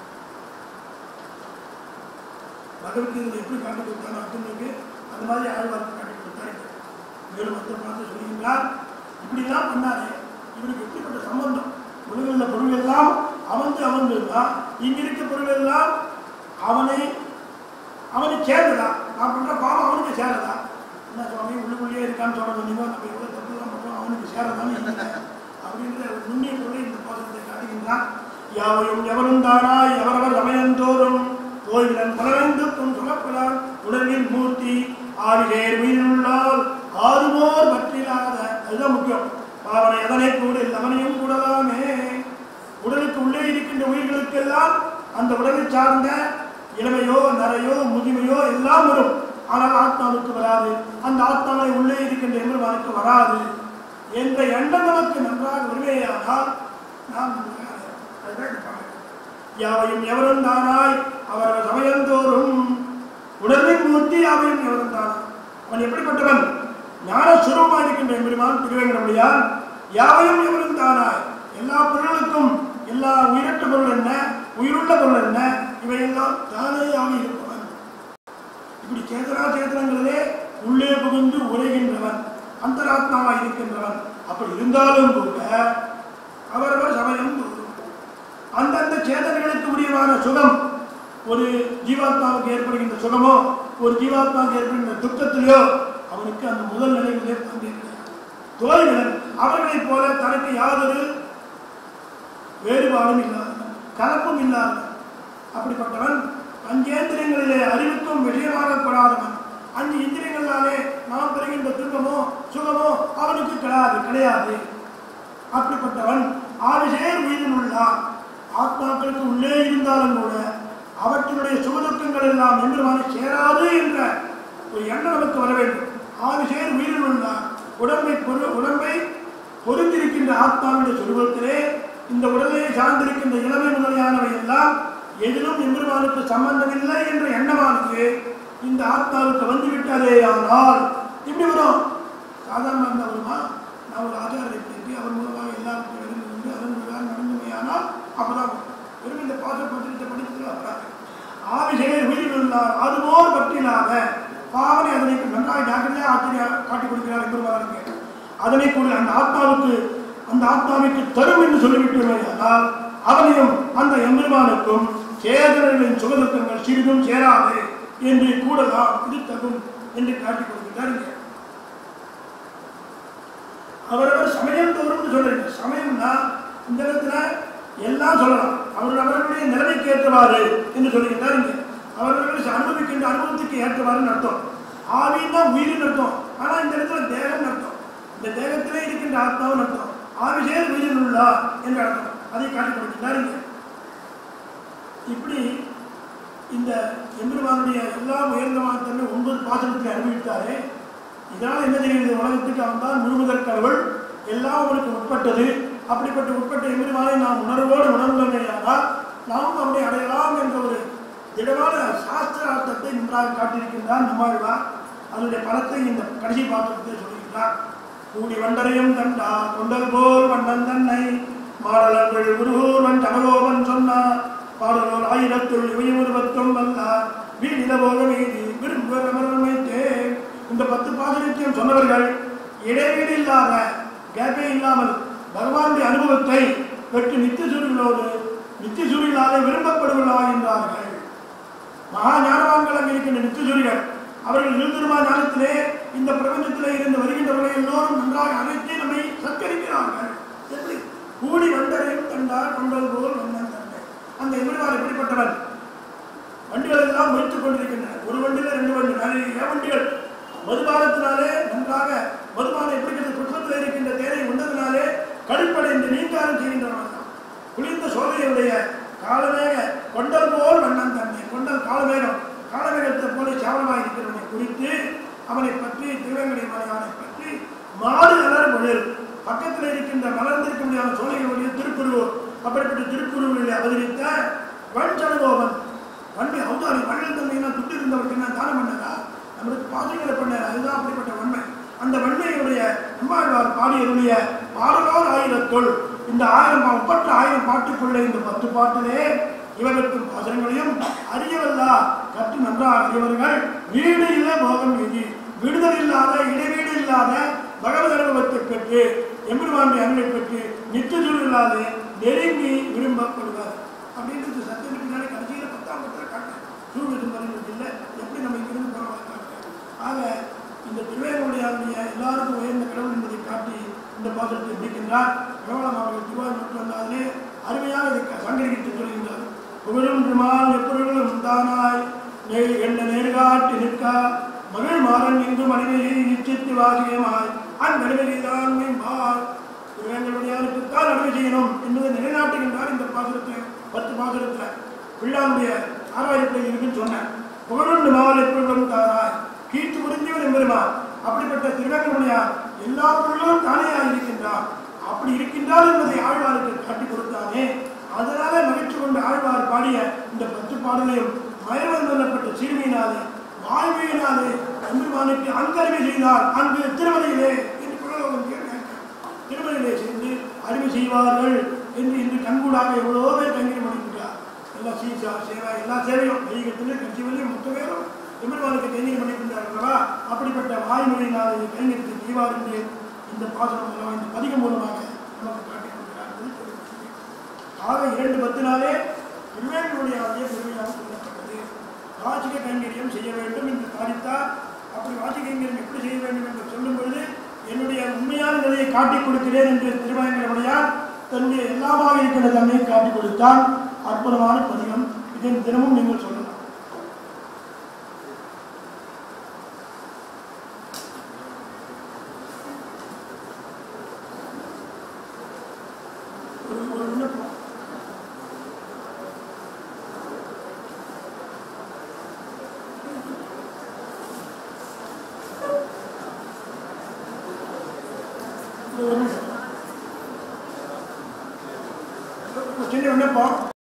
பகவத்கீதையில் எப்படி காட்டிக் கொடுத்தானோ அர்ஜுனுக்கு அந்த மாதிரி ஆழ்வார்க்கு காட்டிக் கொடுத்தாரு மேலும் மற்ற பார்த்து சொல்கின்றார் இப்படிலாம் பண்ணாரு இவனுக்கு எப்படிப்பட்ட சம்பந்தம் உலகில் பொருள் எல்லாம் அவந்து அவந்து தான் இங்க இருக்க பொருள் எல்லாம் அவனை அவனை சேர்ந்ததா நான் பண்ற பாவம் அவனுக்கு சேரதா என்ன சுவாமி உள்ளுக்குள்ளேயே இருக்கான்னு சொல்ல சொன்னீங்க நம்ம எவ்வளவு தப்புலாம் பண்றோம் அவனுக்கு சேரதானே இல்லை அப்படின்ற ஒரு நுண்ணிய பொருளை இந்த பாசத்தை காட்டுகின்றான் யாவையும் எவரும் தானாய் எவரவர் சமயந்தோறும் கோயிலன் பலரந்துக்கும் சுமப்படால் உடலின் மூர்த்தி ஆவிலேர் உயிருள்ளால் ஆறுமோர் பற்றிலாத அதுதான் முக்கியம் பாவனை எதனை கூட அவனையும் கூடலாமே உடலுக்கு உள்ளே இருக்கின்ற உயிர்களுக்கெல்லாம் அந்த உடலை சார்ந்த இளமையோ நரையோ முதுமையோ எல்லாம் வரும் ஆனால் ஆத்மாவுக்கு வராது அந்த ஆத்மாவை உள்ளே இருக்கின்ற எம்பெருமானுக்கு வராது என்ற எண்ணம் நமக்கு நன்றாக வருவேயானால் நாம் நன்றாக அதுதான் இந்த பாடல். யாவையும் எவரும் தானாய் அவர் சமயந்தோறும் உணர்வின் மூர்த்தி யாவையும் எவரும் தானாய் அவன் எப்படிப்பட்டவன் ஞான சுரூபமாக இருக்கின்ற எம்பெருமான் திருவேங்கடமுடியான் யாவையும் எவரும் தானாய் எல்லா பொருளுக்கும் எல்லா உயிரற்ற பொருள் என்ன உயிருள்ள பொருள் என்ன இவையெல்லாம் தானேயாக இருப்பவன் இப்படி சேதனா சேதனங்களிலே உள்ளே புகுந்து உரைகின்றவன் அந்தராத்மாவாக இருக்கின்றவன் அப்படி இருந்தாலும் கூட அவரவர் சமயம் கூறும். அந்தந்த சேதனைகளுக்கு உரியமான சுகம் ஒரு ஜீவாத்மாவுக்கு ஏற்படுகின்ற சுகமோ ஒரு ஜீவாத்மாவுக்கு ஏற்படுகின்ற துக்கத்திலேயோ அவனுக்கு அந்த முதல் நிலையிலே பங்கேற்கிறார் தோழிகள் அவர்களைப் போல தனக்கு யாதொரு வேறுபாடும் இல்லாதவன் கலப்பும் இல்லாதவன் அப்படிப்பட்டவன் அஞ்சேந்திரியங்களிலே அறிவுக்கும் விஷயமாகப்படாதவன் அஞ்சு இந்திரியங்களாலே நாம் பெறுகின்ற துன்பமோ சுகமோ அவனுக்கு கிடையாது கிடையாது அப்படிப்பட்டவன் ஆதிசேர் உயிரில் உள்ளான் ஆத்மாக்களுக்கு உள்ளே இருந்தாலும் கூட அவற்றினுடைய சுகதுக்கங்கள் எல்லாம் எம்பெருமானை சேராது என்ற ஒரு எண்ணம் நமக்கு வர வேண்டும் ஆதிசேர் உயிரில் உள்ளான் உடம்பை பொரு உடம்பை பொருந்திருக்கின்ற ஆத்மாவுடைய சுரூபத்திலே இந்த உடலை சார்ந்திருக்கின்ற இளமை முதலியானவை எல்லாம் எதிலும் எம்பெருமானுக்கு சம்பந்தமில்லை என்ற எண்ணமானது இந்த ஆத்மாவுக்கு வந்துவிட்டதே ஆனால் இப்படி வரும் சாதாரண இருந்தா வருமா நான் ஒரு ஆச்சாரத்தை பற்றி அவர் மூலமாக எல்லாருக்கும் இருந்து கொண்டு அதன் பிரகாரம் நடந்துமையானால் அப்பதான் வரும். வெறும் இந்த பாச பத்திரத்தை படித்தது வராது ஆவிசேர் உயிரிழந்தார் அதுபோல் பற்றினாக பாவனை அதனை நன்றாக ஜாக்கிரதையாக ஆச்சரிய காட்டி கொடுக்கிறார் பெருமாளுக்கு அதனை கூட அந்த ஆத்மாவுக்கு அந்த ஆத்மாவுக்கு தரும் என்று சொல்லிவிட்டுள்ளதால் அவனையும் அந்த எம்பெருமானுக்கும் சேதனர்களின் சுகதுக்கங்கள் சிறிதும் சேராது என்று கூடலாம் இது தகும் என்று காட்டிக் கொடுக்கிறார் இங்கே. அவரவர் சமயம் தோறும் சொல்றீங்க சமயம்னா இந்த இடத்துல எல்லாம் சொல்லலாம் அவர்கள் அவர்களுடைய நிலைமைக்கு ஏற்றவாறு என்று சொல்லுகின்றார் இங்கே அவர்கள் அனுபவிக்கின்ற அனுபவத்துக்கு ஏற்றவாறுன்னு அர்த்தம் ஆவின்னா உயிரின் அர்த்தம் ஆனா இந்த இடத்துல தேகம் அர்த்தம் இந்த தேகத்திலே இருக்கின்ற ஆத்மாவின் அர்த்தம் ஆவிசே உயிரில் உள்ளா என்று அர்த்தம் அதை காட்டிக் கொடுக்கின்றார் இங்கே இப்படி இந்த எம்பெருமானுடைய எல்லா உயர்ந்தமான தன்மை ஒன்பது பாசனத்தை அனுபவித்தாரே இதனால் என்ன தெரிகிறது உலகத்துக்கு அவன் தான் முழுமுதற் கடவுள் எல்லாம் அவனுக்கு உட்பட்டது அப்படிப்பட்ட உட்பட்ட எம்பெருமானை நாம் உணர்வோடு உணர்ந்தமையானால் நாம் அவனை அடையலாம் என்ற ஒரு திடமான சாஸ்திர அர்த்தத்தை நன்றாக காட்டியிருக்கின்றார் நம்மாழ்வார் அதனுடைய பலத்தை இந்த கடைசி பாத்திரத்தை சொல்லுகின்றார் கூடி வண்டரையும் கண்டா கொண்டல் போல் வண்ணன் தன்னை மாடலர்கள் குருகூர்வன் கடகோபன் சொன்னார் பாடலோர் ஆயிரத்துள் இவையும் ஒருவத்தும் வல்லார் வீணில போக மீதி விரும்புவரமைத்தே இந்த பத்து பாதிரித்தியம் சொன்னவர்கள் இடைவெளி இல்லாத கேப்பே இல்லாமல் பகவானுடைய அனுபவத்தை பெற்று நித்திய சூரியர்களோடு நித்திய சூரியனாலே விரும்பப்படுவர்களாகின்றார்கள் மகா ஞானவான்கள் அங்கே இருக்கின்ற நித்திய சூரியர்கள் அவர்கள் இருந்திருமா ஞானத்திலே இந்த பிரபஞ்சத்திலே இருந்து வருகின்றவர்களை எல்லோரும் நன்றாக அழைத்து நம்மை சத்கரிக்கிறார்கள் எப்படி கூடி வந்தரையும் கண்டார் கொண்டல் போல் வந்தன் தந்தை அந்த எதிர்வார் எப்படிப்பட்டவன் வண்டிகள் எல்லாம் வைத்துக் கொண்டிருக்கின்றன ஒரு வண்டியில ரெண்டு வண்டி நிறைய வண்டிகள் மதுபானத்தினாலே நன்றாக மதுபானம் எப்படி புத்தகத்தில் இருக்கின்ற தேரை உண்டதினாலே கடுப்படைந்து நீங்காரம் செய்கின்றவன் தான் குளிர்ந்த சோதனையுடைய காலமேக கொண்டல் போல் வண்ணன் தன்னை கொண்டல் காலமேகம் காலமேகத்தை போல சாவலமாக இருக்கிறவனை குறித்து அவனை பற்றி திருவேங்கடை மலையானை பற்றி மாடு அலர் மொழில் பக்கத்தில் இருக்கின்ற மலர்ந்திருக்க முடியாத சோலைகளுடைய திருக்குருவூர் அப்படிப்பட்ட திருக்குருவூரில் அவதரித்த வன்சனகோபன் வன்மை அவுதாரி வள்ளல் தன்மையெல்லாம் துட்டு இருந்தவருக்கு என்ன தானம் பண்ணதா நம்மளுக்கு பாதைகளை பண்ணார் அதுதான் அப்படிப்பட்ட வன்மை அந்த வன்மையுடைய நம்மாழ்வார் பாடியருடைய பாடலோர் ஆயிரத்துள் இந்த ஆயிரம் பா- முப்பத்து ஆயிரம் பாட்டுக்குள்ளே இந்த பத்து பாட்டிலே இவருக்கும் பாசனங்களையும் அறியவல்லா கற்று நன்றாக அறியவர்கள் வீடு இல்ல போகம் விதி விடுதல் இல்லாத இடைவீடு இல்லாத பகவத் அனுபவத்தை பெற்று எம்பெருமானுடைய அருளை பெற்று நிச்சயம் இல்லாத நெருங்கி விரும்பப்படுவார் அப்படின்றது சத்தியத்துக்கு பின்னாடி கடைசியில் பத்தாம் பத்தில் காட்டேன் சூழ்நிலை மறைந்தது இல்லை எப்படி நம்ம இங்கிருந்து போகிறோம் காட்டுறேன் ஆக இந்த திருவேங்கோடையாருடைய எல்லாருக்கும் உயர்ந்த கடவுள் என்பதை காட்டி இந்த பாசத்தை முடிக்கின்றார் பிரபலம் அவர்கள் திருவாரூர் வந்தாலே அருமையாக இதை சங்கரித்து சொல்கின்றார் புகழும் பெருமாள் எப்பொருளும் உண்டானாய் நெல் என்ற நேர்காட்டி நிற்கா மகள் மாறன் இங்கு மனைவியை நிச்சயித்து வாசியமாய் அந்நடுவெளிதான் மேம்பார் திருவேங்கலுடையாருக்குத்தான் அருமை செய்யணும் என்பதை நிலைநாட்டுகின்றார் இந்த பாசுரத்தை பத்து பாசுரத்தில் பிள்ளானுடைய ஆராயத்தை இருக்குன்னு சொன்னேன் புகழுண்டு மாவல் எப்பொழுதும் தாராய் கீர்த்து முடிஞ்சவர் எம்பெருமான் அப்படிப்பட்ட திருவேங்கலுடையார் எல்லா பொருளும் தானேயாக இருக்கின்றார் அப்படி இருக்கின்றார் என்பதை ஆழ்வாருக்கு காட்டி கொடுத்தானே அதனால மகிழ்ச்சி கொண்டு ஆழ்வார் பாடிய இந்த பத்து பாடலையும் மயவன் சொல்லப்பட்ட சிறுமியினாலே வாய்மையினாலே எம்பெருமானுக்கு அங்கறிவை செய்தார் அங்கு திருமலையிலே என்று குலலோகம் கேட்டார் திருமலையிலே சென்று அருமை செய்வார்கள் என்று இன்று கண்கூடாக எவ்வளவோ பேர் கைங்கரியம் பண்ணிவிட்டார் எல்லா சீசா சேவா எல்லா சேவையும் வைகத்திலும் கட்சிவிலையும் மொத்த பேரும் எம்பெருமானுக்கு கைங்கரியம் பண்ணிவிட்டார்களா அப்படிப்பட்ட வாய்மொழியினாலே கைங்கரித்து செய்வார் என்று இந்த பாசனம் மூலம் இந்த பதிகம் மூலமாக நமக்கு காட்டிக் கொடுக்கிறார் என்பதை தெரிவிக்கிறேன். ஆக இரண்டு பத்தினாலே திருவேங்கனுடைய ஆகிய பெருமையாக சொல்லப்பட்டது வாசிக கைங்கரியம் செய்ய வேண்டும் என்று காணித்தார் அப்படி வாசிக கைங்கரியம் எப்படி செய்ய வேண்டும் என்று சொல்லும் பொழுது என்னுடைய உண்மையான நிலையை காட்டிக் கொடுக்கிறேன் என்று திருவேங்கடமுடையார் தன்னுடைய எல்லாமாக இருக்கிற தன்மையை காட்டிக் கொடுத்தான் அற்புதமான பதிகம் இதை தினமும் நீங்கள் சொல்லலாம் ஒரு ஒரு விண்ணப்பம் ஒரு நிமிஷம். ஒரு சின்ன விண்ணப்பம்